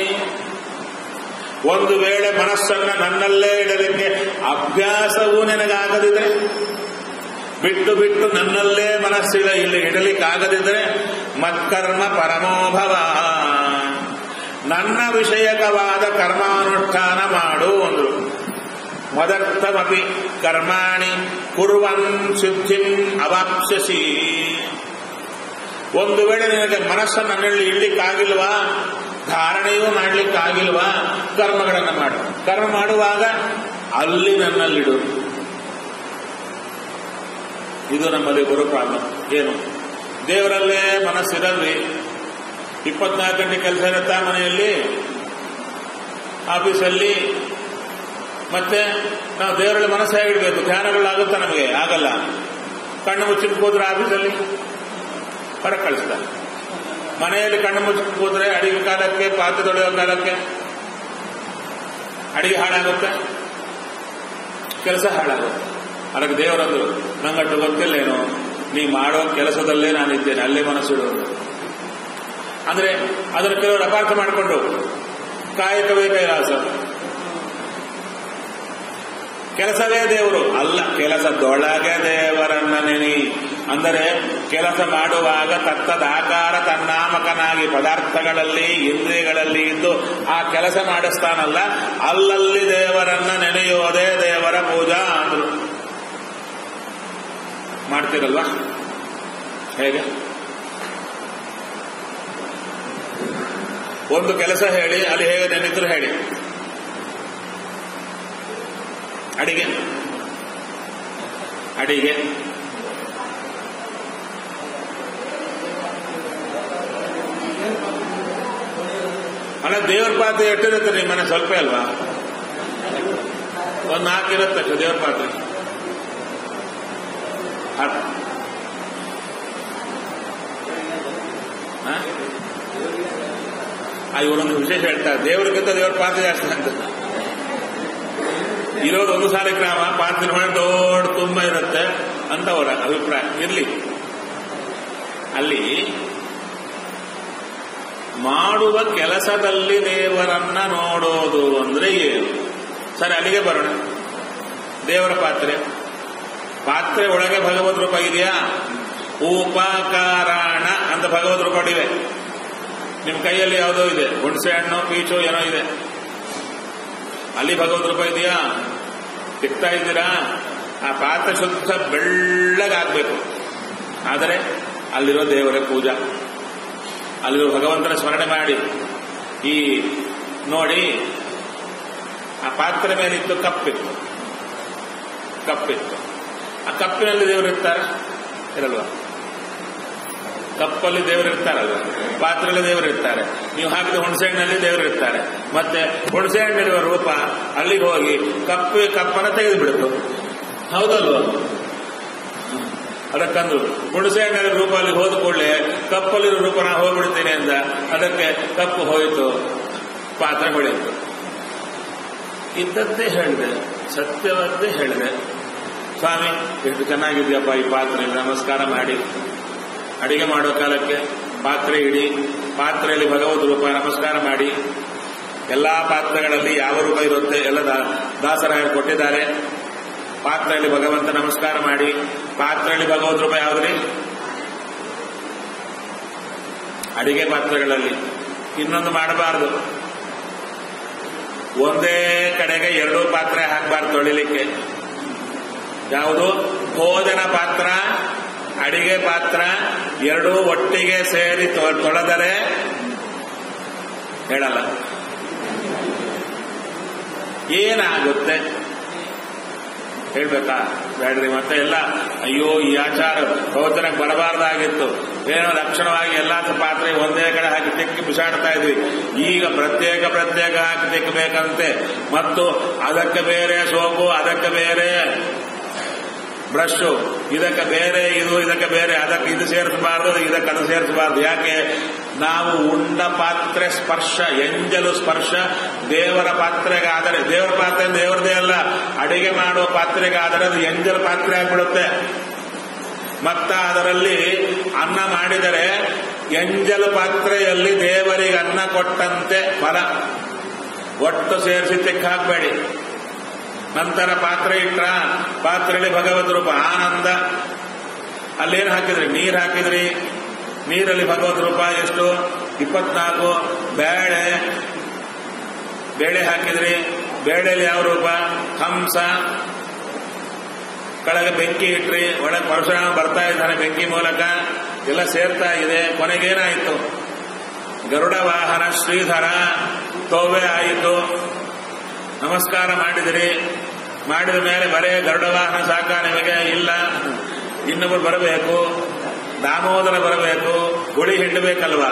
ಒಂದು ವೇಳೆ ಮನಸ್ಸನ್ನ ನನ್ನಲ್ಲೇ ಇಡಲಿಕ್ಕೆ ಅಭ್ಯಾಸವೂ ನಿನಗಾಗದಿದ್ರೆ ಬಿಟ್ಟು ಬಿಟ್ಟು ನನ್ನಲ್ಲೇ ಮನಸ್ಸಿಲ್ಲ ಇಲ್ಲಿ ಇಡಲಿಕ್ಕಾಗದಿದ್ರೆ ಮತ್ಕರ್ಮ ಪರಮೋಭವ ನನ್ನ ವಿಷಯಕವಾದ ಕರ್ಮಾನುಷ್ಠಾನ ಮಾಡು ಅಂದ್ರು ಮದರ್ಥಮಪಿ ಕರ್ಮಾಣಿ ಕುರುವನ್ ಸಿದ್ಧಿಂ ಅವಾಪ್ಸ್ಯಸಿ ಒಂದು ವೇಳೆ ನಿನಗೆ ಮನಸ್ಸನ್ನು ನನ್ನಲ್ಲಿ ಇಡ್ಲಿಕ್ಕಾಗಿಲ್ವಾ ಧಾರಣೆಯೂ ಮಾಡ್ಲಿಕ್ಕಾಗಿಲ್ವಾ ಕರ್ಮಗಳನ್ನು ಮಾಡು ಕರ್ಮ ಮಾಡುವಾಗ ಅಲ್ಲಿ ನನ್ನಲ್ಲಿಡು ಇದು ನಮ್ಮಲ್ಲಿ ಗುರು ಪ್ರಾಬ್ಲಮ್ ಏನು ದೇವರಲ್ಲೇ ಮನಸ್ಸಿರಲ್ರಿ ಇಪ್ಪತ್ನಾಲ್ಕು ಗಂಟೆ ಕೆಲಸ ಇರುತ್ತಾ ಮನೆಯಲ್ಲಿ ಆಫೀಸಲ್ಲಿ ಮತ್ತೆ ನಾವು ದೇವರಲ್ಲಿ ಮನಸ್ಸೇ ಇಡಬೇಕು ಧ್ಯಾನಗಳಾಗುತ್ತಾ ನಮಗೆ ಆಗಲ್ಲ ಕಣ್ಣು ಮುಚ್ಚಿಟ್ಟು ಹೋದ್ರೆ ಆಫೀಸಲ್ಲಿ ಹೊರಗೆ ಕಳಿಸ್ತಾರೆ ಮನೆಯಲ್ಲಿ ಕಣ್ಣು ಮುಚ್ಚಿಟ್ಟು ಹೋದ್ರೆ ಅಡಿಗೆ ಕಾಲಕ್ಕೆ ಪಾತ್ರೆ ತೊಳೆಯೋ ಕಾಲಕ್ಕೆ ಅಡಿಗೆ ಹಾಳಾಗುತ್ತೆ ಕೆಲಸ ಹಾಳಾಗುತ್ತೆ ಅದಕ್ಕೆ ದೇವರಂದ್ರು ನಂಗಟ್ಟು ಗೊತ್ತಿಲ್ಲೇನು ನೀ ಮಾಡೋ ಕೆಲಸದಲ್ಲೇ ನಾನಿದ್ದೇನೆ ಅಲ್ಲೇ ಮನಸ್ಸಿಡೋದು ಅಂದ್ರೆ ಅದರ ಕೆಲವರು ಅಪಾರ್ಥ ಮಾಡಿಕೊಂಡು ಕಾಯಕವೇ ಕೈಲಾಸ ಕೆಲಸವೇ ದೇವರು ಅಲ್ಲ ಕೆಲಸದೊಳಗೆ ದೇವರನ್ನ ನೆನಿ ಅಂದರೆ ಕೆಲಸ ಮಾಡುವಾಗ ತತ್ತದಾಕಾರ ತನ್ನಾಮಕನಾಗಿ ಪದಾರ್ಥಗಳಲ್ಲಿ ಇಂದ್ರಿಯಗಳಲ್ಲಿ ಇದ್ದು ಆ ಕೆಲಸ ಮಾಡಿಸ್ತಾನಲ್ಲ ಅಲ್ಲಲ್ಲಿ ದೇವರನ್ನ ನೆನೆಯೋದೇ ದೇವರ ಪೂಜಾ ಅಂದ್ರು ಮಾಡ್ತೀರಲ್ವಾ ಹೇಗೆ ಒಂದು ಕೆಲಸ ಹೇಳಿ ಅಲ್ಲಿ ಹೇಗೆ ನೆನೆದ್ರು ಹೇಳಿ ಅಡಿಗೆ ಅಡಿಗೆ ಅಲ್ಲ ದೇವ್ರ ಪಾತ್ರೆ ಎಷ್ಟಿರುತ್ತೆ ನಿಮ್ಮ ಮನೆ ಸ್ವಲ್ಪ ಅಲ್ವಾ ಒಂದು ನಾಲ್ಕು ಇರುತ್ತೆ ಅಷ್ಟೇ ದೇವ್ರ ಪಾತ್ರೆ ಹತ್ತು. ಹ? ಆ ಇವರೊಂದು ವಿಶೇಷ ಹೇಳ್ತಾರೆ ದೇವ್ರಿಗಿಂತ ದೇವ್ರ ಪಾತ್ರೆ ಜಾಸ್ತಿ ಅಂತ ಇರೋದು ಒಂದು ಸಾಲ ಗ್ರಾಮ ಪಾತ್ರೆ ಮಾಡಿ ದೊಡ್ಡ ತುಂಬ ಇರುತ್ತೆ ಅಂತ ಅವರ ಅಭಿಪ್ರಾಯ ಇರ್ಲಿ ಅಲ್ಲಿ ಮಾಡುವ ಕೆಲಸದಲ್ಲಿ ದೇವರನ್ನ ನೋಡೋದು ಅಂದ್ರೆ ಏನು ಸರಿ ಅಲ್ಲಿಗೆ ಬರೋಣ ದೇವರ ಪಾತ್ರೆ ಪಾತ್ರೆ ಒಳಗೆ ಭಗವದ್ ರೂಪ ಇದೆಯಾ ಉಪಕಾರಾಣ ಅಂತ ಭಗವದ್ ರೂಪ ಇವೆ ನಿಮ್ಮ ಕೈಯಲ್ಲಿ ಯಾವುದೋ ಇದೆ ಹುಣಸೆ ಹಣ್ಣು ಪೀಚು ಏನೋ ಇದೆ ಅಲ್ಲಿ ಭಗವದ್ ರೂಪ ಇದೆಯಾ ಸಿಗ್ತಾ ಇದ್ದೀರಾ ಆ ಪಾತ್ರೆ ಶುದ್ಧ ಬೆಳ್ಳಗಾಗಬೇಕು ಆದರೆ ಅಲ್ಲಿರೋ ದೇವರ ಪೂಜಾ ಅಲ್ಲಿರೋ ಭಗವಂತನ ಸ್ಮರಣೆ ಮಾಡಿ ಈ ನೋಡಿ ಆ ಪಾತ್ರೆ ಮೇಲಿತ್ತು ಕಪ್ಪಿತ್ತು ಕಪ್ಪಿತ್ತು ಆ ಕಪ್ಪಿನಲ್ಲಿ ದೇವರು ಇರ್ತಾರೆ ಇರಲ್ವಾ ಕಪ್ಪಲ್ಲಿ ದೇವರು ಇರ್ತಾರಲ್ವ ಪಾತ್ರೆಯಲ್ಲಿ ದೇವರು ಇರ್ತಾರೆ ನೀವು ಹಾಕಿದ ಹುಣಸೆಹಣ್ಣಲ್ಲಿ ದೇವರು ಇರ್ತಾರೆ ಮತ್ತೆ ಹುಣಸೆಹಣ್ಣಿರುವ ರೂಪ ಅಲ್ಲಿಗೆ ಹೋಗಿ ಕಪ್ಪು ಕಪ್ಪನ ತೆಗೆದು ಬಿಡ್ತು ಹೌದಲ್ವ ಅದಕ್ಕಂದು ಹುಣಸೆಹಣ್ಣಿನ ರೂಪ ಅಲ್ಲಿ ಹೋದ ಕೂಡಲೇ ಕಪ್ಪಲ್ಲಿರೋ ರೂಪ ನಾ ಹೋಗ್ಬಿಡ್ತೇನೆ ಅಂದ ಅದಕ್ಕೆ ಕಪ್ಪು ಹೋಯಿತು ಪಾತ್ರೆ ಹೊಳೆಯಿತು ಇದ್ದದ್ದೇ ಹೇಳಿದೆ ಸತ್ಯವದ್ದೇ ಹೇಳಿದೆ ಸ್ವಾಮಿ ಎಷ್ಟು ಚೆನ್ನಾಗಿದೆಯಪ್ಪ ಈ ಪಾತ್ರೆ ನಮಸ್ಕಾರ ಮಾಡಿ ಅಡಿಗೆ ಮಾಡೋ ಕಾಲಕ್ಕೆ ಪಾತ್ರೆ ಇಡಿ ಪಾತ್ರೆಯಲ್ಲಿ ಭಗವದ್ ರೂಪ ನಮಸ್ಕಾರ ಮಾಡಿ ಎಲ್ಲಾ ಪಾತ್ರೆಗಳಲ್ಲಿ ಯಾವ ರೂಪ ಇರುತ್ತೆ ಎಲ್ಲ ದಾ- ದಾಸರಾಯರು ಕೊಟ್ಟಿದ್ದಾರೆ ಪಾತ್ರೆಯಲ್ಲಿ ಭಗವಂತ ನಮಸ್ಕಾರ ಮಾಡಿ ಪಾತ್ರೆಯಲ್ಲಿ ಭಗವದ್ ರೂಪ ಯಾವ್ದ್ರಿ ಅಡಿಗೆ ಪಾತ್ರೆಗಳಲ್ಲಿ ಇನ್ನೊಂದು ಮಾಡಬಾರದು ಒಂದೇ ಕಡೆಗೆ ಎರಡೂ ಪಾತ್ರೆ ಹಾಕಬಾರ್ದು ತೊಳಿಲಿಕ್ಕೆ ಯಾವುದು ಭೋಜನ ಪಾತ್ರ ಅಡಿಗೆ ಪಾತ್ರ ಎರಡೂ ಒಟ್ಟಿಗೆ ಸೇರಿ ತೊ- ತೊಳೆದರೆ ಹೇಳಲ್ಲ ಏನಾಗುತ್ತೆ ಹೇಳ್ಬೇಕಾ ಬೇಡ್ರಿ ಮತ್ತೆ ಎಲ್ಲ ಅಯ್ಯೋ ಈ ಆಚಾರ ಭೋಜನಕ್ಕೆ ಬರಬಾರ್ದಾಗಿತ್ತು ಏನೋ ಲಕ್ಷಣವಾಗಿ ಎಲ್ಲ ಪಾತ್ರೆ ಒಂದೇ ಕಡೆ ಹಾಕಿ ತಿಕ್ಕಿ ಬಿಸಾಡ್ತಾ ಇದ್ವಿ ಈಗ ಪ್ರತ್ಯೇಕ ಪ್ರತ್ಯೇಕ ಹಾಕಿ ತಿಕ್ಕಬೇಕಂತೆ ಮತ್ತು ಅದಕ್ಕೆ ಬೇರೆ ಸೋಪು ಅದಕ್ಕೆ ಬೇರೆ ಬ್ರಷ್ ಇದಕ್ಕೆ ಬೇರೆ ಇದು ಇದಕ್ಕೆ ಬೇರೆ ಅದಕ್ಕೆ ಇದು ಸೇರಿಸಬಾರ್ದು ಇದಕ್ಕೆ ಅದು ಸೇರಿಸಬಾರ್ದು ಯಾಕೆ ನಾವು ಉಂಡ ಪಾತ್ರೆ ಸ್ಪರ್ಶ ಎಂಜಲು ಸ್ಪರ್ಶ ದೇವರ ಪಾತ್ರೆಗಾದರೆ ದೇವರ ಪಾತ್ರೆ ದೇವರದೇ ಅಲ್ಲ ಅಡಿಗೆ ಮಾಡುವ ಪಾತ್ರೆಗಾದರೆ ಅದು ಎಂಜಲು ಪಾತ್ರೆ ಆಗ್ಬಿಡುತ್ತೆ ಮತ್ತ ಅದರಲ್ಲಿ ಅನ್ನ ಮಾಡಿದರೆ ಎಂಜಲು ಪಾತ್ರೆಯಲ್ಲಿ ದೇವರಿಗೆ ಅನ್ನ ಕೊಟ್ಟಂತೆ ಫಲ ಒಟ್ಟು ಸೇರಿಸಿ ತೆಕ್ಕ ಹಾಕಬೇಡಿ ನಂತರ ಪಾತ್ರೆ ಇಟ್ರ ಪಾತ್ರೆಯಲ್ಲಿ ಭಗವದ್ ರೂಪ ಆನಂದ ಅಲ್ಲೇನು ಹಾಕಿದ್ರಿ ನೀರು ಹಾಕಿದ್ರಿ ನೀರಲ್ಲಿ ಭಗವದ್ ರೂಪ ಎಷ್ಟು ಇಪ್ಪತ್ನಾಲ್ಕು ಬೇಳೆ ಬೇಳೆ ಹಾಕಿದ್ರಿ ಬೇಳೆಯಲ್ಲಿ ಯಾವ ರೂಪ ಹಂಸ ಕೆಳಗೆ ಬೆಂಕಿ ಇಟ್ರಿ ಒಳಗೆ ಪರಶುರಾಮ ಬರ್ತಾ ಇದ್ದಾನೆ ಬೆಂಕಿ ಮೂಲಕ ಎಲ್ಲ ಸೇರ್ತಾ ಇದೆ ಕೊನೆಗೇನಾಯಿತು ಗರುಡ ವಾಹನ ಶ್ರೀಧರ ತೋವೆ ಆಯಿತು ನಮಸ್ಕಾರ ಮಾಡಿದಿರಿ ಮಾಡಿದ ಮೇಲೆ ಬರೇ ಗರುಡ ವಾಹನ ಸಾಕ ನಿಮಗೆ ಇಲ್ಲ ಇನ್ನೊಬ್ಬರು ಬರಬೇಕು ದಾಮೋದರ ಬರಬೇಕು ಗುಳಿ ಹಿಂಡಬೇಕಲ್ವಾ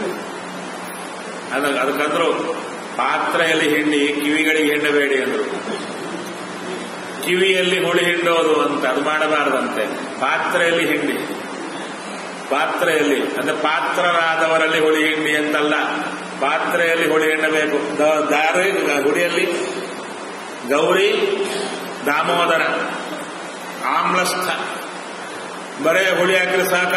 ಅದ ಅದಕ್ಕಂದ್ರು ಪಾತ್ರೆಯಲ್ಲಿ ಹಿಂಡಿ ಕಿವಿಗಳಿಗೆ ಹಿಂಡಬೇಡಿ ಅಂದ್ರು ಕಿವಿಯಲ್ಲಿ ಹುಳಿ ಹಿಂಡೋದು ಅಂತ ಅದು ಮಾಡಬಾರದಂತೆ ಪಾತ್ರೆಯಲ್ಲಿ ಹಿಂಡಿ ಪಾತ್ರೆಯಲ್ಲಿ ಅಂದ್ರೆ ಪಾತ್ರರಾದವರಲ್ಲಿ ಹುಳಿ ಹಿಂಡಿ ಅಂತಲ್ಲ ಪಾತ್ರೆಯಲ್ಲಿ ಹುಳಿ ಹಿಂಡಬೇಕು ದ- ದಾರಿ ಹುಡಿಯಲ್ಲಿ ಗೌರಿ ದಾಮೋದರ ಆಮ್ಲಸ್ಥ ಬರೇ ಹುಳಿ ಹಾಕಿದ್ರೆ ಸಾಕ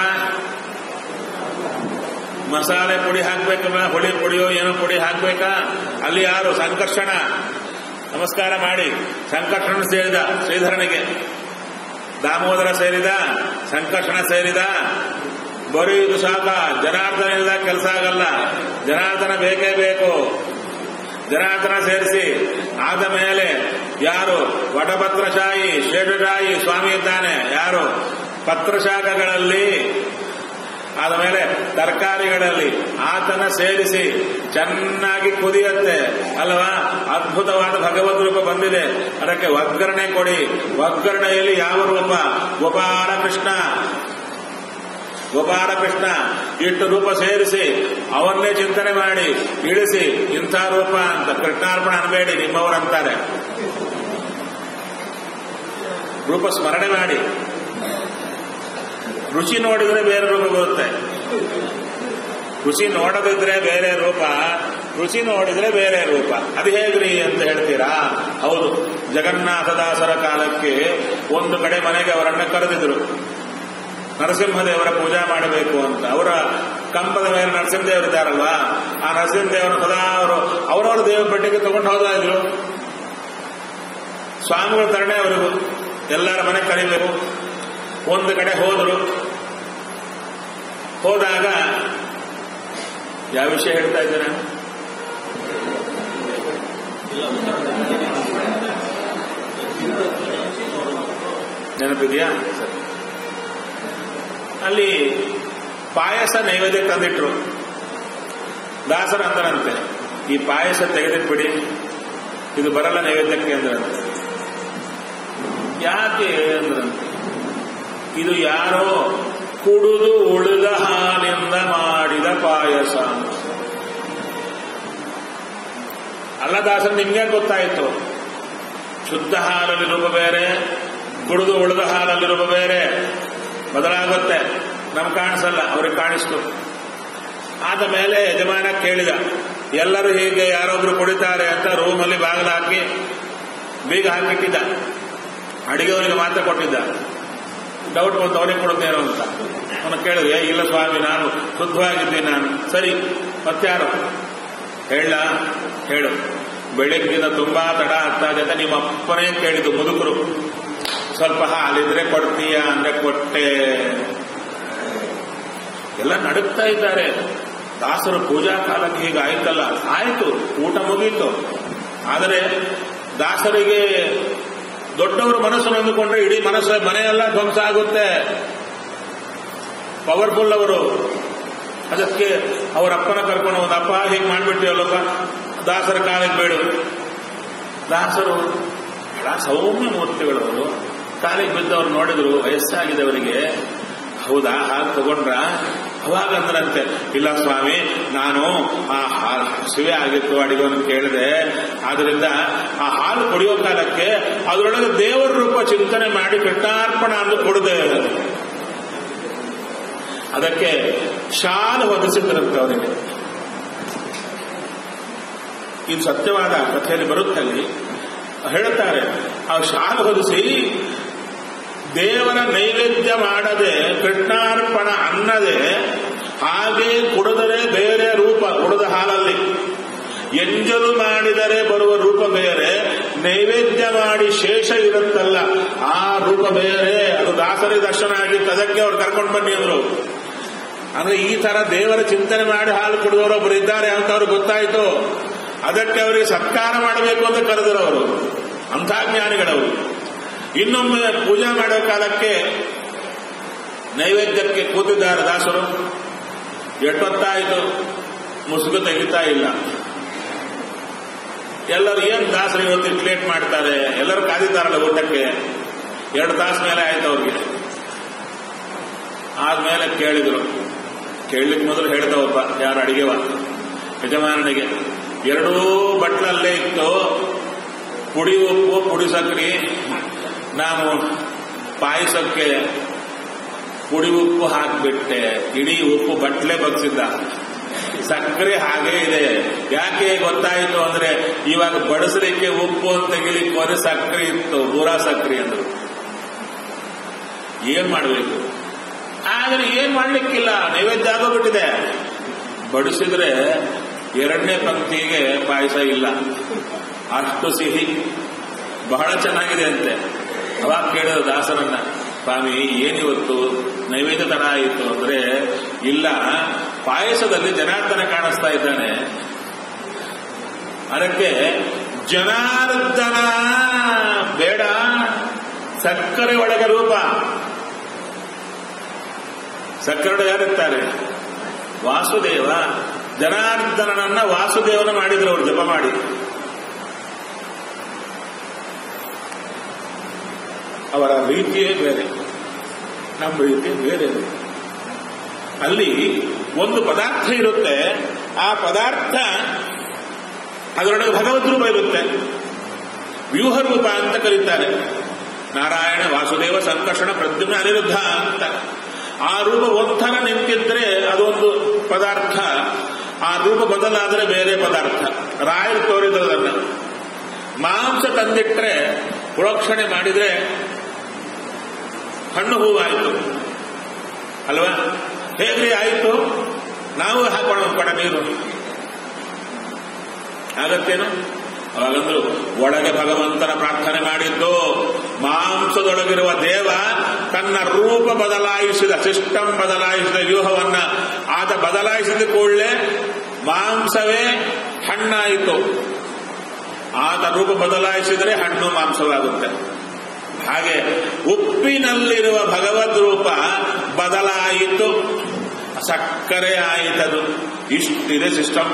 ಮಸಾಲೆ ಪುಡಿ ಹಾಕ್ಬೇಕಲ್ಲ ಹುಳಿ ಪುಡಿಯೋ ಏನೋ ಪುಡಿ ಹಾಕ್ಬೇಕಾ ಅಲ್ಲಿ ಯಾರು ಸಂಕರ್ಷಣ ನಮಸ್ಕಾರ ಮಾಡಿ ಸಂಕರ್ಷಣ ಸೇರಿದ ಶ್ರೀಧರನಿಗೆ ದಾಮೋದರ ಸೇರಿದ ಸಂಕರ್ಷಣ ಸೇರಿದ ಬರೆಯುವುದು ಸಾಕ ಜನಾರ್ದನ ಇಲ್ಲದ ಕೆಲಸ ಆಗಲ್ಲ ಜನಾರ್ದನ ಬೇಕೇ ಬೇಕು ಜನಾರ್ದನ ಸೇರಿಸಿ ಆದ ಮೇಲೆ ಯಾರು ವಟಪತ್ರಶಾಹಿ ಶೇಷಶಾಹಿ ಸ್ವಾಮಿ ಇದ್ದಾನೆ ಯಾರು ಪತ್ರಶಾಖಗಳಲ್ಲಿ ಆದಮೇಲೆ ತರಕಾರಿಗಳಲ್ಲಿ ಆತನ ಸೇರಿಸಿ ಚೆನ್ನಾಗಿ ಕುದಿಯತ್ತೆ ಅಲ್ವಾ ಅದ್ಭುತವಾದ ಭಗವದ್ ರೂಪ ಬಂದಿದೆ ಅದಕ್ಕೆ ಒಗ್ಗರಣೆ ಕೊಡಿ ಒಗ್ಗರಣೆಯಲ್ಲಿ ಯಾವ ರೂಪ ಗೋಪಾಲ ಕೃಷ್ಣ ಗೋಪಾಲ ಕೃಷ್ಣ ಇಟ್ಟು ರೂಪ ಸೇರಿಸಿ ಅವನ್ನೇ ಚಿಂತನೆ ಮಾಡಿ ಇಳಿಸಿ ಇಂಥ ರೂಪ ಅಂತ ಕೃಷ್ಣಾರ್ಪಣ ಅನ್ಬೇಡಿ ನಿಮ್ಮವರಂತಾರೆ ರೂಪ ಸ್ಮರಣೆ ಮಾಡಿ ರುಚಿ ನೋಡಿದ್ರೆ ಬೇರೆ ರೂಪ ಬರುತ್ತೆ ರುಚಿ ನೋಡದಿದ್ರೆ ಬೇರೆ ರೂಪ ರುಚಿ ನೋಡಿದ್ರೆ ಬೇರೆ ರೂಪ ಅದು ಹೇಗ್ರಿ ಅಂತ ಹೇಳ್ತೀರಾ ಹೌದು ಜಗನ್ನಾಥದಾಸರ ಕಾಲಕ್ಕೆ ಒಂದು ಕಡೆ ಮನೆಗೆ ಅವರನ್ನ ಕರೆದಿದ್ರು ನರಸಿಂಹದೇವರ ಪೂಜಾ ಮಾಡಬೇಕು ಅಂತ ಅವರ ಕಂಬದ ಮೇಲೆ ನರಸಿಂಹದೇವರಿದ್ದಾರಲ್ವಾ ಆ ನರಸಿಂಹದೇವರ ಸದಾ ಅವರು ಅವರವರ ದೇವರ ಪಟ್ಟಿಗೆ ತಗೊಂಡು ಹೋಗ್ತಾ ಇದ್ರು ಸ್ವಾಮಿಗಳ ತರಣೆ ಅವರಿಗೂ ಎಲ್ಲರ ಮನೆ ಕರಿಬೇಕು ಒಂದು ಕಡೆ ಹೋದರು ಹೋದಾಗ ಯಾವ ವಿಷಯ ಹೇಳ್ತಾ ಇದ್ದೀರಾ ನೆನಪಿದೆಯಾ ಸರಿ ಅಲ್ಲಿ ಪಾಯಸ ನೈವೇದ್ಯ ತಂದಿಟ್ರು ದಾಸರ ಅಂದರಂತೆ ಈ ಪಾಯಸ ತೆಗೆದಿಟ್ಬಿಡಿ ಇದು ಬರಲ್ಲ ನೈವೇದ್ಯಕ್ಕೆ ಅಂದ್ರಂತೆ ಯಾಕೆ ಅಂದ್ರಂತೆ ಇದು ಯಾರೋ ಕುಡಿದು ಉಳಿದ ಹಾಲಿಂದ ಮಾಡಿದ ಪಾಯಸ ಅಲ್ಲ ದಾಸರ ನಿಮ್ಗೆ ಗೊತ್ತಾಯಿತು ಶುದ್ಧ ಹಾಲಲ್ಲಿ ರೂಪ ಬೇರೆ ಕುಡಿದು ಉಳಿದ ಹಾಲಲ್ಲಿ ರೂಪ ಬೇರೆ ಬದಲಾಗುತ್ತೆ ನಮ್ಗೆ ಕಾಣಿಸಲ್ಲ ಅವ್ರಿಗೆ ಕಾಣಿಸ್ತು ಆದ ಮೇಲೆ ಯಜಮಾನ ಕೇಳಿದ ಎಲ್ಲರೂ ಹೀಗೆ ಯಾರೊಬ್ರು ಕುಡಿತಾರೆ ಅಂತ ರೂಮಲ್ಲಿ ಬಾಗಿಲು ಹಾಕಿ ಬೀಗ ಹಾಕಿಟ್ಟಿದ್ದ ಅಡಿಗೆಯವರಿಗೆ ಮಾತ್ರ ಕೊಟ್ಟಿದ್ದ ಡೌಟ್ ಬಂತು ಅವನಿಗೆ ಕೊಡುತ್ತೇನೋ ಅಂತ ಅವನು ಕೇಳಿದೆ ಇಲ್ಲ ಸ್ವಾಮಿ ನಾನು ಶುದ್ಧವಾಗಿದ್ದೀನಿ ನಾನು ಸರಿ ಮತ್ಯಾರು ಹೇಳ ಹೇಳು ಬೆಳಿಗ್ಗಿನ ತುಂಬಾ ತಡ ಆಗ್ತಾ ಇದೆ ಅಂತ ನಿಮ್ಮ ಅಪ್ಪನೇ ಕೇಳಿದ್ದು ಮುದುಕರು ಸ್ವಲ್ಪ ಹಾಲಿದ್ರೆ ಕೊಡ್ತೀಯ ಅಂದ್ರೆ ಕೊಟ್ಟೆ ಎಲ್ಲ ನಡುಕ್ತಾ ಇದ್ದಾರೆ ದಾಸರು ಪೂಜಾ ಕಾಲಕ್ಕೆ ಹೀಗೆ ಆಯ್ತಲ್ಲ ಆಯ್ತು ಊಟ ಮುಗೀತು ಆದರೆ ದಾಸರಿಗೆ ದೊಡ್ಡವರು ಮನಸ್ಸನ್ನು ಅಂದುಕೊಂಡ್ರೆ ಇಡೀ ಮನಸ್ಸು ಮನೆಯೆಲ್ಲ ಧ್ವಂಸ ಆಗುತ್ತೆ ಪವರ್ಫುಲ್ ಅವರು ಅದಕ್ಕೆ ಅವರ ಅಪ್ಪನ ಕರ್ಕೊಂಡು ಒಂದು ಅಪ್ಪ ಹೀಗೆ ಮಾಡ್ಬಿಟ್ಟಿವಲ್ಲಪ್ಪ ದಾಸರ ಕಾಲಿಗೆ ಬೇಡು ದಾಸರು ಬಹಳ ಸೌಮ್ಯ ಮೂರ್ತಿಗಳು ಅವರು ಕಾಲಿಗೆ ಬಿದ್ದವ್ರು ನೋಡಿದ್ರು ವಯಸ್ಸಾಗಿದೆ ಅವರಿಗೆ ಹೌದಾ ಹಾಲು ತಗೊಂಡ್ರ ಅವಾಗ ಅಂದ್ರಂತೆ ಇಲ್ಲ ಸ್ವಾಮಿ ನಾನು ಆ ಹಾಲು ಹಸಿವೆ ಆಗಿತ್ತು ಅಡಿಗೆವನ್ನು ಕೇಳಿದೆ ಆದ್ರಿಂದ ಆ ಹಾಲು ಕುಡಿಯೋ ಕಾಲಕ್ಕೆ ಅದರೊಳಗೆ ದೇವರ ರೂಪ ಚಿಂತನೆ ಮಾಡಿ ಕೃಷ್ಣಾರ್ಪಣ ಅಂದು ಕೊಡದೆ ಅದಕ್ಕೆ ಶಾಲು ಹೊದಿಸಿದ್ರಂತೆ ಅವರಿಗೆ ಇದು ಸತ್ಯವಾದ ಕಥೆಯಲ್ಲಿ ಬರುತ್ತಲ್ಲಿ ಹೇಳುತ್ತಾರೆ ಆ ಶಾಲು ಹೊದಿಸಿ ದೇವರ ನೈವೇದ್ಯ ಮಾಡದೆ ಕೃಷ್ಣಾರ್ಪಣ ಅನ್ನದೆ ಹಾಗೆ ಕುಡಿದರೆ ಬೇರೆ ರೂಪ ಕುಡಿದ ಹಾಲಲ್ಲಿ ಎಂಜಲು ಮಾಡಿದರೆ ಬರುವ ರೂಪ ಬೇರೆ ನೈವೇದ್ಯ ಮಾಡಿ ಶೇಷ ಇರುತ್ತಲ್ಲ ಆ ರೂಪ ಬೇರೆ ಅದು ದಾಸರಿ ದರ್ಶನ ಆಗಿತ್ತು ಅದಕ್ಕೆ ಅವ್ರು ಕರ್ಕೊಂಡು ಬನ್ನಿ ಅಂದ್ರು ಅಂದ್ರೆ ಈ ತರ ದೇವರ ಚಿಂತನೆ ಮಾಡಿ ಹಾಲು ಕುಡಿದವರೊಬ್ಬರು ಇದ್ದಾರೆ ಅಂತ ಅವ್ರಿಗೆ ಗೊತ್ತಾಯ್ತು ಅದಕ್ಕೆ ಅವರಿಗೆ ಸತ್ಕಾರ ಮಾಡಬೇಕು ಅಂತ ಕರೆದರು ಅವರು ಅಂಥ ಜ್ಞಾನಿಗಳವರು ಇನ್ನೊಮ್ಮೆ ಪೂಜೆ ಮಾಡೋ ಕಾಲಕ್ಕೆ ನೈವೇದ್ಯಕ್ಕೆ ಕೂತಿದ್ದಾರೆ ದಾಸರು ಎಷ್ಟೊತ್ತಾಯಿತು ಮುಸುಗು ತೆಗಿತಾ ಇಲ್ಲ ಎಲ್ಲರೂ ಏನ್ ದಾಸರು ಇವತ್ತು ಲೇಟ್ ಮಾಡ್ತಾರೆ ಎಲ್ಲರೂ ಕಾದಿದ್ದಾರಲ್ಲ ಊಟಕ್ಕೆ ಎರಡು ತಾಸು ಮೇಲೆ ಆಯ್ತು ಅವ್ರಿಗೆ ಆದ್ಮೇಲೆ ಕೇಳಿದ್ರು ಕೇಳಲಿಕ್ಕೆ ಮೊದಲು ಹೇಳ್ದವಪ್ಪ ಯಾರು ಅಡಿಗೆವ ಯಜಮಾನನಿಗೆ ಎರಡೂ ಬಟ್ಲಲ್ಲೇ ಇತ್ತು ಪುಡಿ ಉಪ್ಪು ಪುಡಿ ಸಕ್ರಿ ನಾನು ಪಾಯಸಕ್ಕೆ ಪುಡಿ ಉಪ್ಪು ಹಾಕಿಬಿಟ್ಟೆ ಇಡೀ ಉಪ್ಪು ಬಟ್ಲೆ ಬಗ್ಸಿದ್ದ ಸಕ್ಕರೆ ಹಾಗೇ ಇದೆ ಯಾಕೆ ಗೊತ್ತಾಯಿತು ಅಂದ್ರೆ ಇವಾಗ ಬಡಿಸಲಿಕ್ಕೆ ಉಪ್ಪು ಅಂತ ತೆಗಿಲಿಕ್ಕೆ ಹೋದ್ರೆ ಸಕ್ಕರೆ ಇತ್ತು ಬೂರಾ ಸಕ್ಕರೆ ಅಂದ್ರು ಏನ್ ಮಾಡಬೇಕು ಆದ್ರೆ ಏನ್ ಮಾಡ್ಲಿಕ್ಕಿಲ್ಲ ನೈವೇದ್ಯ ಆಗೋಗ್ಬಿಟ್ಟಿದೆ ಬಡಿಸಿದ್ರೆ ಎರಡನೇ ಪಂಕ್ತಿಗೆ ಪಾಯಸ ಇಲ್ಲ ಅಷ್ಟು ಸಿಹಿ ಬಹಳ ಚೆನ್ನಾಗಿದೆ ಅಂತೆ ಅವಾಗ ಕೇಳಿದ ದಾಸರನ್ನ ಸ್ವಾಮಿ ಏನಿವತ್ತು ನೈವೇದ್ಯ ತರ ಆಯಿತು ಅಂದ್ರೆ ಇಲ್ಲ ಪಾಯಸದಲ್ಲಿ ಜನಾರ್ದನ ಕಾಣಿಸ್ತಾ ಇದ್ದಾನೆ ಅದಕ್ಕೆ ಜನಾರ್ದನ ಬೇಡ ಸಕ್ಕರೆ ಒಳಗೆ ರೂಪ ಸಕ್ಕರಡು ಯಾರಿರ್ತಾರೆ ವಾಸುದೇವ ಜನಾರ್ದನನನ್ನ ವಾಸುದೇವನ ಮಾಡಿದ್ರು ಅವರು ಜಪ ಮಾಡಿ ಅವರ ರೀತಿಯೇ ಬೇರೆ ನಮ್ಮ ರೀತಿ ಬೇರೆ ಅಲ್ಲಿ ಒಂದು ಪದಾರ್ಥ ಇರುತ್ತೆ ಆ ಪದಾರ್ಥ ಅದರೊಳಗೆ ಭಗವದ್ ರೂಪ ಇರುತ್ತೆ ವ್ಯೂಹ ರೂಪ ಅಂತ ಕರೀತಾರೆ ನಾರಾಯಣ ವಾಸುದೇವ ಸಂಕರ್ಷಣ ಪ್ರದ್ಯುಮ್ನ ಅನಿರುದ್ಧ ಅಂತ ಆ ರೂಪ ಒಂಥರ ನಿಂತಿದ್ರೆ ಅದೊಂದು ಪದಾರ್ಥ ಆ ರೂಪ ಬದಲಾದರೆ ಬೇರೆ ಪದಾರ್ಥ ರಾಯರು ತೋರಿದ್ರದನ್ನ ಮಾಂಸ ತಂದಿಟ್ರೆ ಪ್ರೋಕ್ಷಣೆ ಮಾಡಿದ್ರೆ ಹಣ್ಣು ಹೂವಾಯಿತು ಅಲ್ವಾ ಹೇಗ್ರಿ ಆಯಿತು ನಾವು ಹಾಕೋಣ ಕೊಡ ನೀರು ಆಗತ್ತೇನು ಅವಾಗಂದ್ರು ಒಳಗೆ ಭಗವಂತನ ಪ್ರಾರ್ಥನೆ ಮಾಡಿದ್ದು ಮಾಂಸದೊಳಗಿರುವ ದೇವ ತನ್ನ ರೂಪ ಬದಲಾಯಿಸಿದ ಸಿಸ್ಟಮ್ ಬದಲಾಯಿಸಿದ ವ್ಯೂಹವನ್ನ ಆತ ಬದಲಾಯಿಸಿದ ಕೂಡಲೇ ಮಾಂಸವೇ ಹಣ್ಣಾಯಿತು ಆತ ರೂಪ ಬದಲಾಯಿಸಿದರೆ ಹಣ್ಣು ಮಾಂಸವಾಗುತ್ತೆ ಹಾಗೆ ಉಪ್ಪಿನಲ್ಲಿರುವ ಭಗವದ್ ರೂಪ ಬದಲಾಯಿತು ಸಕ್ಕರೆ ಆಯಿತದು ಇಷ್ಟಿದೆ ಸಿಸ್ಟಮ್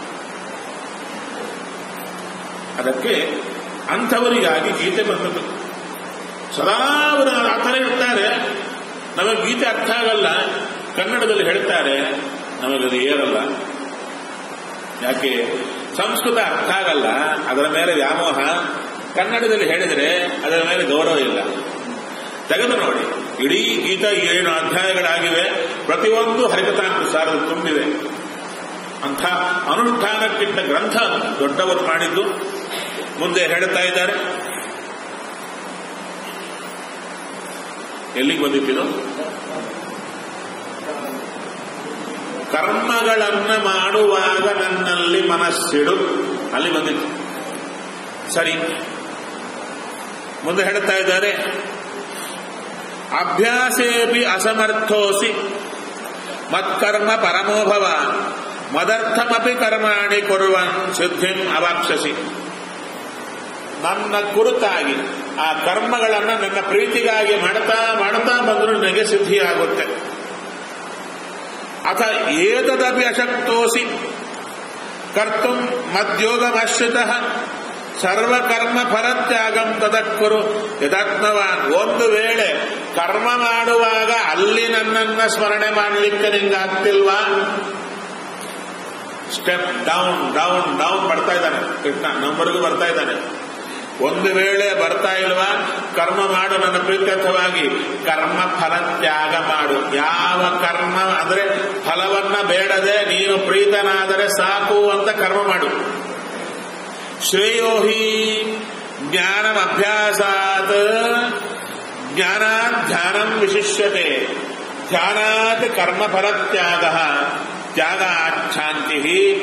ಅದಕ್ಕೆ ಅಂಥವರಿಗಾಗಿ ಗೀತೆ ಬಂದದ್ದು ಸದಾ ಅವರು ಆ ಥರ ಇರ್ತಾರೆ ನಮಗೆ ಗೀತೆ ಅರ್ಥ ಆಗಲ್ಲ ಕನ್ನಡದಲ್ಲಿ ಹೇಳ್ತಾರೆ ನಮಗದು ಏರಲ್ಲ ಯಾಕೆ ಸಂಸ್ಕೃತ ಅರ್ಥ ಆಗಲ್ಲ ಅದರ ಮೇಲೆ ವ್ಯಾಮೋಹ ಕನ್ನಡದಲ್ಲಿ ಹೇಳಿದರೆ ಅದರ ಮೇಲೆ ಗೌರವ ಇಲ್ಲ ತೆಗೆದು ನೋಡಿ ಇಡೀ ಗೀತ ಏಳು ಅಧ್ಯಾಯಗಳಾಗಿವೆ ಪ್ರತಿಯೊಂದು ಹರಿಕಥಾಂತ ಸಾರದ ತುಂಬಿವೆ ಅಂಥ ಅನುಷ್ಠಾನಕ್ಕಿಂತ ಗ್ರಂಥ ದೊಡ್ಡವರು ಮಾಡಿದ್ದು ಮುಂದೆ ಹೇಳ್ತಾ ಇದ್ದಾರೆ ಎಲ್ಲಿಗೆ ಬಂದಿತ್ತಿದು ಕರ್ಮಗಳನ್ನ ಮಾಡುವಾಗ ನನ್ನಲ್ಲಿ ಮನಸ್ಸಿಡು ಅಲ್ಲಿ ಬಂದಿತ್ತು ಸರಿ ಮುಂದೆ ಹೇಳ್ತಾ ಇದ್ದಾರೆ ಅಭ್ಯಾಸೇಪಿ ಅಸಮರ್ಥೋಸಿ ಮತ್ಕರ್ಮ ಪರಮೋಭವ ಮದರ್ಥಮಪಿ ಕರ್ಮಾಣಿ ಕೊರುವನ್ ಸಿದ್ಧಿಂ ಅವಾಕ್ಷಸಿ ನನ್ನ ಕುರಿತಾಗಿ ಆ ಕರ್ಮಗಳನ್ನ ನನ್ನ ಪ್ರೀತಿಗಾಗಿ ಮಾಡ್ತಾ ಮಾಡ್ತಾ ಬಂದರೂ ನನಗೆ ಸಿದ್ಧಿಯಾಗುತ್ತೆ ಅಥ ಏತದಪಿ ಅಶಕ್ತೋಸಿ ಕರ್ತು ಮದ್ಯೋಗಮಶ್ರಿತ ಸರ್ವಕರ್ಮ ಫಲತ್ಯಾಗಂ ತದಕ್ಕುರು ಯದಾತ್ಮವಾನ್ ಒಂದು ವೇಳೆ ಕರ್ಮ ಮಾಡುವಾಗ ಅಲ್ಲಿ ನನ್ನನ್ನ ಸ್ಮರಣೆ ಮಾಡಲಿಕ್ಕೆ ನಿಂಗಾಗ್ತಿಲ್ವಾ ಸ್ಟೆಪ್ ಡೌನ್ ಡೌನ್ ಡೌನ್ ಬರ್ತಾ ಇದ್ದಾನೆ ಕೃಷ್ಣ ನಮ್ಮವರೆಗೂ ಬರ್ತಾ ಇದ್ದಾನೆ ಒಂದು ವೇಳೆ ಬರ್ತಾ ಇಲ್ವಾ ಕರ್ಮ ಮಾಡು ನನ್ನ ಪ್ರೀತ್ಯರ್ಥವಾಗಿ ಕರ್ಮ ಫಲ ತ್ಯಾಗ ಮಾಡು ಯಾವ ಕರ್ಮ ಅಂದ್ರೆ ಫಲವನ್ನ ಬೇಡದೆ ನೀನು ಪ್ರೀತನಾದರೆ ಸಾಕು ಅಂತ ಕರ್ಮ ಮಾಡು ಶ್ರೇಯೋಹಿ ಜ್ಞಾನಮಭ್ಯಾಸಾತ್ ಜ್ಞಾನಾತ್ ಧ್ಯಾನಂ ವಿಶಿಷ್ಯತೆ ಧ್ಯಾನಾತ್ ಕರ್ಮಫಲ ತ್ಯಾಗ ತ್ಯಾಗಾತ್ ಶಾಂತಿ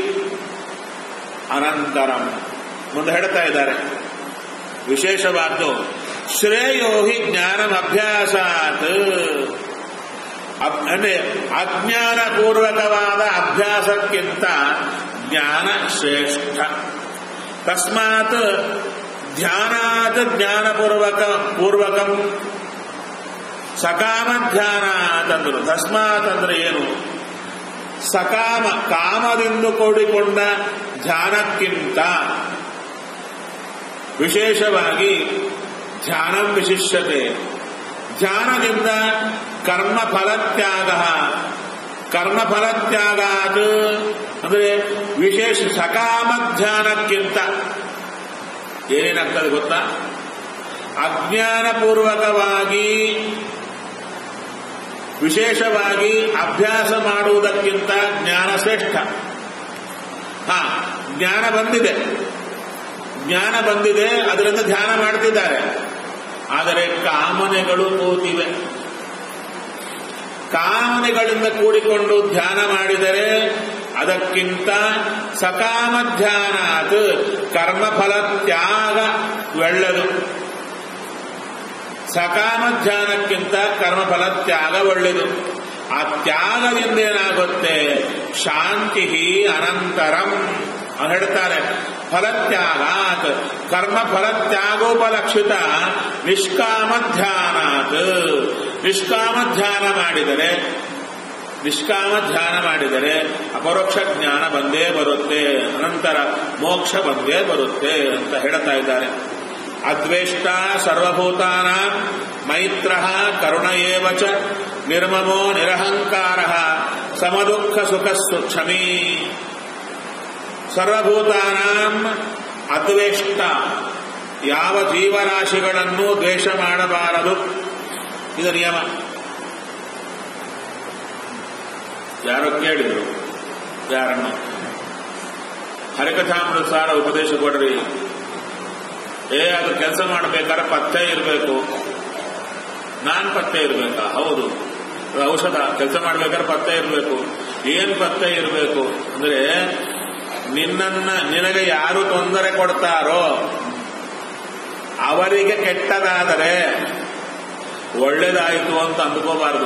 ಅನಂತರಂ ಮುಂದೆ ಹೇಳ್ತಾ ಇದ್ದಾರೆ ವಿಶೇಷವಾದ್ದು ಶ್ರೇಯೋ ಹಿ ಜ್ಞಾನಂ ಅಭ್ಯಾಸಾತ್ ಅಂದ್ರೆ ಅಜ್ಞಾನಪೂರ್ವಕವಾದ ಅಭ್ಯಾಸಕ್ಕಿಂತ ಜ್ಞಾನ ಶ್ರೇಷ್ಠ ತಸ್ಮಾತ್ ಧ್ಯಾನಾತ್ ಜ್ಞಾನಪೂರ್ವಕ ಪೂರ್ವಕಂ ಸಕಾಮ ಧ್ಯಾನ ಅಂತಂದ್ರು ತಸ್ಮಾತ್ ಅಂದ್ರೆ ಏನು ಸಕಾಮ ಕಾಮದಿಂದ ಕೂಡಿಕೊಂಡ ಧ್ಯಾನಕ್ಕಿಂತ ವಿಶೇಷವಾಗಿ ಧ್ಯಾನ ವಿಶಿಷ್ಟತೆ ಧ್ಯಾನದಿಂದ ಕರ್ಮಫಲತ್ಯಾಗ ಕರ್ಮಫಲತ್ಯಾಗಾತ್ ಅಂದ್ರೆ ವಿಶೇಷ ಸಕಾಮ ಧ್ಯಾನಕ್ಕಿಂತ ಏನೇನಾಗ್ತದೆ ಗೊತ್ತಾ ಅಜ್ಞಾನಪೂರ್ವಕವಾಗಿ ವಿಶೇಷವಾಗಿ ಅಭ್ಯಾಸ ಮಾಡುವುದಕ್ಕಿಂತ ಜ್ಞಾನ ಶ್ರೇಷ್ಠ ಹಾ ಜ್ಞಾನ ಬಂದಿದೆ ಜ್ಞಾನ ಬಂದಿದೆ ಅದರಿಂದ ಧ್ಯಾನ ಮಾಡ್ತಿದ್ದಾರೆ ಆದರೆ ಕಾಮನೆಗಳು ಕೂತಿವೆ ಕಾಮನೆಗಳಿಂದ ಕೂಡಿಕೊಂಡು ಧ್ಯಾನ ಮಾಡಿದರೆ ಅದಕ್ಕಿಂತ ಸಕಾಮ ಧ್ಯಾನ ಅದು ಕರ್ಮಫಲ ತ್ಯಾಗ ಒಳ್ಳೆದು ಸಕಾಮ ಧ್ಯಾನಕ್ಕಿಂತ ಕರ್ಮಫಲ ತ್ಯಾಗ ಒಳ್ಳೆಯದು ಆ ತ್ಯಾಗದಿಂದ ಏನಾಗುತ್ತೆ ಶಾಂತಿ ಅನಂತರಂ ಹೇಳ್ತಾರೆ ಫಲತ್ಯಾಗಾತ್ ಕರ್ಮ ಫಲತ್ಯಾಗೋಪಲಕ್ಷಿತ ನಿಷ್ಕಾಮ ಧ್ಯಾನಾತ್ ನಿಷ್ಕಾಮ ಧ್ಯಾನ ಮಾಡಿದರೆ ನಿಷ್ಕಾಮ ಧ್ಯಾನ ಮಾಡಿದರೆ ಅಪರೋಕ್ಷ ಜ್ಞಾನ ಬಂದೇ ಬರುತ್ತೆ ಅನಂತರ ಮೋಕ್ಷ ಬಂದೇ ಬರುತ್ತೆ ಅಂತ ಹೇಳ್ತಾ ಇದ್ದಾರೆ ಅದ್ವೇಷ್ಟ ಸರ್ವಭೂತಾನ ಮೈತ್ರ ಕರುಣ ಏವ ಚ ನಿರ್ಮಮೋ ನಿರಹಂಕಾರ ಸಮದುಃಖ ಸುಖ ಕ್ಷಮೀ ಸರ್ವಭೂತಾನಾಂ ಅದ್ವೇಷ್ಟ ಯಾವ ಜೀವರಾಶಿಗಳನ್ನು ದ್ವೇಷ ಮಾಡಬಾರದು ಇದು ನಿಯಮ ಯಾರೋ ಕೇಳಿದರು ಯಾರನ್ನು ಹರಿಕಥಾಮೃತ ಸಾರ ಉಪದೇಶ ಕೊಡ್ರಿ ಏ ಅದು ಕೆಲಸ ಮಾಡಬೇಕಾದ್ರೆ ಪತ್ತೆ ಇರಬೇಕು ನಾನ್ ಪತ್ತೆ ಇರಬೇಕಾ ಹೌದು ಅದು ಔಷಧ ಕೆಲಸ ಮಾಡ್ಬೇಕಾದ್ರೆ ಪತ್ತೆ ಇರಬೇಕು ಏನ್ ಪತ್ತೆ ಇರಬೇಕು ಅಂದ್ರೆ ನಿನ್ನನ್ನ ನಿನಗೆ ಯಾರು ತೊಂದರೆ ಕೊಡ್ತಾರೋ ಅವರಿಗೆ ಕೆಟ್ಟದಾದರೆ ಒಳ್ಳೇದಾಯಿತು ಅಂತ ಅಂದ್ಕೋಬಾರದು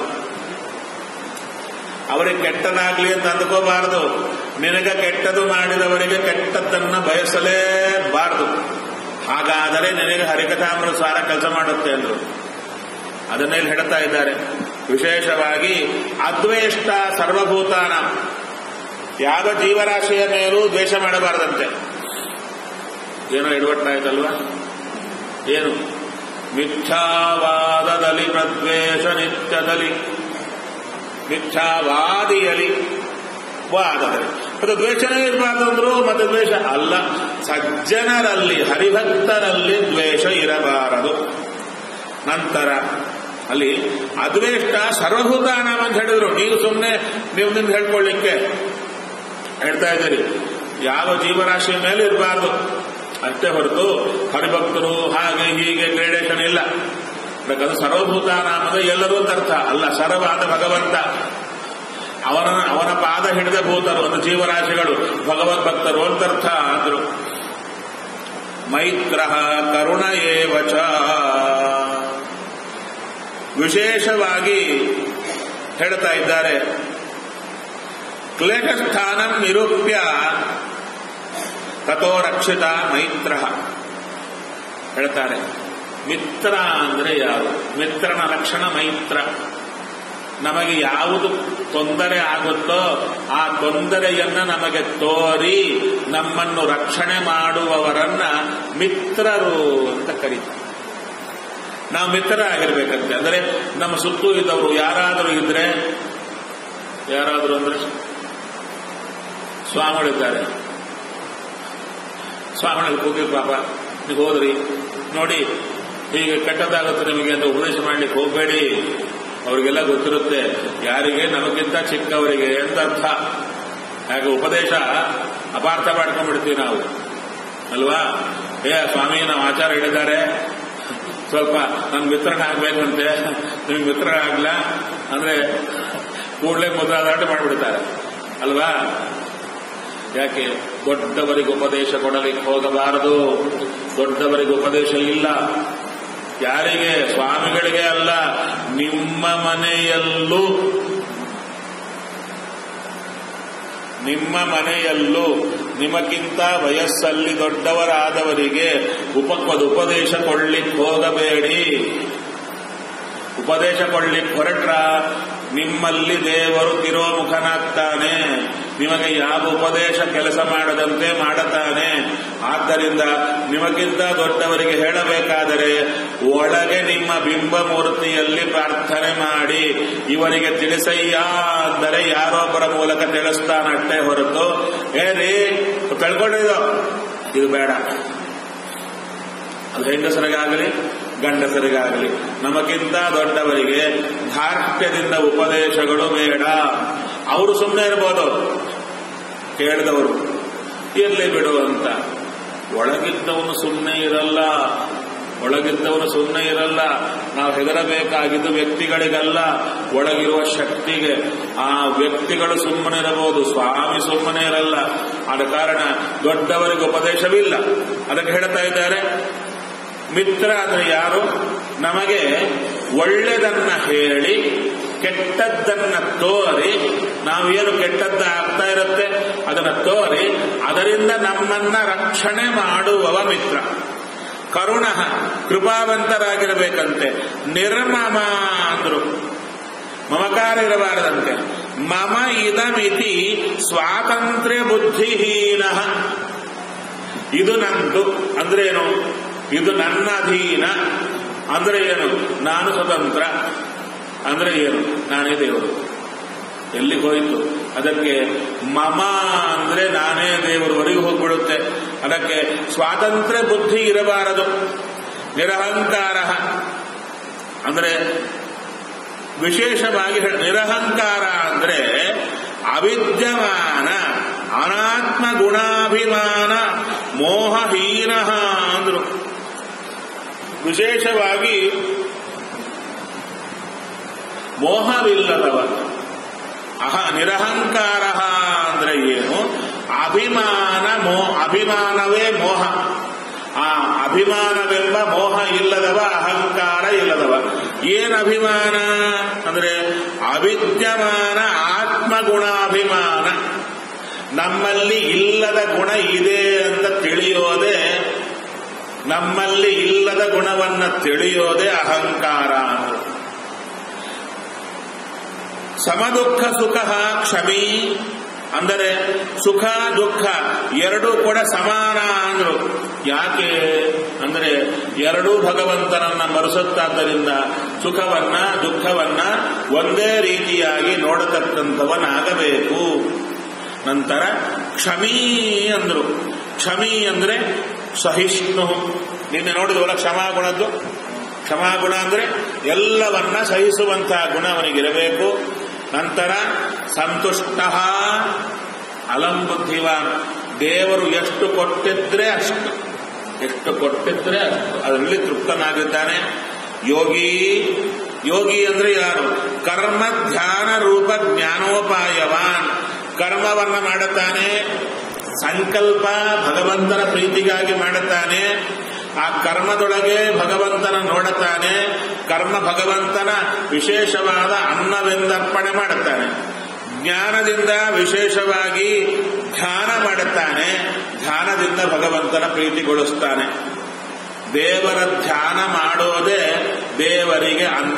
ಅವರಿಗೆ ಕೆಟ್ಟದಾಗ್ಲಿ ಅಂತ ಅಂದ್ಕೋಬಾರದು ನಿನಗೆ ಕೆಟ್ಟದು ಮಾಡಿದವರಿಗೆ ಕೆಟ್ಟದ್ದನ್ನ ಬಯಸಲೇಬಾರದು ಹಾಗಾದರೆ ನಿನಗೆ ಹರಿಕಥಾಮೃತ ಸಾರ ಕೆಲಸ ಮಾಡುತ್ತೆ ಅಂದ್ರು ಅದನ್ನೇ ಇಲ್ಲಿ ಹೇಳ್ತಾ ಇದ್ದಾರೆ ವಿಶೇಷವಾಗಿ ಅದ್ವೇಷ್ಟ ಸರ್ವಭೂತಾನ ಯಾವ ಜೀವರಾಶಿಯ ಮೇಲೂ ದ್ವೇಷ ಮಾಡಬಾರದಂತೆ ಏನೋ ಎಡವಟ್ಟಾಯ್ತಲ್ವಾ ಏನು ಮಿಥ್ಯಾವಾದದಲ್ಲಿ ಪ್ರದ್ವೇಷ ನಿತ್ಯದಲ್ಲಿ ಮಿಥ್ಯಾವಾದಿಯಲಿ ವಾದದಲ್ಲಿ ಅದು ದ್ವೇಷನೇ ಇರಬಾರ್ದು ಅಂದ್ರು ಮತ್ತೆ ದ್ವೇಷ ಅಲ್ಲ ಸಜ್ಜನರಲ್ಲಿ ಹರಿಭಕ್ತರಲ್ಲಿ ದ್ವೇಷ ಇರಬಾರದು ನಂತರ ಅಲ್ಲಿ ಅದ್ವೇಷ್ಟ ಸರ್ವಭೂತಾನ ಅಂತ ಹೇಳಿದ್ರು ನೀವು ಸುಮ್ಮನೆ ನೀವು ನಿಮ್ಗೆ ಹೇಳ್ಕೊಳ್ಳಿಕ್ಕೆ ಹೇಳ್ತಾ ಇದ್ದೀರಿ ಯಾವ ಜೀವರಾಶಿಯ ಮೇಲೆ ಇರಬಾರ್ದು ಅಷ್ಟೇ ಹೊರತು ಹರಿಭಕ್ತರು ಹಾಗೆ ಹೀಗೆ ಗ್ರೇಡೇಷನ್ ಇಲ್ಲ ಬೇಕಾದ್ರೆ ಸರ್ವಭೂತಾನ ಅನ್ನೋದು ಎಲ್ಲರೂ ಅಂತ ಅರ್ಥ ಅಲ್ಲ ಸರ್ವಾದ ಭಗವಂತ ಅವನ ಅವನ ಪಾದ ಹಿಡಿದ ಭೂತರು ಒಂದು ಜೀವರಾಶಿಗಳು ಭಗವದ್ ಭಕ್ತರು ಅಂತ ಅರ್ಥ ಅಂದ್ರು ಮೈತ್ರ ಕರುಣ ಏವಚ ವಿಶೇಷವಾಗಿ ಹೇಳ್ತಾ ಇದ್ದಾರೆ ಕ್ಲೇಶಸ್ಥಾನಂ ನಿರೂಪ್ಯ ತಥೋ ರಕ್ಷಿತ ಮೈತ್ರ ಹೇಳ್ತಾರೆ ಮಿತ್ರ ಅಂದ್ರೆ ಯಾರು ಮಿತ್ರನ ಲಕ್ಷಣ ಮೈತ್ರ ನಮಗೆ ಯಾವುದು ತೊಂದರೆ ಆಗುತ್ತೋ ಆ ತೊಂದರೆಯನ್ನ ನಮಗೆ ತೋರಿ ನಮ್ಮನ್ನು ರಕ್ಷಣೆ ಮಾಡುವವರನ್ನ ಮಿತ್ರರು ಅಂತ ಕರೀತಾರೆ ನಾವು ಮಿತ್ರ ಆಗಿರ್ಬೇಕಂತೆ ಅಂದ್ರೆ ನಮ್ಮ ಸುತ್ತೂ ಇದ್ದವರು ಯಾರಾದರೂ ಇದ್ರೆ ಯಾರಾದರೂ ಅಂದ್ರೆ ಸ್ವಾಮಿಗಳಿದ್ದಾರೆ ಸ್ವಾಮಿಗಳಿಗೆ ಹೋಗಿ ಪಾಪ ನೀವು ಹೋದ್ರಿ ನೋಡಿ ಹೀಗೆ ಕೆಟ್ಟದಾಗುತ್ತೆ ನಿಮಗೆ ಅಂತ ಉಪದೇಶ ಮಾಡ್ಲಿಕ್ಕೆ ಹೋಗಬೇಡಿ ಅವರಿಗೆಲ್ಲ ಗೊತ್ತಿರುತ್ತೆ ಯಾರಿಗೆ ನಮಗಿಂತ ಚಿಕ್ಕವರಿಗೆ ಅಂತ ಅರ್ಥ ಹಾಗೆ ಉಪದೇಶ ಅಪಾರ್ಥ ಮಾಡ್ಕೊಂಡ್ಬಿಡ್ತೀವಿ ನಾವು ಅಲ್ವಾ ಏ ಸ್ವಾಮಿ ನಾವು ಆಚಾರ ಹೇಳಿದ್ದಾರೆ ಸ್ವಲ್ಪ ನನ್ನ ಮಿತ್ರನಾಗ್ಬೇಕಂತೆ ನಿಮ್ಗೆ ಮಿತ್ರನಾಗ್ಲ ಅಂದ್ರೆ ಕೂಡಲೇ ಮೊದಲಾದಾಟ ಮಾಡಿಬಿಡ್ತಾರೆ ಅಲ್ವಾ ಯಾಕೆ ದೊಡ್ಡವರಿಗೆ ಉಪದೇಶ ಕೊಡಲಿಕ್ಕೆ ಹೋಗಬಾರದು ದೊಡ್ಡವರಿಗೆ ಉಪದೇಶ ಇಲ್ಲ ಯಾರಿಗೆ ಸ್ವಾಮಿಗಳಿಗೆ ಅಲ್ಲ ನಿಮ್ಮ ಮನೆಯಲ್ಲೂ ನಿಮ್ಮ ಮನೆಯಲ್ಲೂ ನಿಮಗಿಂತ ವಯಸ್ಸಲ್ಲಿ ದೊಡ್ಡವರಾದವರಿಗೆ ಉಪಕ್ವದ ಉಪದೇಶ ಕೊಡ್ಲಿಕ್ಕೆ ಹೋಗಬೇಡಿ ಉಪದೇಶ ಕೊಡ್ಲಿಕ್ಕೆ ಹೊರಟ್ರ ನಿಮ್ಮಲ್ಲಿ ದೇವರು ತಿರೋಮುಖನಾಗ್ತಾನೆ ನಿಮಗೆ ಯಾವ ಉಪದೇಶ ಕೆಲಸ ಮಾಡದಂತೆ ಮಾಡುತ್ತಾನೆ ಆದ್ದರಿಂದ ನಿಮಗಿಂತ ದೊಡ್ಡವರಿಗೆ ಹೇಳಬೇಕಾದರೆ ಒಳಗೆ ನಿಮ್ಮ ಬಿಂಬ ಮೂರ್ತಿಯಲ್ಲಿ ಪ್ರಾರ್ಥನೆ ಮಾಡಿ ಇವರಿಗೆ ತಿಳಿಸಯ್ಯ ಅಂದರೆ ಯಾರೊಬ್ಬರ ಮೂಲಕ ತಿಳಿಸ್ತಾನಷ್ಟೇ ಹೊರತು ಏ ರೀ ಕಳ್ಕೊಂಡಿದ್ದು ಇದು ಬೇಡ ಅದು ಹೆಂಗಸರಿಗಾಗಲಿ ಗಂಡಸರಿಗಾಗಲಿ ನಮಗಿಂತ ದೊಡ್ಡವರಿಗೆ ಧಾರ್ಷ್ಟ್ಯದಿಂದ ಉಪದೇಶಗಳು ಬೇಡ ಅವರು ಸುಮ್ಮನೆ ಇರ್ಬೋದು ಕೇಳಿದವರು ಇರ್ಲಿ ಬಿಡು ಅಂತ ಒಳಗಿದ್ದವನು ಸುಮ್ಮನೆ ಇರಲ್ಲ ಒಳಗಿದ್ದವನು ಸುಮ್ಮನೆ ಇರಲ್ಲ ನಾವು ಹೆದರಬೇಕಾಗಿದ್ದು ವ್ಯಕ್ತಿಗಳಿಗಲ್ಲ ಒಳಗಿರುವ ಶಕ್ತಿಗೆ ಆ ವ್ಯಕ್ತಿಗಳು ಸುಮ್ಮನೆ ಇರಬಹುದು ಸ್ವಾಮಿ ಸುಮ್ಮನೆ ಇರಲ್ಲ ಆದ ಕಾರಣ ದೊಡ್ಡವರಿಗೆ ಉಪದೇಶವಿಲ್ಲ ಅದಕ್ಕೆ ಹೇಳ್ತಾ ಇದ್ದಾರೆ ಮಿತ್ರ ಅಂದ್ರೆ ಯಾರು ನಮಗೆ ಒಳ್ಳೆದನ್ನ ಹೇಳಿ ಕೆಟ್ಟದ್ದನ್ನ ತೋರಿ ನಾವೇನು ಕೆಟ್ಟದ್ದ ಆಗ್ತಾ ಇರುತ್ತೆ ಅದನ್ನ ತೋರಿ ಅದರಿಂದ ನಮ್ಮನ್ನ ರಕ್ಷಣೆ ಮಾಡುವವ ಮಿತ್ರ ಕರುಣ ಕೃಪಾವಂತರಾಗಿರಬೇಕಂತೆ ನಿರ್ಮಮ ಅಂದ್ರು ಮಮಕಾರ ಇರಬಾರದಂತೆ ಮಮ ಇದಮಿತಿ ಸ್ವಾತಂತ್ರ್ಯ ಬುದ್ಧಿಹೀನ ಇದು ನಂದು ಅಂದ್ರೆ ಏನು ಇದು ನನ್ನ ಅಧೀನ ಅಂದ್ರೆ ಏನು ನಾನು ಸ್ವತಂತ್ರ ಅಂದ್ರೆ ಏನು ನಾನೇ ದೇವರು ಎಲ್ಲಿಗೆ ಹೋಯಿತು ಅದಕ್ಕೆ ಮಮ ಅಂದ್ರೆ ನಾನೇ ದೇವರವರೆಗೆ ಹೋಗ್ಬಿಡುತ್ತೆ ಅದಕ್ಕೆ ಸ್ವಾತಂತ್ರ್ಯ ಬುದ್ಧಿ ಇರಬಾರದು ನಿರಹಂಕಾರ ಅಂದ್ರೆ ವಿಶೇಷವಾಗಿ ಹೇಳ ನಿರಹಂಕಾರ ಅಂದ್ರೆ ಅವಿದ್ಯಮಾನ ಅನಾತ್ಮ ಗುಣಾಭಿಮಾನ ಮೋಹಹೀನ ಅಂದ್ರು ವಿಶೇಷವಾಗಿ ಮೋಹವಿಲ್ಲದವ ಅಹ ನಿರಹಂಕಾರ ಅಂದ್ರೆ ಏನು ಅಭಿಮಾನ ಮೋ ಅಭಿಮಾನವೇ ಮೋಹ ಆ ಅಭಿಮಾನವೆಂಬ ಮೋಹ ಇಲ್ಲದವ ಅಹಂಕಾರ ಇಲ್ಲದವ ಏನ್ ಅಭಿಮಾನ ಅಂದ್ರೆ ಅವಿದ್ಯಮಾನ ಆತ್ಮಗುಣಾಭಿಮಾನ ನಮ್ಮಲ್ಲಿ ಇಲ್ಲದ ಗುಣ ಇದೆ ಅಂತ ತಿಳಿಯೋದೇ ನಮ್ಮಲ್ಲಿ ಇಲ್ಲದ ಗುಣವನ್ನ ತಿಳಿಯೋದೇ ಅಹಂಕಾರ ಅಂತ ಸಮದುಃಖ ಸುಖ ಕ್ಷಮಿ ಅಂದರೆ ಸುಖ ದುಃಖ ಎರಡೂ ಕೂಡ ಸಮಾನ ಅಂದ್ರು ಯಾಕೆ ಅಂದ್ರೆ ಎರಡೂ ಭಗವಂತನನ್ನ ಮರೆಸುತ್ತಾದ್ದರಿಂದ ಸುಖವನ್ನ ದುಃಖವನ್ನ ಒಂದೇ ರೀತಿಯಾಗಿ ನೋಡತಕ್ಕಂಥವನಾಗಬೇಕು ನಂತರ ಕ್ಷಮೀ ಅಂದ್ರು ಕ್ಷಮಿ ಅಂದ್ರೆ ಸಹಿಷ್ಣು ನಿನ್ನೆ ನೋಡಿದ್ವಲ್ಲ ಕ್ಷಮಾಗುಣದ್ದು ಕ್ಷಮಾಗುಣ ಅಂದ್ರೆ ಎಲ್ಲವನ್ನ ಸಹಿಸುವಂತಹ ಗುಣ ಅವನಿಗಿರಬೇಕು ನಂತರ ಸಂತುಷ್ಟ ಅಲಂ ಬುದ್ಧಿವಾನ್ ದೇವರು ಎಷ್ಟು ಕೊಟ್ಟಿದ್ರೆ ಅಷ್ಟು ಎಷ್ಟು ಕೊಟ್ಟಿದ್ರೆ ಅಷ್ಟು ಅದರಲ್ಲಿ ತೃಪ್ತನಾಗಿದ್ದಾನೆ ಯೋಗಿ ಯೋಗಿ ಅಂದ್ರೆ ಯಾರು ಕರ್ಮ ಧ್ಯಾನ ರೂಪ ಜ್ಞಾನೋಪಾಯವಾನ್ ಕರ್ಮವನ್ನ ಮಾಡುತ್ತಾನೆ ಸಂಕಲ್ಪ ಭಗವಂತನ ಪ್ರೀತಿಗಾಗಿ ಮಾಡುತ್ತಾನೆ ಆ ಕರ್ಮದೊಳಗೆ ಭಗವಂತನ ನೋಡುತ್ತಾನೆ ಕರ್ಮ ಭಗವಂತನ ವಿಶೇಷವಾದ ಅನ್ನವೆಂದರ್ಪಣೆ ಮಾಡುತ್ತಾನೆ ಜ್ಞಾನದಿಂದ ವಿಶೇಷವಾಗಿ ಧ್ಯಾನ ಮಾಡುತ್ತಾನೆ ಧ್ಯಾನದಿಂದ ಭಗವಂತನ ಪ್ರೀತಿಗೊಳಿಸ್ತಾನೆ ದೇವರ ಧ್ಯಾನ ಮಾಡೋದೇ ದೇವರಿಗೆ ಅನ್ನ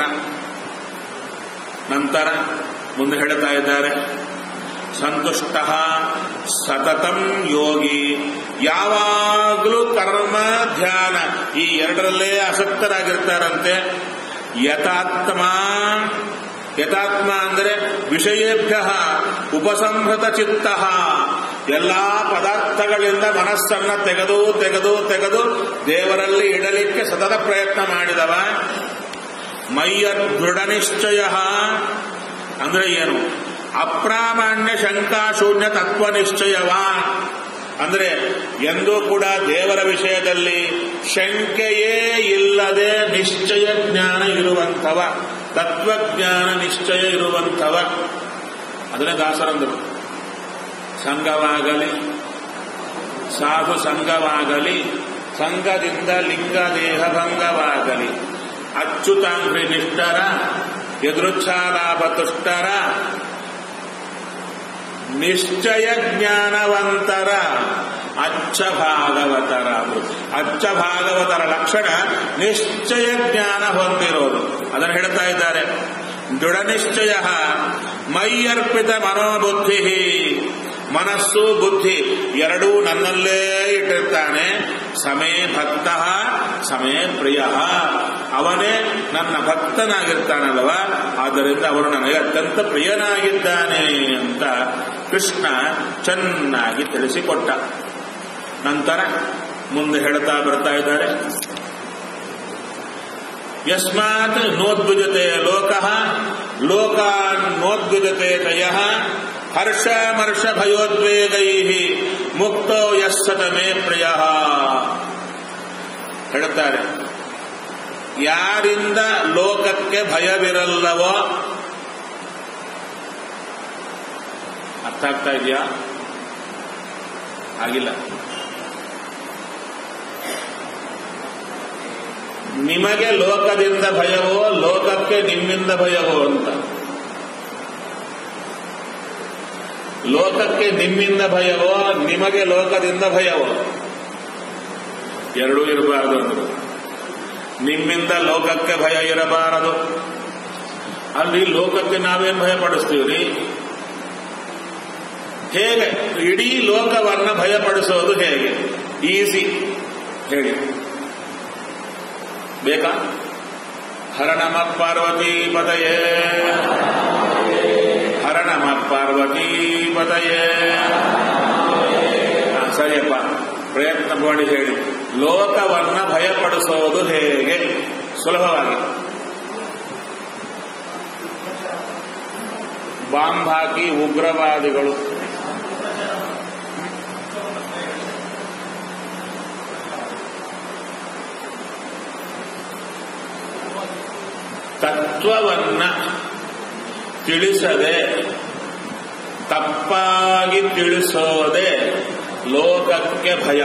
ನಂತರ ಮುಂದೆ ಹೇಳ್ತಾ ಇದ್ದಾರೆ ಸಂತುಷ್ಟ ಸತತಂ ಯೋಗಿ ಯಾವಾಗಲೂ ಕರ್ಮ ಧ್ಯಾನ ಈ ಎರಡರಲ್ಲೇ ಆಸಕ್ತರಾಗಿರ್ತಾರಂತೆ ಯಥಾತ್ಮ ಯಥಾತ್ಮ ಅಂದರೆ ವಿಷಯೇಭ್ಯ ಉಪಸಂಹೃತ ಚಿತ್ತ ಎಲ್ಲಾ ಪದಾರ್ಥಗಳಿಂದ ಮನಸ್ಸನ್ನ ತೆಗೆದು ತೆಗೆದು ತೆಗೆದು ದೇವರಲ್ಲಿ ಇಡಲಿಕ್ಕೆ ಸತತ ಪ್ರಯತ್ನ ಮಾಡಿದವ ಮಯ್ಯ ದೃಢ ನಿಶ್ಚಯ ಅಂದ್ರೆ ಏನು ಅಪ್ರಾಮಾಣ್ಯ ಶಂಕಾಶೂನ್ಯ ತತ್ವ ನಿಶ್ಚಯವಾನ್ ಅಂದ್ರೆ ಎಂದೂ ಕೂಡ ದೇವರ ವಿಷಯದಲ್ಲಿ ಶಂಕೆಯೇ ಇಲ್ಲದೆ ನಿಶ್ಚಯ ಜ್ಞಾನ ಇರುವಂಥವ ತತ್ವಜ್ಞಾನ ನಿಶ್ಚಯ ಇರುವಂಥವ ಅದನ್ನೇ ದಾಸರಂದರು ಸಂಘವಾಗಲಿ ಸಾಧು ಸಂಘವಾಗಲಿ ಸಂಘದಿಂದ ಲಿಂಗ ದೇಹ ಭಂಗವಾಗಲಿ ಅಚ್ಯುತಾಂಗ್ರಿ ನಿಷ್ಠರ ಎದುರುಚ್ಛಾಲಾಭ ತುಷ್ಟರ ನಿಶ್ಚಯ ಜ್ಞಾನವಂತರ ಅಚ್ಚ ಭಾಗವತರ ಅಚ್ಚ ಭಾಗವತರ ಲಕ್ಷಣ ನಿಶ್ಚಯ ಜ್ಞಾನ ಹೊಂದಿರೋದು ಅದನ್ನು ಹೇಳ್ತಾ ಇದ್ದಾರೆ ದೃಢ ನಿಶ್ಚಯ ಮೈಯರ್ಪಿತ ಮನೋಬುದ್ಧಿ ಮನಸ್ಸು ಬುದ್ಧಿ ಎರಡೂ ನನ್ನಲ್ಲೇ ಇಟ್ಟಿರ್ತಾನೆ ಸಮೇ ಭಕ್ತ ಸಮೇ ಪ್ರಿಯ ಅವನೇ ನನ್ನ ಭಕ್ತನಾಗಿರ್ತಾನಲ್ವ ಆದ್ದರಿಂದ ಅವನು ನನಗೆ ಅತ್ಯಂತ ಪ್ರಿಯನಾಗಿದ್ದಾನೆ ಅಂತ ಕೃಷ್ಣ ಚೆನ್ನಾಗಿ ತಿಳಿಸಿಕೊಟ್ಟ ನಂತರ ಮುಂದೆ ಹೇಳ್ತಾ ಬರ್ತಾ ಇದ್ದಾರೆ ಯಸ್ಮಾತ್ ನೋದ್ಭುಜತೆ ಲೋಕ ಲೋಕಾನ್ ನೋದ್ಭುಜತೆ ತಯ ಹರ್ಷಮರ್ಷ ಭಯೋದ್ವೇಗೈ ಮುಕ್ತೋ ಯಸ್ಸತ ಮೇ ಪ್ರಿಯ ಹೇಳ್ತಾರೆ ಯಾರಿಂದ ಲೋಕಕ್ಕೆ ಭಯವಿರಲ್ಲವೋ ಅರ್ಥ ಆಗ್ತಾ ಇದೆಯಾ ಆಗಿಲ್ಲ ನಿಮಗೆ ಲೋಕದಿಂದ ಭಯವೋ ಲೋಕಕ್ಕೆ ನಿಮ್ಮಿಂದ ಭಯವೋ ಅಂತ ಲೋಕಕ್ಕೆ ನಿಮ್ಮಿಂದ ಭಯವೋ ನಿಮಗೆ ಲೋಕದಿಂದ ಭಯವೋ ಎರಡೂ ಇರಬಾರದು ಅಂದ್ರು ನಿಮ್ಮಿಂದ ಲೋಕಕ್ಕೆ ಭಯ ಇರಬಾರದು ಅಲ್ಲಿ ಲೋಕಕ್ಕೆ ನಾವೇನ್ ಭಯ ಪಡಿಸ್ತೀವ್ರಿ ಹೇಗೆ ಇಡೀ ಲೋಕವನ್ನ ಭಯಪಡಿಸೋದು ಹೇಗೆ ಈಸಿ ಹೇಳಿ ಬೇಕಾ ಹರ ನಮ ಪಾರ್ವತಿ ಪದಯೇ ಹರ ನಮ ಪಾರ್ವತಿ ಪದಯೇ ಹಾ, ಸರಿಯಪ್ಪ ಪ್ರಯತ್ನ ಮಾಡಿ ಹೇಳಿ ಲೋಕವನ್ನ ಭಯಪಡಿಸೋದು ಹೇಗೆ ಸುಲಭವಾಗಿ ಬಾಂಬ್ ಹಾಕಿ ಉಗ್ರವಾದಿಗಳು ತತ್ವವನ್ನ ತಿಳಿಸದೆ ತಪ್ಪಾಗಿ ತಿಳಿಸೋದೆ ಲೋಕಕ್ಕೆ ಭಯ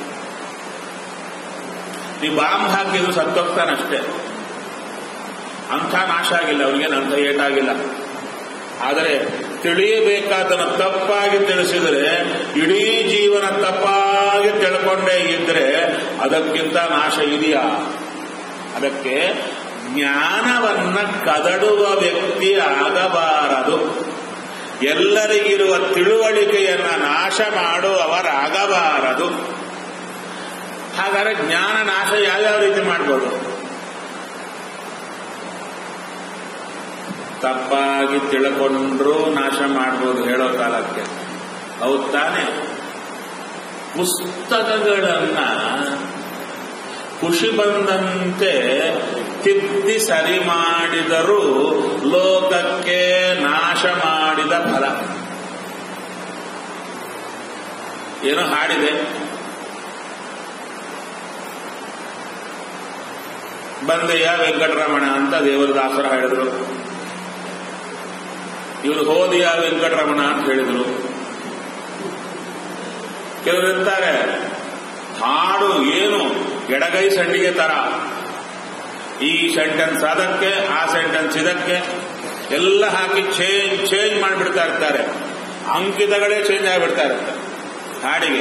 ಈ ಬಾಂಬ್ ಹಾಕಿದ್ರು ಸತ್ತೋಗ್ತಾನಷ್ಟೇ ಅಂಥ ನಾಶ ಆಗಿಲ್ಲ ಅವ್ರಿಗೇನು ಅಂಥ ಏಟಾಗಿಲ್ಲ ಆದರೆ ತಿಳಿಯಬೇಕಾದನ್ನು ತಪ್ಪಾಗಿ ತಿಳಿಸಿದರೆ ಇಡೀ ಜೀವನ ತಪ್ಪಾಗಿ ತಿಳ್ಕೊಂಡೇ ಇದ್ರೆ ಅದಕ್ಕಿಂತ ನಾಶ ಇದೆಯಾ ಅದಕ್ಕೆ ಜ್ಞಾನವನ್ನ ಕದಡುವ ವ್ಯಕ್ತಿ ಆಗಬಾರದು ಎಲ್ಲರಿಗಿರುವ ತಿಳುವಳಿಕೆಯನ್ನ ನಾಶ ಮಾಡುವವರಾಗಬಾರದು ಹಾಗಾದ್ರೆ ಜ್ಞಾನ ನಾಶ ಯಾವ್ಯಾವ ರೀತಿ ಮಾಡ್ಬೋದು ತಪ್ಪಾಗಿ ತಿಳ್ಕೊಂಡ್ರೂ ನಾಶ ಮಾಡ್ಬೋದು ಹೇಳೋ ಕಾಲಕ್ಕೆ ಹೌದ್ ತಾನೆ ಪುಸ್ತಕಗಳನ್ನ ಖುಷಿ ಬಂದಂತೆ ತಿದ್ದಿ ಸರಿ ಮಾಡಿದರೂ ಲೋಕಕ್ಕೆ ನಾಶ ಮಾಡಿದ ಫಲ ಏನೋ ಹಾಡಿದೆ ಬಂದೆಯ ವೆಂಕಟರಮಣ ಅಂತ ದೇವರ ದಾಸರ ಹೇಳಿದ್ರು ಇವರು ಹೋದಿಯ ವೆಂಕಟರಮಣ ಅಂತ ಹೇಳಿದ್ರು ಕೆಲವರು ಇರ್ತಾರೆ ಹಾಡು ಏನು ಎಡಗೈ ಸಂಡಿಗೆ ತರ ಈ ಸೆಂಟೆನ್ಸ್ ಅದಕ್ಕೆ ಆ ಸೆಂಟೆನ್ಸ್ ಇದಕ್ಕೆ ಎಲ್ಲ ಹಾಕಿ ಚೇಂಜ್ ಚೇಂಜ್ ಮಾಡಿಬಿಡ್ತಾ ಇರ್ತಾರೆ ಅಂಕಿತಗಳೇ ಚೇಂಜ್ ಆಗಿಬಿಡ್ತಾ ಇರುತ್ತೆ ಹಾಡಿಗೆ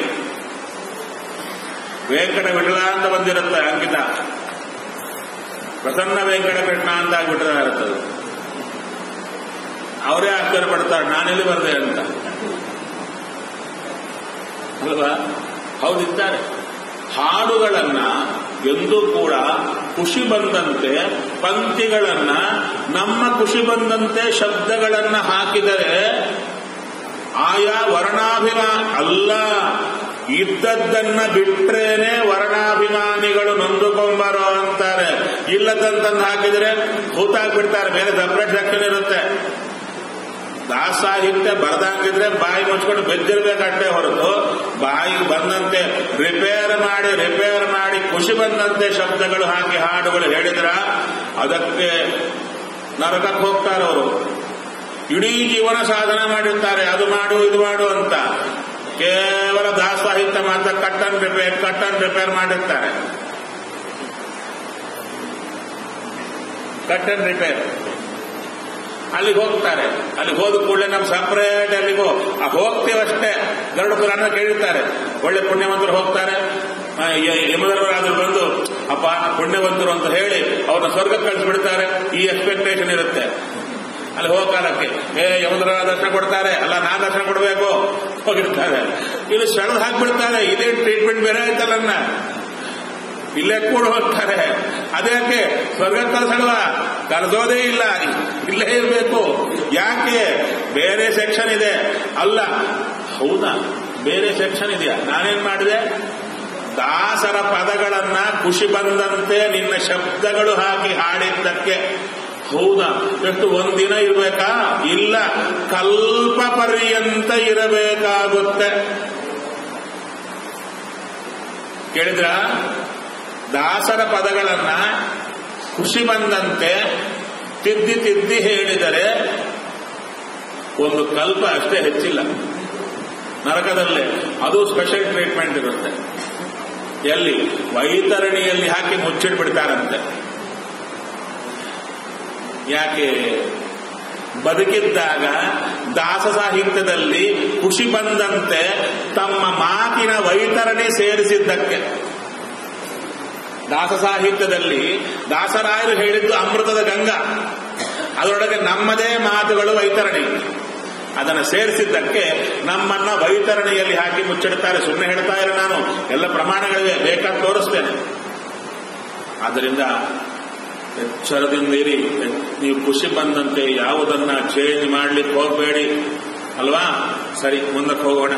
ವೆಂಕಟ ವಿಠಲ ಅಂತ ಬಂದಿರುತ್ತೆ ಅಂಕಿತ ಪ್ರಸನ್ನ ವೆಂಕಟ ಕೃಷ್ಣ ಅಂತ ಆಗ್ಬಿಟ್ರೆ ಇರ್ತದೆ ಅವರೇ ಆಶ್ಚರ್ಯ ಪಡ್ತಾರೆ ನಾನೆಲ್ಲಿ ಬರ್ದೆ ಅಂತ ಅಲ್ವಾ ಹೌದಿದ್ದಾರೆ ಹಾಡುಗಳನ್ನ ಎಂದೂ ಕೂಡ ಖುಷಿ ಬಂದಂತೆ ಪಂಕ್ತಿಗಳನ್ನ ನಮ್ಮ ಖುಷಿ ಬಂದಂತೆ ಶಬ್ದಗಳನ್ನ ಹಾಕಿದರೆ ಆಯಾ ವರ್ಣಾಭಿಮಾನ ಅಲ್ಲ ಇದ್ದದ್ದನ್ನ ಬಿಟ್ರೇನೆ ವರ್ಣಾಭಿಮಾನಿಗಳು ನೊಂದುಕೊಂಬರೋ ಅಂತಾರೆ ಇಲ್ಲದಂತಂದು ಹಾಕಿದ್ರೆ ಹೂತಾಕ್ಬಿಡ್ತಾರೆ ಬೇರೆ ಸಪ್ರೇಟ್ ಸೆಕ್ಷನ್ ಇರುತ್ತೆ ದಾಸಾಹಿತ್ಯ ಬರ್ದಾಕಿದ್ರೆ ಬಾಯಿ ಮುಚ್ಕೊಂಡು ಬೆದ್ದಿರ್ಬೇಕಷ್ಟೇ ಹೊರತು ಬಾಯಿಗೆ ಬಂದಂತೆ ರಿಪೇರ್ ಮಾಡಿ ರಿಪೇರ್ ಮಾಡಿ ಖುಷಿ ಬಂದಂತೆ ಶಬ್ದಗಳು ಹಾಕಿ ಹಾಡುಗಳು ಹೇಳಿದ್ರ ಅದಕ್ಕೆ ನರಕಕ್ಕೆ ಹೋಗ್ತಾರೆ ಅವರು ಇಡೀ ಜೀವನ ಸಾಧನೆ ಮಾಡಿರ್ತಾರೆ ಅದು ಮಾಡು ಇದು ಮಾಡು ಅಂತ ಕೇವಲ ದಾಸಾಹಿತ್ಯ ಮಾತ್ರ cut and repair cut and repair ಮಾಡಿರ್ತಾರೆ ಕಟ್ ಅಂಡ್ ರಿಪೇರ್ ಅಲ್ಲಿಗೆ ಹೋಗ್ತಾರೆ ಅಲ್ಲಿಗೆ ಹೋದ ಕೂಡಲೇ ನಮ್ಮ ಸಪ್ರೇಟ್ ಅಲ್ಲಿಗೋ ಆ ಹೋಗ್ತೀವಷ್ಟೇ ಗರುಡ ಪುರಾಣ ಕೇಳಿರ್ತಾರೆ ಒಳ್ಳೆ ಪುಣ್ಯವಂತರು ಹೋಗ್ತಾರೆ ಯಮಧರ್ಮರಾಜರು ಬಂದು ಅಪ್ಪ ಪುಣ್ಯವಂತರು ಅಂತ ಹೇಳಿ ಅವ್ರನ್ನ ಸ್ವರ್ಗಕ್ಕೆ ಕಳಿಸ್ಬಿಡ್ತಾರೆ ಈ ಎಕ್ಸ್ಪೆಕ್ಟೇಷನ್ ಇರುತ್ತೆ ಅಲ್ಲಿ ಹೋಗೋ ಕಾಲಕ್ಕೆ ಏ ಯಮಧರ್ಮ ದರ್ಶನ ಕೊಡ್ತಾರೆ ಅಲ್ಲ ನಾ ದರ್ಶನ ಕೊಡಬೇಕು ಹೋಗಿರ್ತಾರೆ ಇಲ್ಲಿ ಸೆಳೆದು ಹಾಕ್ಬಿಡ್ತಾರೆ ಇದೇ ಟ್ರೀಟ್ಮೆಂಟ್ ಬೇರೆ ಆಯ್ತಲ್ಲ ಇಲ್ಲೇ ಕೂಡ ಹೋಗ್ತಾರೆ ಅದಕ್ಕೆ ಸ್ವರ್ಗ ಕಲ್ಸಲ್ವ ಕರೆಸೋದೇ ಇಲ್ಲ ಇಲ್ಲೇ ಇರಬೇಕು ಯಾಕೆ ಬೇರೆ ಸೆಕ್ಷನ್ ಇದೆ ಅಲ್ಲ ಹೌದಾ ಬೇರೆ ಸೆಕ್ಷನ್ ಇದೆಯಾ ನಾನೇನ್ ಮಾಡಿದೆ ದಾಸರ ಪದಗಳನ್ನ ಖುಷಿ ಬಂದಂತೆ ನಿನ್ನ ಶಬ್ದಗಳು ಹಾಕಿ ಹಾಡಿದ್ದಕ್ಕೆ ಹೌದಾ ಎಷ್ಟು ಒಂದಿನ ಇರಬೇಕಾ ಇಲ್ಲ ಕಲ್ಪ ಪರ್ಯಂತ ಇರಬೇಕಾಗುತ್ತೆ ಕೇಳಿದ್ರ ದಾಸರ ಪದಗಳನ್ನ ಖುಷಿ ಬಂದಂತೆ ತಿದ್ದಿ ತಿದ್ದಿ ಹೇಳಿದರೆ ಒಂದು ಕಲ್ಪ ಅಷ್ಟೇ ಹೆಚ್ಚಿಲ್ಲ ನರಕದಲ್ಲೇ ಅದು ಸ್ಪೆಷಲ್ ಟ್ರೀಟ್ಮೆಂಟ್ ಇರುತ್ತೆ ಎಲ್ಲಿ ವೈತರಣಿಯಲ್ಲಿ ಹಾಕಿ ಮುಚ್ಚಿಟ್ಬಿಡ್ತಾರಂತೆ ಯಾಕೆ ಬದುಕಿದ್ದಾಗ ದಾಸ ಸಾಹಿತ್ಯದಲ್ಲಿ ಖುಷಿ ಬಂದಂತೆ ತಮ್ಮ ಮಾತಿನ ವೈತರಣಿ ಸೇರಿಸಿದ್ದಕ್ಕೆ ದಾಸ ಸಾಹಿತ್ಯದಲ್ಲಿ ದಾಸರಾಯರು ಹೇಳಿದ್ದು ಅಮೃತದ ಗಂಗಾ ಅದರೊಳಗೆ ನಮ್ಮದೇ ಮಾತುಗಳು ವೈತರಣಿ ಅದನ್ನು ಸೇರಿಸಿದ್ದಕ್ಕೆ ನಮ್ಮನ್ನ ವೈತರಣಿಯಲ್ಲಿ ಹಾಕಿ ಮುಚ್ಚಿಡ್ತಾರೆ ಸುಮ್ಮನೆ ಹೇಳ್ತಾ ಇರೋ ನಾನು ಎಲ್ಲ ಪ್ರಮಾಣಗಳಿವೆ ಬೇಕಾಗಿ ತೋರಿಸ್ತೇನೆ ಆದ್ದರಿಂದ ಎಚ್ಚರದಿಂದ ಇರಿ ನೀವು ಖುಷಿ ಬಂದಂತೆ ಯಾವುದನ್ನ ಚೇಂಜ್ ಮಾಡ್ಲಿಕ್ಕೆ ಹೋಗಬೇಡಿ ಅಲ್ವಾ ಸರಿ ಮುಂದಕ್ಕೆ ಹೋಗೋಣ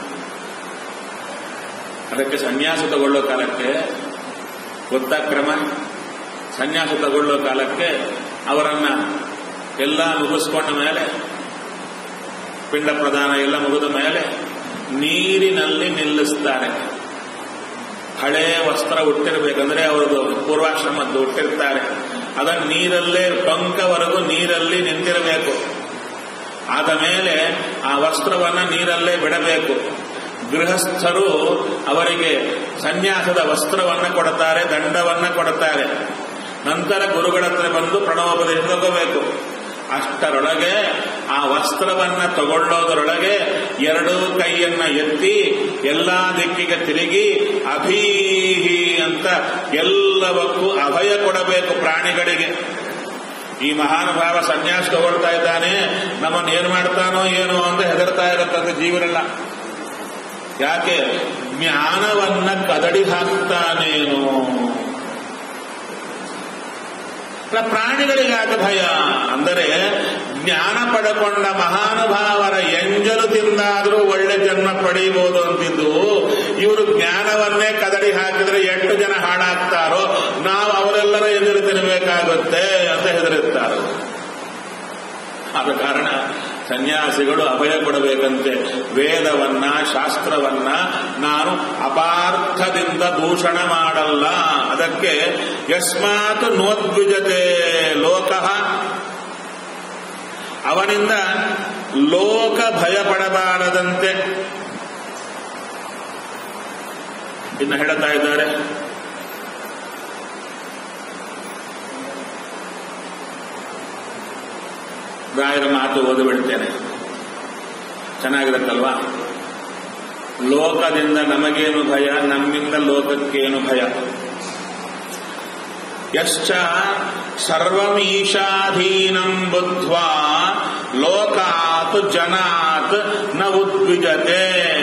ಅದಕ್ಕೆ ಸನ್ಯಾಸ ತಗೊಳ್ಳೋ ಕಾಲಕ್ಕೆ ಗೊತ್ತಾ ಕ್ರಮ ಸನ್ಯಾಸ ತಗೊಳ್ಳೋ ಕಾಲಕ್ಕೆ ಅವರನ್ನ ಎಲ್ಲ ಮುಗಿಸ್ಕೊಂಡ ಮೇಲೆ ಪಿಂಡ ಪ್ರದಾನ ಎಲ್ಲ ಮುಗಿದ ಮೇಲೆ ನೀರಿನಲ್ಲಿ ನಿಲ್ಲಿಸ್ತಾರೆ ಹಳೆ ವಸ್ತ್ರ ಉಟ್ಟಿರ್ಬೇಕಂದ್ರೆ ಅವರದು ಪೂರ್ವಾಶ್ರಮದ್ದು ಉಟ್ಟಿರ್ತಾರೆ ಅದನ್ನ ನೀರಲ್ಲೇ ಪಂಕವರೆಗೂ ನೀರಲ್ಲಿ ನಿಂತಿರಬೇಕು ಆದ ಮೇಲೆ ಆ ವಸ್ತ್ರವನ್ನ ನೀರಲ್ಲೇ ಬಿಡಬೇಕು ಗೃಹಸ್ಥರು ಅವರಿಗೆ ಸನ್ಯಾಸದ ವಸ್ತ್ರವನ್ನ ಕೊಡುತ್ತಾರೆ ದಂಡವನ್ನ ಕೊಡುತ್ತಾರೆ ನಂತರ ಗುರುಗಳ ಹತ್ರ ಬಂದು ಪ್ರಣವೋಪದೇಶ ತಗೋಬೇಕು ಅಷ್ಟರೊಳಗೆ ಆ ವಸ್ತ್ರವನ್ನ ತಗೊಳ್ಳೋದರೊಳಗೆ ಎರಡೂ ಕೈಯನ್ನ ಎತ್ತಿ ಎಲ್ಲಾ ದಿಕ್ಕಿಗೆ ತಿರುಗಿ ಅಭೀಹಿ ಅಂತ ಎಲ್ಲವಕ್ಕೂ ಅಭಯ ಕೊಡಬೇಕು ಪ್ರಾಣಿಗಳಿಗೆ ಈ ಮಹಾನುಭಾವ ಸನ್ಯಾಸ ತಗೊಳ್ತಾ ಇದ್ದಾನೆ ನಮ್ಮನ್ನು ಏನ್ ಮಾಡ್ತಾನೋ ಏನೋ ಅಂತ ಹೆದರ್ತಾ ಇರತ್ತಂತ ಜೀವನೆಲ್ಲ ಯಾಕೆ ಜ್ಞಾನವನ್ನ ಕದಡಿ ಹಾಕ್ತಾನೇನೋ ಪ್ರಾಣಿಗಳಿಗೆ ಯಾಕೆ ಭಯ ಅಂದರೆ ಜ್ಞಾನ ಪಡೆಕೊಂಡ ಮಹಾನುಭಾವರ ಎಂಜಲು ತಿಂದಾದರೂ ಒಳ್ಳೆ ಜನ್ಮ ಪಡೆಯಬಹುದು ಅಂತಿದ್ದು ಇವರು ಜ್ಞಾನವನ್ನೇ ಕದಡಿ ಹಾಕಿದ್ರೆ ಎಷ್ಟು ಜನ ಹಾಳಾಗ್ತಾರೋ ನಾವು ಅವರೆಲ್ಲರ ಎದುರು ತಿನ್ನಬೇಕಾಗುತ್ತೆ ಅಂತ ಹೆದರುತ್ತಾರೆ ಆದ ಕಾರಣ ಸನ್ಯಾಸಿಗಳು ಅಭಯ ಕೊಡಬೇಕಂತೆ ವೇದವನ್ನ ಶಾಸ್ತ್ರವನ್ನ ನಾನು ಅಪಾರ್ಥದಿಂದ ದೂಷಣ ಮಾಡಲ್ಲ ಅದಕ್ಕೆ ಯಸ್ಮಾತ್ ನೋದ್ವಿಜತೆ ಲೋಕ ಅವನಿಂದ ಲೋಕ ಭಯ ಪಡಬಾರದಂತೆ ಇನ್ನು ಹೇಳ್ತಾ ಇದ್ದಾರೆ ರಾಯರ ಮಾತು ಓದಿ ಬಿಡ್ತೇನೆ ಚೆನ್ನಾಗಿರುತ್ತಲ್ವಾ ಲೋಕದಿಂದ ನಮಗೇನು ಭಯ ನಮ್ಮಿಂದ ಲೋಕಕ್ಕೇನು ಭಯ ಯಶ್ಚ ಸರ್ವಮೀಶಾಧೀನಂ ಬುದ್ಧ್ವಾ ಲೋಕಾತ್ ಜನಾತ್ ನ ಉದ್ವಿಜತೆ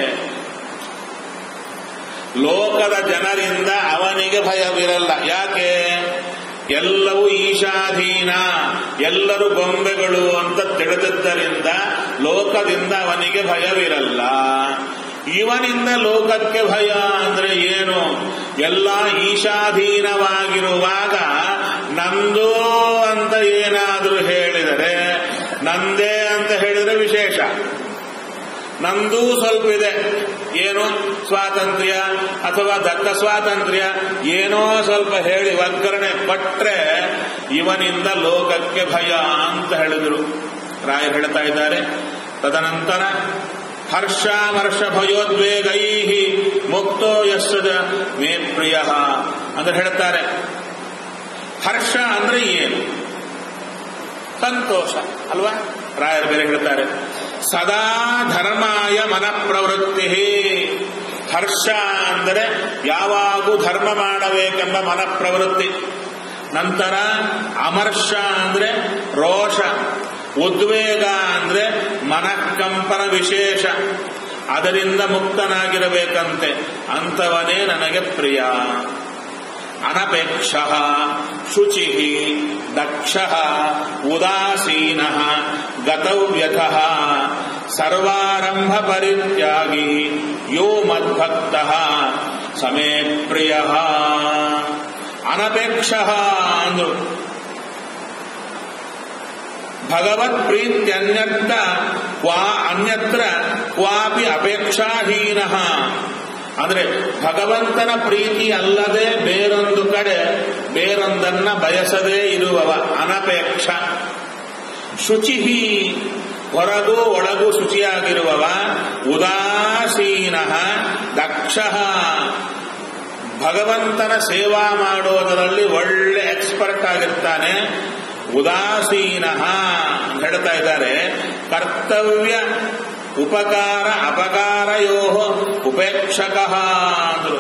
ಲೋಕದ ಜನರಿಂದ ಅವನಿಗೆ ಭಯವಿರಲ್ಲ ಯಾಕೆ ಎಲ್ಲವೂ ಈಶಾಧೀನ ಎಲ್ಲರೂ ಗೊಂಬೆಗಳು ಅಂತ ತಿಳಿದಿದ್ದರಿಂದ ಲೋಕದಿಂದ ಅವನಿಗೆ ಭಯವಿರಲ್ಲ ಇವನಿಂದ ಲೋಕಕ್ಕೆ ಭಯ ಅಂದ್ರೆ ಏನು ಎಲ್ಲ ಈಶಾಧೀನವಾಗಿರುವಾಗ ನಂದು ಅಂತ ಏನಾದರೂ ಹೇಳಿದರೆ ನಂದೇ ಅಂತ ಹೇಳಿದರೆ ವಿಶೇಷ ನಂದೂ ಸ್ವಲ್ಪ ಇದೆ ಏನು ಸ್ವಾತಂತ್ರ್ಯ ಅಥವಾ ದತ್ತ ಸ್ವಾತಂತ್ರ್ಯ ಏನೋ ಸ್ವಲ್ಪ ಹೇಳಿ ಒಗ್ಗರಣೆ ಕೊಟ್ರೆ ಇವನಿಂದ ಲೋಕಕ್ಕೆ ಭಯ ಅಂತ ಹೇಳಿದ್ರು ರಾಯ ಹೇಳ್ತಾ ಇದ್ದಾರೆ ತದನಂತರ ಹರ್ಷ ವರ್ಷ ಭಯೋದ್ವೇಗೈ ಮುಕ್ತೋ ಯಶ್ಚ ಮೇ ಪ್ರಿಯ ಅಂದ್ರೆ ಹೇಳ್ತಾರೆ ಹರ್ಷ ಅಂದ್ರೆ ಏನು ಸಂತೋಷ ಅಲ್ವಾ ರಾಯರು ಬೇರೆ ಹೇಳ್ತಾರೆ ಸದಾ ಧರ್ಮಾಯ ಮನ ಪ್ರವೃತ್ತಿ ಹರ್ಷ ಅಂದರೆ ಯಾವಾಗೂ ಧರ್ಮ ಮಾಡಬೇಕೆಂಬ ಮನ ಪ್ರವೃತ್ತಿ ನಂತರ ಅಮರ್ಷ ಅಂದ್ರೆ ರೋಷ ಉದ್ವೇಗ ಅಂದ್ರೆ ಮನಃಕಂಪನ ವಿಶೇಷ ಅದರಿಂದ ಮುಕ್ತನಾಗಿರಬೇಕಂತೆ ಅಂಥವನೇ ನನಗೆ ಪ್ರಿಯ ಅನಪೇಕ್ಷ ಶುಚಿ ದಕ್ಷ ಉದಾಸೀನ ಗತವ್ಯಥ ಸರ್ವಾರಂಭ ಪರಿತ್ಯಾಗಿ ಯೋ ಮದ್ಭಕ್ತ ಸಮೇ ಪ್ರಿಯ ಅನಪೇಕ್ಷ ಅಂದ್ರು ಭಗವತ್ ಪ್ರೀತ್ಯನ್ಯತ್ರ ಕ್ವಾ ಅನ್ಯತ್ರ ಕ್ವಾಪಿ ಅಪೇಕ್ಷಾಹೀನ ಅಂದ್ರೆ ಭಗವಂತನ ಪ್ರೀತಿ ಅಲ್ಲದೆ ಬೇರೊಂದು ಕಡೆ ಬೇರೊಂದನ್ನ ಬಯಸದೇ ಇರುವವ ಅನಪೇಕ್ಷ ಶುಚಿ ಹೊರಗೂ ಒಳಗೂ ಶುಚಿಯಾಗಿರುವವ ಉದಾಸೀನ ದಕ್ಷ ಭಗವಂತನ ಸೇವಾ ಮಾಡೋದರಲ್ಲಿ ಒಳ್ಳೆ ಎಕ್ಸ್ಪರ್ಟ್ ಆಗಿರ್ತಾನೆ ಉದಾಸೀನ ಹೇಳ್ತಾ ಇದ್ದಾರೆ ಕರ್ತವ್ಯ ಉಪಕಾರ ಅಪಕಾರಯೋ ಉಪೇಕ್ಷಕ ಅಂದ್ರು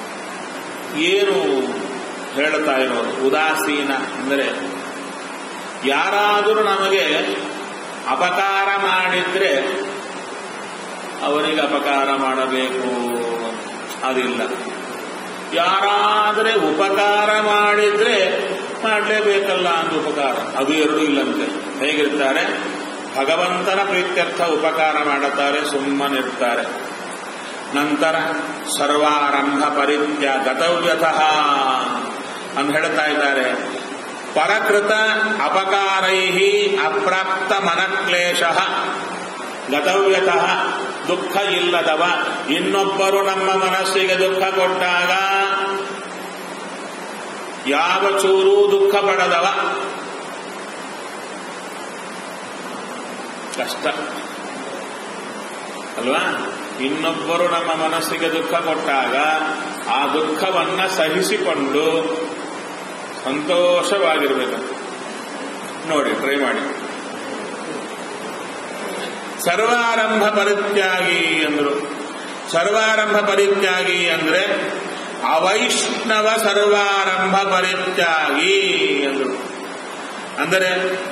ಏನು ಹೇಳ್ತಾ ಇರೋದು ಉದಾಸೀನ ಅಂದರೆ ಯಾರಾದರೂ ನಮಗೆ ಅಪಕಾರ ಮಾಡಿದ್ರೆ ಅವರಿಗೆ ಅಪಕಾರ ಮಾಡಬೇಕು ಅದಿಲ್ಲ ಯಾರಾದರೆ ಉಪಕಾರ ಮಾಡಿದ್ರೆ ಮಾಡಲೇಬೇಕಲ್ಲ ಅಂತ ಉಪಕಾರ ಅದು ಎರಡೂ ಇಲ್ಲಂತೆ ಹೇಗಿರ್ತಾರೆ ಭಗವಂತನ ಪ್ರೀತ್ಯರ್ಥ ಉಪಕಾರ ಮಾಡುತ್ತಾರೆ ಸುಮ್ಮನಿರ್ತಾರೆ ನಂತರ ಸರ್ವಾರಂಭ ಪರಿತ್ಯ ಗತವ್ಯತಃ ಅಂತ ಹೇಳ್ತಾ ಇದ್ದಾರೆ ಪರಕೃತ ಅಪಕಾರೈ ಅಪ್ರಾಪ್ತ ಮನಕ್ಲೇಶ ಗತವ್ಯತಃ ದುಃಖ ಇಲ್ಲದವ ಇನ್ನೊಬ್ಬರು ನಮ್ಮ ಮನಸ್ಸಿಗೆ ದುಃಖ ಕೊಟ್ಟಾಗ ಯಾವ ಚೂರೂ ದುಃಖ ಪಡದವ ಕಷ್ಟ ಅಲ್ವಾ ಇನ್ನೊಬ್ಬರು ನಮ್ಮ ಮನಸ್ಸಿಗೆ ದುಃಖ ಕೊಟ್ಟಾಗ ಆ ದುಃಖವನ್ನ ಸಹಿಸಿಕೊಂಡು ಸಂತೋಷವಾಗಿರ್ಬೇಕು ನೋಡಿ ಟ್ರೈ ಮಾಡಿ ಸರ್ವಾರಂಭ ಪರಿತ್ಯಾಗಿ ಅಂದ್ರು ಸರ್ವಾರಂಭ ಪರಿತ್ಯಾಗಿ ಅಂದ್ರೆ ಅವೈಷ್ಣವ ಸರ್ವಾರಂಭ ಪರಿತ್ಯಾಗಿ ಅಂದ್ರು ಅಂದರೆ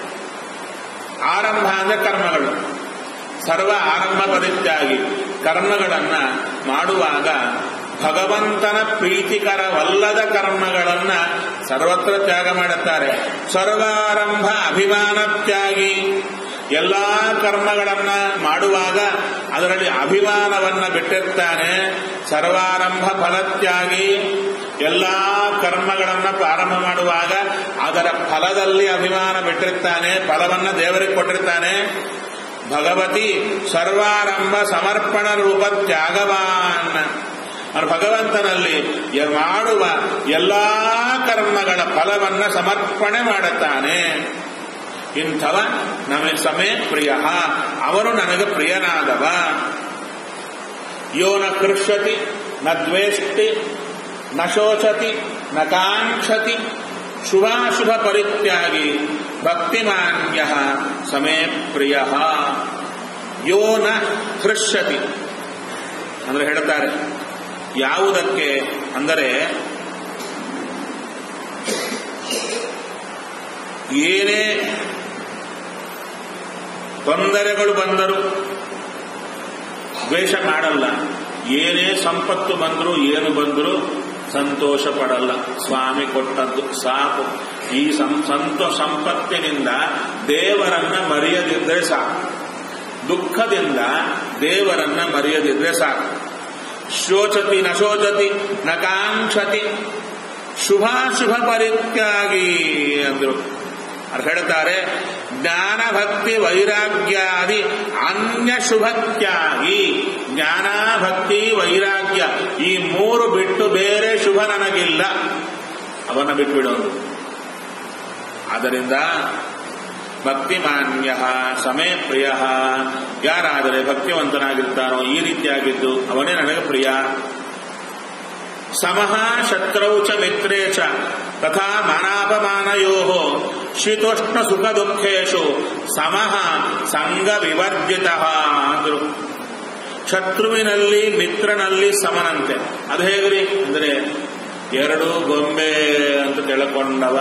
ಆರಂಭ ಅಂದ್ರೆ ಕರ್ಮಗಳು ಸರ್ವ ಆರಂಭ ಪರಿತ್ಯಾಗಿ ಕರ್ಮಗಳನ್ನ ಮಾಡುವಾಗ ಭಗವಂತನ ಪ್ರೀತಿಕರವಲ್ಲದ ಕರ್ಮಗಳನ್ನ ಸರ್ವತ್ರ ತ್ಯಾಗ ಮಾಡುತ್ತಾರೆ ಸರ್ವಾರಂಭ ಅಭಿಮಾನ ತ್ಯಾಗಿ ಎಲ್ಲಾ ಕರ್ಮಗಳನ್ನ ಮಾಡುವಾಗ ಅದರಲ್ಲಿ ಅಭಿಮಾನವನ್ನ ಬಿಟ್ಟಿರ್ತಾನೆ ಸರ್ವಾರಂಭ ಫಲತ್ಯಾಗಿ ಎಲ್ಲಾ ಕರ್ಮಗಳನ್ನ ಪ್ರಾರಂಭ ಮಾಡುವಾಗ ಅದರ ಫಲದಲ್ಲಿ ಅಭಿಮಾನ ಬಿಟ್ಟಿರ್ತಾನೆ ಫಲವನ್ನ ದೇವರಿಗೆ ಕೊಟ್ಟಿರ್ತಾನೆ ಭಗವತಿ ಸರ್ವಾರಂಭ ಸಮರ್ಪಣ ರೂಪ ತ್ಯಾಗವಾನ್ ಭಗವಂತನಲ್ಲಿ ಮಾಡುವ ಎಲ್ಲಾ ಕರ್ಮಗಳ ಫಲವನ್ನ ಸಮರ್ಪಣೆ ಮಾಡುತ್ತಾನೆ ಇಂಥವ ನಮಗೆ ಸಮೇ ಪ್ರಿಯ ಅವನು ನನಗೆ ಪ್ರಿಯನಾದವ ಯೋ ನ ಕೃಷ್ಯತಿ ನ ದ್ವೇಷ್ಟಿ ನ ಶೋಚತಿ ನ ಕಾಂಕ್ಷತಿ ಶುಭಾಶುಭ ಪರಿತ್ಯಾಗಿ ಭಕ್ತಿಮಾನ್ಯ ಸಮೇ ಪ್ರಿಯ ಯೋ ನ ಹೃಷ್ಯತಿ ಅಂದ್ರೆ ಹೇಳ್ತಾರೆ ಯಾವುದಕ್ಕೆ ಅಂದರೆ ಏನೇ ತೊಂದರೆಗಳು ಬಂದರೂ ದ್ವೇಷ ಮಾಡಲ್ಲ ಏನೇ ಸಂಪತ್ತು ಬಂದರೂ ಏನು ಬಂದರೂ ಸಂತೋಷ ಪಡಲ್ಲ ಸ್ವಾಮಿ ಕೊಟ್ಟದ್ದು ಸಾಕು ಈ ಸಂತೋ ಸಂಪತ್ತಿನಿಂದ ದೇವರನ್ನ ಮರೆಯದಿದ್ರೆ ಸಾಕು ದುಃಖದಿಂದ ದೇವರನ್ನ ಮರೆಯದಿದ್ರೆ ಸಾಕು ಶೋಚತಿ ನ ಶೋಚತಿ ನ ಕಾಂಕ್ಷತಿ ಶುಭಾಶುಭ ಪರಿತ್ಯಾಗಿ ಅಂದ್ರು ಅದು ಹೇಳ್ತಾರೆ ಜ್ಞಾನ ಭಕ್ತಿ ವೈರಾಗ್ಯಾದಿ ಅನ್ಯ ಶುಭತ್ಯಾಗಿ ಜ್ಞಾನ ಭಕ್ತಿ ವೈರಾಗ್ಯ ಈ ಮೂರು ಬಿಟ್ಟು ಬೇರೆ ಶುಭ ನನಗಿಲ್ಲ ಅವನ್ನ ಬಿಟ್ಬಿಡೋದು ಆದ್ದರಿಂದ ಭಕ್ತಿಮಾನ್ಯ ಸಮೇ ಪ್ರಿಯ ಯಾರಾದರೆ ಭಕ್ತಿವಂತನಾಗಿರ್ತಾನೋ ಈ ರೀತಿಯಾಗಿದ್ದು ಅವನೇ ನನಗೆ ಪ್ರಿಯ ಸಮಃ ಶತ್ರೌ ಚ ಮಿತ್ರೇ ಚ ತಥಾ ಮಾನಾಪಮಾನಯೋ ಶೀತೋಷ್ಣ ಸುಖ ದುಃಖೇಶು ಸಮಃ ಸಂಘ ವಿವರ್ಜಿತ ಅಂದ್ರು ಶತ್ರುವಿನಲ್ಲಿ ಮಿತ್ರನಲ್ಲಿ ಸಮನಂತೆ ಅದು ಹೇಗ್ರಿ ಅಂದ್ರೆ ಎರಡು ಗೊಂಬೆ ಅಂತ ತಿಳ್ಕೊಂಡವ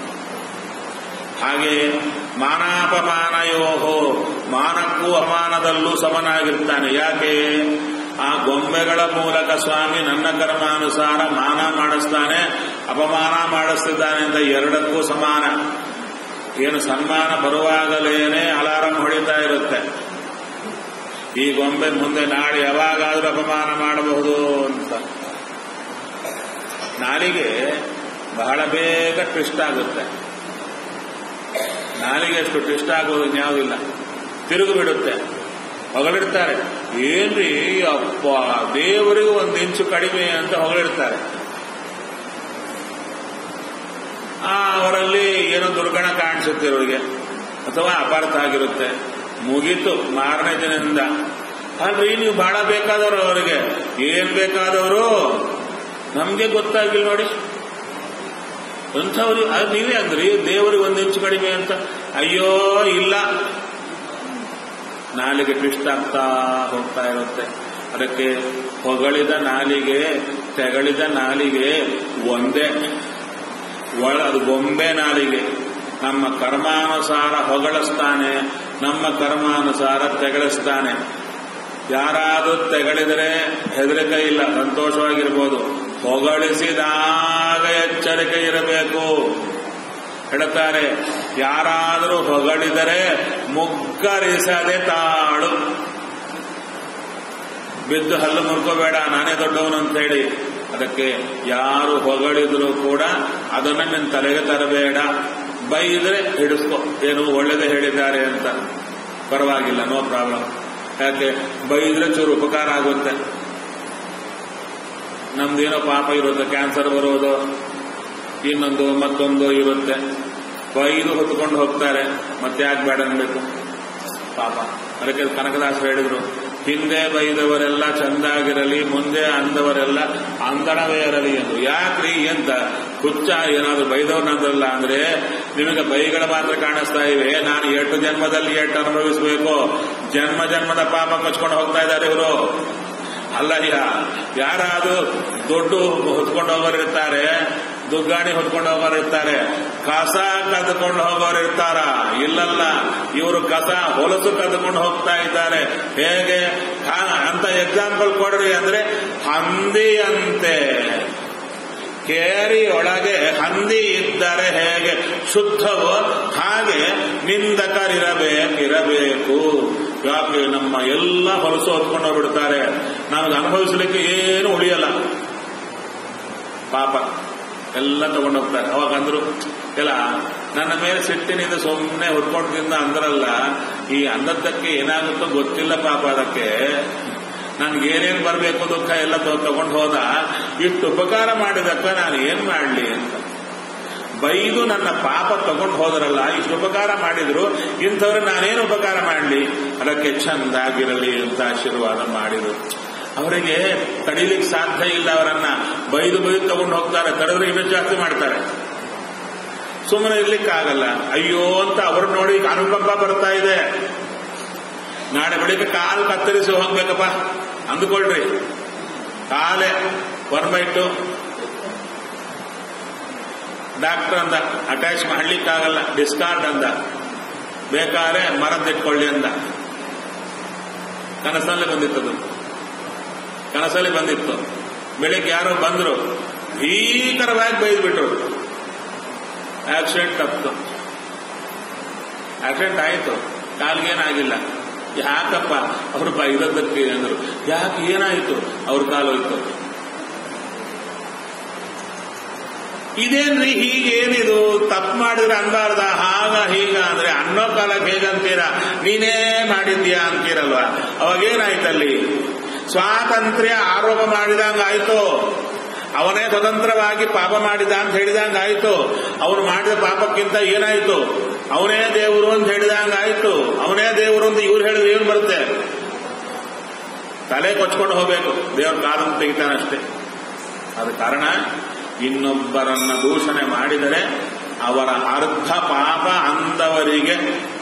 ಹಾಗೆ ಮಾನಾಪಮಾನಯೋಹೋ ಮಾನಕ್ಕೂ ಅಮಾನದಲ್ಲೂ ಸಮನಾಗಿರ್ತಾನೆ ಯಾಕೆ ಆ ಗೊಂಬೆಗಳ ಮೂಲಕ ಸ್ವಾಮಿ ನನ್ನ ಕರ್ಮಾನುಸಾರ ಮಾನ ಮಾಡಿಸ್ತಾನೆ ಅಪಮಾನ ಮಾಡಿಸ್ತಿದ್ದಾನೆ ಅಂತ ಎರಡಕ್ಕೂ ಸಮಾನ ಏನು ಸನ್ಮಾನ ಬರುವಾಗಲೇನೆ ಅಲಾರಂ ಹೊಡಿತಾ ಇರುತ್ತೆ ಈ ಗೊಂಬೆ ಮುಂದೆ ನಾಳೆ ಯಾವಾಗಾದ್ರೂ ಅಪಮಾನ ಮಾಡಬಹುದು ಅಂತ ನಾಲಿಗೆ ಬಹಳ ಬೇಗ ಟ್ವಿಸ್ಟ್ ಆಗುತ್ತೆ ನಾಲಿಗೆ ಅಷ್ಟು ಟ್ವಿಸ್ಟ್ ಆಗೋದು ಯಾವುದಿಲ್ಲ ತಿರುಗು ಬಿಡುತ್ತೆ ಹೊಗಳಿರ್ತಾರೆ ಏನ್ರಿ ಅಪ್ಪ ದೇವರಿಗೂ ಒಂದು ಇಂಚು ಕಡಿಮೆ ಅಂತ ಹೊಗಳಿರ್ತಾರೆ ಆ ಅವರಲ್ಲಿ ಏನೋ ದುರ್ಗಣ ಕಾಣಿಸುತ್ತೆ ಇವರಿಗೆ ಅಥವಾ ಅಪಾರ್ಥ ಆಗಿರುತ್ತೆ ಮುಗೀತು ಮಾರನೇ ದಿನದಿಂದ ಅಲ್ರಿ ನೀವು ಬಹಳ ಬೇಕಾದವರು ಅವರಿಗೆ ಏನ್ ಬೇಕಾದವರು ನಮ್ಗೆ ಗೊತ್ತಾಗಿಲ್ಲ ನೋಡಿ ಅಂಥವ್ರು ಅದು ನೀವೇ ಅಂದ್ರಿ ದೇವರಿಗೆ ಒಂದು ಇಂಚು ಕಡಿಮೆ ಅಂತ ಅಯ್ಯೋ ಇಲ್ಲ ನಾಲಿಗೆ ಟ್ವಿಸ್ಟ್ ಆಗ್ತಾ ಹೋಗ್ತಾ ಇರುತ್ತೆ ಅದಕ್ಕೆ ಹೊಗಳಿದ ನಾಲಿಗೆ ತೆಗಳಿದ ನಾಲಿಗೆ ಒಂದೇ ಒಳ ಅದು ಗೊಂಬೆ ನಾಲಿಗೆ ನಮ್ಮ ಕರ್ಮಾನುಸಾರ ಹೊಗಳಿಸ್ತಾನೆ ನಮ್ಮ ಕರ್ಮಾನುಸಾರ ತೆಗಳಿಸ್ತಾನೆ ಯಾರಾದರೂ ತೆಗಳಿದರೆ ಹೆದರಿಕೆ ಇಲ್ಲ ಸಂತೋಷವಾಗಿರ್ಬೋದು ಹೊಗಳಿಸಿದಾಗ ಎಚ್ಚರಿಕೆ ಇರಬೇಕು ಹೇಳ್ತಾರೆ ಯಾರಾದರೂ ಹೊಗಳಿದರೆ ಮುಗ್ಗರಿಸದೆ ತಾಳು ಬಿದ್ದು ಹಲ್ಲು ಮುರ್ಕೋಬೇಡ ನಾನೇ ದೊಡ್ಡವನು ಅಂತ ಹೇಳಿ ಅದಕ್ಕೆ ಯಾರು ಹೊಗಳಿದ್ರು ಕೂಡ ಅದನ್ನ ನಿನ್ನ ತಲೆಗೆ ತರಬೇಡ ಬೈದ್ರೆ ಹಿಡಿಸ್ಕೊ ಏನು ಒಳ್ಳೇದೇ ಹೇಳಿದ್ದಾರೆ ಅಂತ ಪರವಾಗಿಲ್ಲ ನೋ ಪ್ರಾಬ್ಲಮ್ ಯಾಕೆ ಬೈದ್ರೆ ಚೂರು ಉಪಕಾರ ಆಗುತ್ತೆ ನಮ್ದೇನೋ ಪಾಪ ಇರುತ್ತೆ ಕ್ಯಾನ್ಸರ್ ಬರೋದು ಇನ್ನೊಂದು ಮತ್ತೊಂದು ಇರುತ್ತೆ ಬೈದು ಹೊತ್ಕೊಂಡು ಹೋಗ್ತಾರೆ ಮತ್ತೆ ಯಾಕೆ ಬೇಡ ಅನ್ಬೇಕು ಪಾಪ ಅದಕ್ಕೆ ಕನಕದಾಸರು ಹೇಳಿದ್ರು ಹಿಂದೆ ಬೈದವರೆಲ್ಲ ಚಂದಾಗಿರಲಿ ಮುಂದೆ ಅಂದವರೆಲ್ಲ ಅಂದಣವೇ ಇರಲಿ ಎಂದು ಯಾಕ್ರಿ ಎಂತ ಹುಚ್ಚ ಏನಾದ್ರು ಬೈದವ್ರನ್ನಂದ್ರಲ್ಲ ಅಂದ್ರೆ ನಿಮಗೆ ಬೈಗಳ ಮಾತ್ರ ಕಾಣಿಸ್ತಾ ಇವೆ ನಾನು ಎಷ್ಟು ಜನ್ಮದಲ್ಲಿ ಎಷ್ಟು ಅನುಭವಿಸಬೇಕು ಜನ್ಮ ಜನ್ಮದ ಪಾಪ ಕಚ್ಕೊಂಡು ಹೋಗ್ತಾ ಇದ್ದಾರೆ ಇವರು ಅಲ್ಲಯ್ಯ ಯಾರಾದ್ರೂ ದೊಡ್ಡ ಹೊತ್ಕೊಂಡು ಹೋಗೋರು ಇರ್ತಾರೆ ದುಗ್ಗಾಣಿ ಹೊತ್ಕೊಂಡು ಹೋಗೋರು ಇರ್ತಾರೆ ಕಸ ಕದ್ಕೊಂಡು ಹೋಗೋರು ಇರ್ತಾರ ಇಲ್ಲಲ್ಲ ಇವರು ಕಸ ಹೊಲಸು ಕದ್ಕೊಂಡು ಹೋಗ್ತಾ ಇದ್ದಾರೆ ಹೇಗೆ ಹಾ, ಅಂತ ಎಕ್ಸಾಂಪಲ್ ಕೊಡ್ರಿ ಅಂದ್ರೆ ಹಂದಿಯಂತೆ ಕೇರಿ ಒಳಗೆ ಹಂದಿ ಇದ್ದರೆ ಹೇಗೆ ಶುದ್ಧವೋ ಹಾಗೆ ನಿಂದಕರಿರಬೇಕಿರಬೇಕು ಯಾಕೆ ನಮ್ಮ ಎಲ್ಲ ಹೊಲಸು ಹೊತ್ಕೊಂಡು ಹೋಗ್ಬಿಡ್ತಾರೆ ನಮಗೆ ಅನುಭವಿಸಲಿಕ್ಕೆ ಏನು ಉಳಿಯಲ್ಲ ಪಾಪ ಎಲ್ಲ ತಗೊಂಡು ಹೋಗ್ತಾರೆ ಅವಾಗ ಅಂದ್ರು ಇಲ್ಲ ನನ್ನ ಮೇಲೆ ಸಿಟ್ಟಿನಿಂದ ಸುಮ್ಮನೆ ಹೊತ್ಕೊಂಡು ತಿಂದ ಅಂದ್ರಲ್ಲ ಈ ಅಂದದ್ದಕ್ಕೆ ಏನಾಗುತ್ತೋ ಗೊತ್ತಿಲ್ಲ ಪಾಪ ಅದಕ್ಕೆ ನನ್ಗೆ ಏನೇನ್ ಬರಬೇಕು ದುಃಖ ಎಲ್ಲ ತಗೊಂಡು ಹೋದ ಇಷ್ಟು ಉಪಕಾರ ಮಾಡಿದಕ್ಕ ನಾನು ಏನ್ ಮಾಡ್ಲಿ ಅಂತ ಬೈದು ನನ್ನ ಪಾಪ ತಗೊಂಡು ಹೋದ್ರಲ್ಲ ಇಷ್ಟು ಉಪಕಾರ ಮಾಡಿದ್ರು ಇಂಥವ್ರು ನಾನೇನು ಉಪಕಾರ ಮಾಡಲಿ ಅದಕ್ಕೆ ಚಂದಾಗಿರಲಿ ಅಂತ ಆಶೀರ್ವಾದ ಮಾಡಿದ್ರು ಅವರಿಗೆ ತಡಿಲಿಕ್ಕೆ ಸಾಧ್ಯ ಇಲ್ಲ ಅವರನ್ನ ಬೈದು ಬೈದು ತಗೊಂಡು ಹೋಗ್ತಾರೆ ತಡೆದ್ರೆ ಇನ್ನೂ ಜಾಸ್ತಿ ಮಾಡ್ತಾರೆ ಸುಮ್ಮನೆ ಇರ್ಲಿಕ್ಕಾಗಲ್ಲ ಅಯ್ಯೋ ಅಂತ ಅವ್ರು ನೋಡಿ ಅನುಕಂಪ ಬರ್ತಾ ಇದೆ ನಾಳೆ ಬೆಳಿಗ್ಗೆ ಕಾಲು ಕತ್ತರಿಸಿ ಹೋಗ್ಬೇಕಪ್ಪ ಅಂದುಕೊಳ್ರಿ ಕಾಲೇ ಹೊರಬೈಟು ಡಾಕ್ಟರ್ ಅಂದ ಅಟ್ಯಾಚ್ ಮಾಡ್ಲಿಕ್ಕಾಗಲ್ಲ ಡಿಸ್ಕಾರ್ಡ್ ಅಂದ ಬೇಕಾದ್ರೆ ಮರದಿಟ್ಕೊಳ್ಳಿ ಅಂದ ಕನಸಲ್ಲಿ ಬಂದಿತ್ತದು ಕನಸಲ್ಲಿ ಬಂದಿತ್ತು ಬೆಳಿಗ್ಗೆ ಯಾರೋ ಬಂದ್ರು ಭೀಕರವಾಗಿ ಬೈದ್ಬಿಟ್ರು ಆಕ್ಸಿಡೆಂಟ್ ತಪ್ಪಿತು ಆಕ್ಸಿಡೆಂಟ್ ಆಯಿತು ಕಾಲ್ಗೇನಾಗಿಲ್ಲ ಯಾಕಪ್ಪ ಅವ್ರು ಬೈದದ್ದಕ್ಕೆ ಅಂದ್ರು ಯಾಕೆ ಏನಾಯಿತು ಅವ್ರ ಕಾಲು ಹೋಯ್ತು ಇದೇನ್ರಿ ಹೀಗೇನಿದು ತಪ್ಪು ಮಾಡಿದ್ರೆ ಅನ್ಬಾರ್ದ ಹಾಗ ಹೀಗ ಅಂದ್ರೆ ಅನ್ನೋ ಕಾಲಕ್ಕೆ ಹೇಗಂತೀರಾ ನೀನೇ ಮಾಡಿದ್ಯಾ ಅಂತೀರಲ್ವಾ ಅವಾಗೇನಾಯ್ತಲ್ಲಿ ಸ್ವಾತಂತ್ರ್ಯ ಆರೋಪ ಮಾಡಿದಂಗ ಆಯ್ತು ಅವನೇ ಸ್ವತಂತ್ರವಾಗಿ ಪಾಪ ಮಾಡಿದ ಅಂತ ಹೇಳಿದಂಗ ಆಯ್ತು ಅವನು ಮಾಡಿದ ಪಾಪಕ್ಕಿಂತ ಏನಾಯ್ತು ಅವನೇ ದೇವರು ಅಂತ ಹೇಳಿದಂಗ ಆಯ್ತು ಅವನೇ ದೇವರು ಅಂತ ಇವ್ರು ಹೇಳಿದ್ರೆ ಏನು ಬರುತ್ತೆ ತಲೆ ಕೊಚ್ಕೊಂಡು ಹೋಗ್ಬೇಕು ದೇವ್ರ ಕಾಲನ್ನು ತೆಗಿತಾನಷ್ಟೇ ಆದ ಕಾರಣ ಇನ್ನೊಬ್ಬರನ್ನ ದೂಷಣೆ ಮಾಡಿದರೆ ಅವರ ಅರ್ಧ ಪಾಪ ಅಂದವರಿಗೆ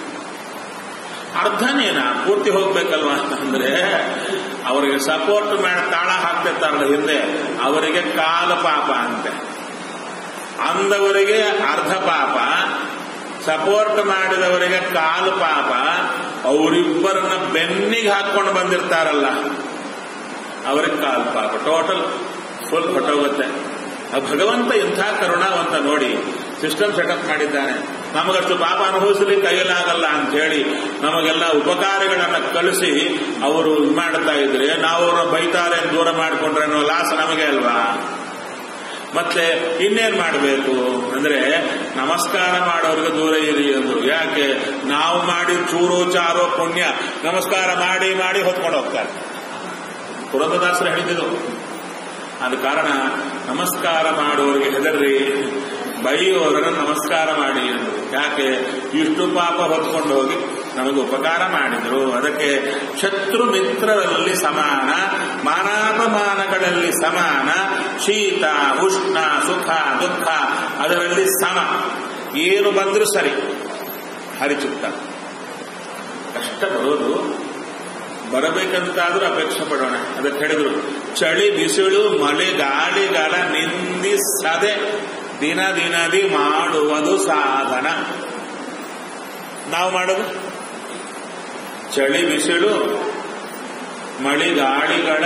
ಅರ್ಧನೇನ ಪೂರ್ತಿ ಹೋಗ್ಬೇಕಲ್ವಾ ಅಂದ್ರೆ ಅವರಿಗೆ ಸಪೋರ್ಟ್ ಮಾಡಿ ತಾಳ ಹಾಕ್ತಿರ್ತಾರಲ್ಲ ಹಿಂದೆ ಅವರಿಗೆ ಕಾಲ ಪಾಪ ಅಂತೆ ಅಂದವರಿಗೆ ಅರ್ಧ ಪಾಪ ಸಪೋರ್ಟ್ ಮಾಡಿದವರಿಗೆ ಕಾಲು ಪಾಪ ಅವರಿಬ್ಬರನ್ನ ಬೆನ್ನಿಗೆ ಹಾಕೊಂಡು ಬಂದಿರ್ತಾರಲ್ಲ ಅವರಿಗೆ ಕಾಲು ಪಾಪ ಟೋಟಲ್ ಫುಲ್ ಹೊಟ್ಟೋಗುತ್ತೆ ಆ ಭಗವಂತ ಇಂಥ ಕರುಣಾವಂತ ನೋಡಿ ಸಿಸ್ಟಮ್ ಸೆಟಪ್ ಮಾಡಿದ್ದಾನೆ ನಮಗಷ್ಟು ಪಾಪ ಅನುಭವಿಸಲಿಕ್ಕೆ ಕೈಯಲಾಗಲ್ಲ ಅಂತ ಹೇಳಿ ನಮಗೆಲ್ಲ ಉಪಕಾರಿಗಳನ್ನ ಕಳಿಸಿ ಅವರು ಇದು ಮಾಡ್ತಾ ಇದ್ರೆ ನಾವು ಅವ್ರನ್ನ ಬೈತಾರೆ ಅಂತ ದೂರ ಮಾಡಿಕೊಂಡ್ರೆ ಅನ್ನೋ ಲಾಸ್ ನಮಗೆ ಅಲ್ವಾ ಮತ್ತೆ ಇನ್ನೇನ್ ಮಾಡಬೇಕು ಅಂದ್ರೆ ನಮಸ್ಕಾರ ಮಾಡೋರಿಗೆ ದೂರ ಇರಿ ಅಂದ್ರು ಯಾಕೆ ನಾವು ಮಾಡಿ ಚೂರು ಚಾರೋ ಪುಣ್ಯ ನಮಸ್ಕಾರ ಮಾಡಿ ಮಾಡಿ ಹೊತ್ಕೊಂಡು ಹೋಗ್ತಾರೆ ಪುರಂದದಾಸರು ಹೇಳಿದ್ದು ಆದ ಕಾರಣ ನಮಸ್ಕಾರ ಮಾಡುವವರಿಗೆ ಹೆದರ್ರಿ ಬೈಯುವವರನ್ನು ನಮಸ್ಕಾರ ಮಾಡಿ ಅಂದ್ರು ಯಾಕೆ ಇಷ್ಟು ಪಾಪ ಹೊತ್ಕೊಂಡು ಹೋಗಿ ನಮಗೆ ಉಪಕಾರ ಮಾಡಿದ್ರು ಅದಕ್ಕೆ ಶತ್ರು ಮಿತ್ರರಲ್ಲಿ ಸಮಾನ ಮಾನಾಪಮಾನಗಳಲ್ಲಿ ಸಮಾನ ಶೀತ ಉಷ್ಣ ಸುಖ ದುಃಖ ಅದರಲ್ಲಿ ಸಮ ಏನು ಬಂದರೂ ಸರಿ ಹರಿಚುತ್ತ ಕಷ್ಟ ಬರೋದು ಬರಬೇಕಂತಾದ್ರೂ ಅಪೇಕ್ಷೆ ಪಡೋಣ ಅದಕ್ಕೆ ಹೇಳಿದ್ರು ಚಳಿ ಬಿಸಿಲು ಮಳೆ ಗಾಳಿಗಾಲ ನಿಂದಿಸದೆ ದಿನ ದಿನದಿ ಮಾಡುವುದು ಸಾಧನ ನಾವು ಮಾಡೋದು ಚಳಿ ಬಿಸಿಲು ಮಳಿಗಾಳಿಗಳ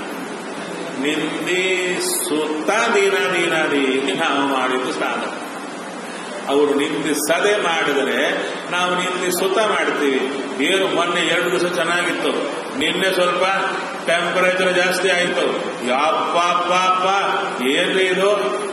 ನಿಂದಿಸುತ್ತ ದಿನ ದಿನದಿ ನಾವು ಮಾಡಿದ್ದು ಸಾಧನ ಅವರು ನಿಂದಿಸದೆ ಮಾಡಿದರೆ ನಾವು ನಿಂದಿಸುತ್ತ ಮಾಡ್ತೀವಿ ಏನು ಮೊನ್ನೆ ಎರಡು ದಿವಸ ಚೆನ್ನಾಗಿತ್ತು ನಿನ್ನೆ ಸ್ವಲ್ಪ ಟೆಂಪರೇಚರ್ ಜಾಸ್ತಿ ಆಯಿತು ಯಪ್ಪ ಏನ್ರಿ ಇದು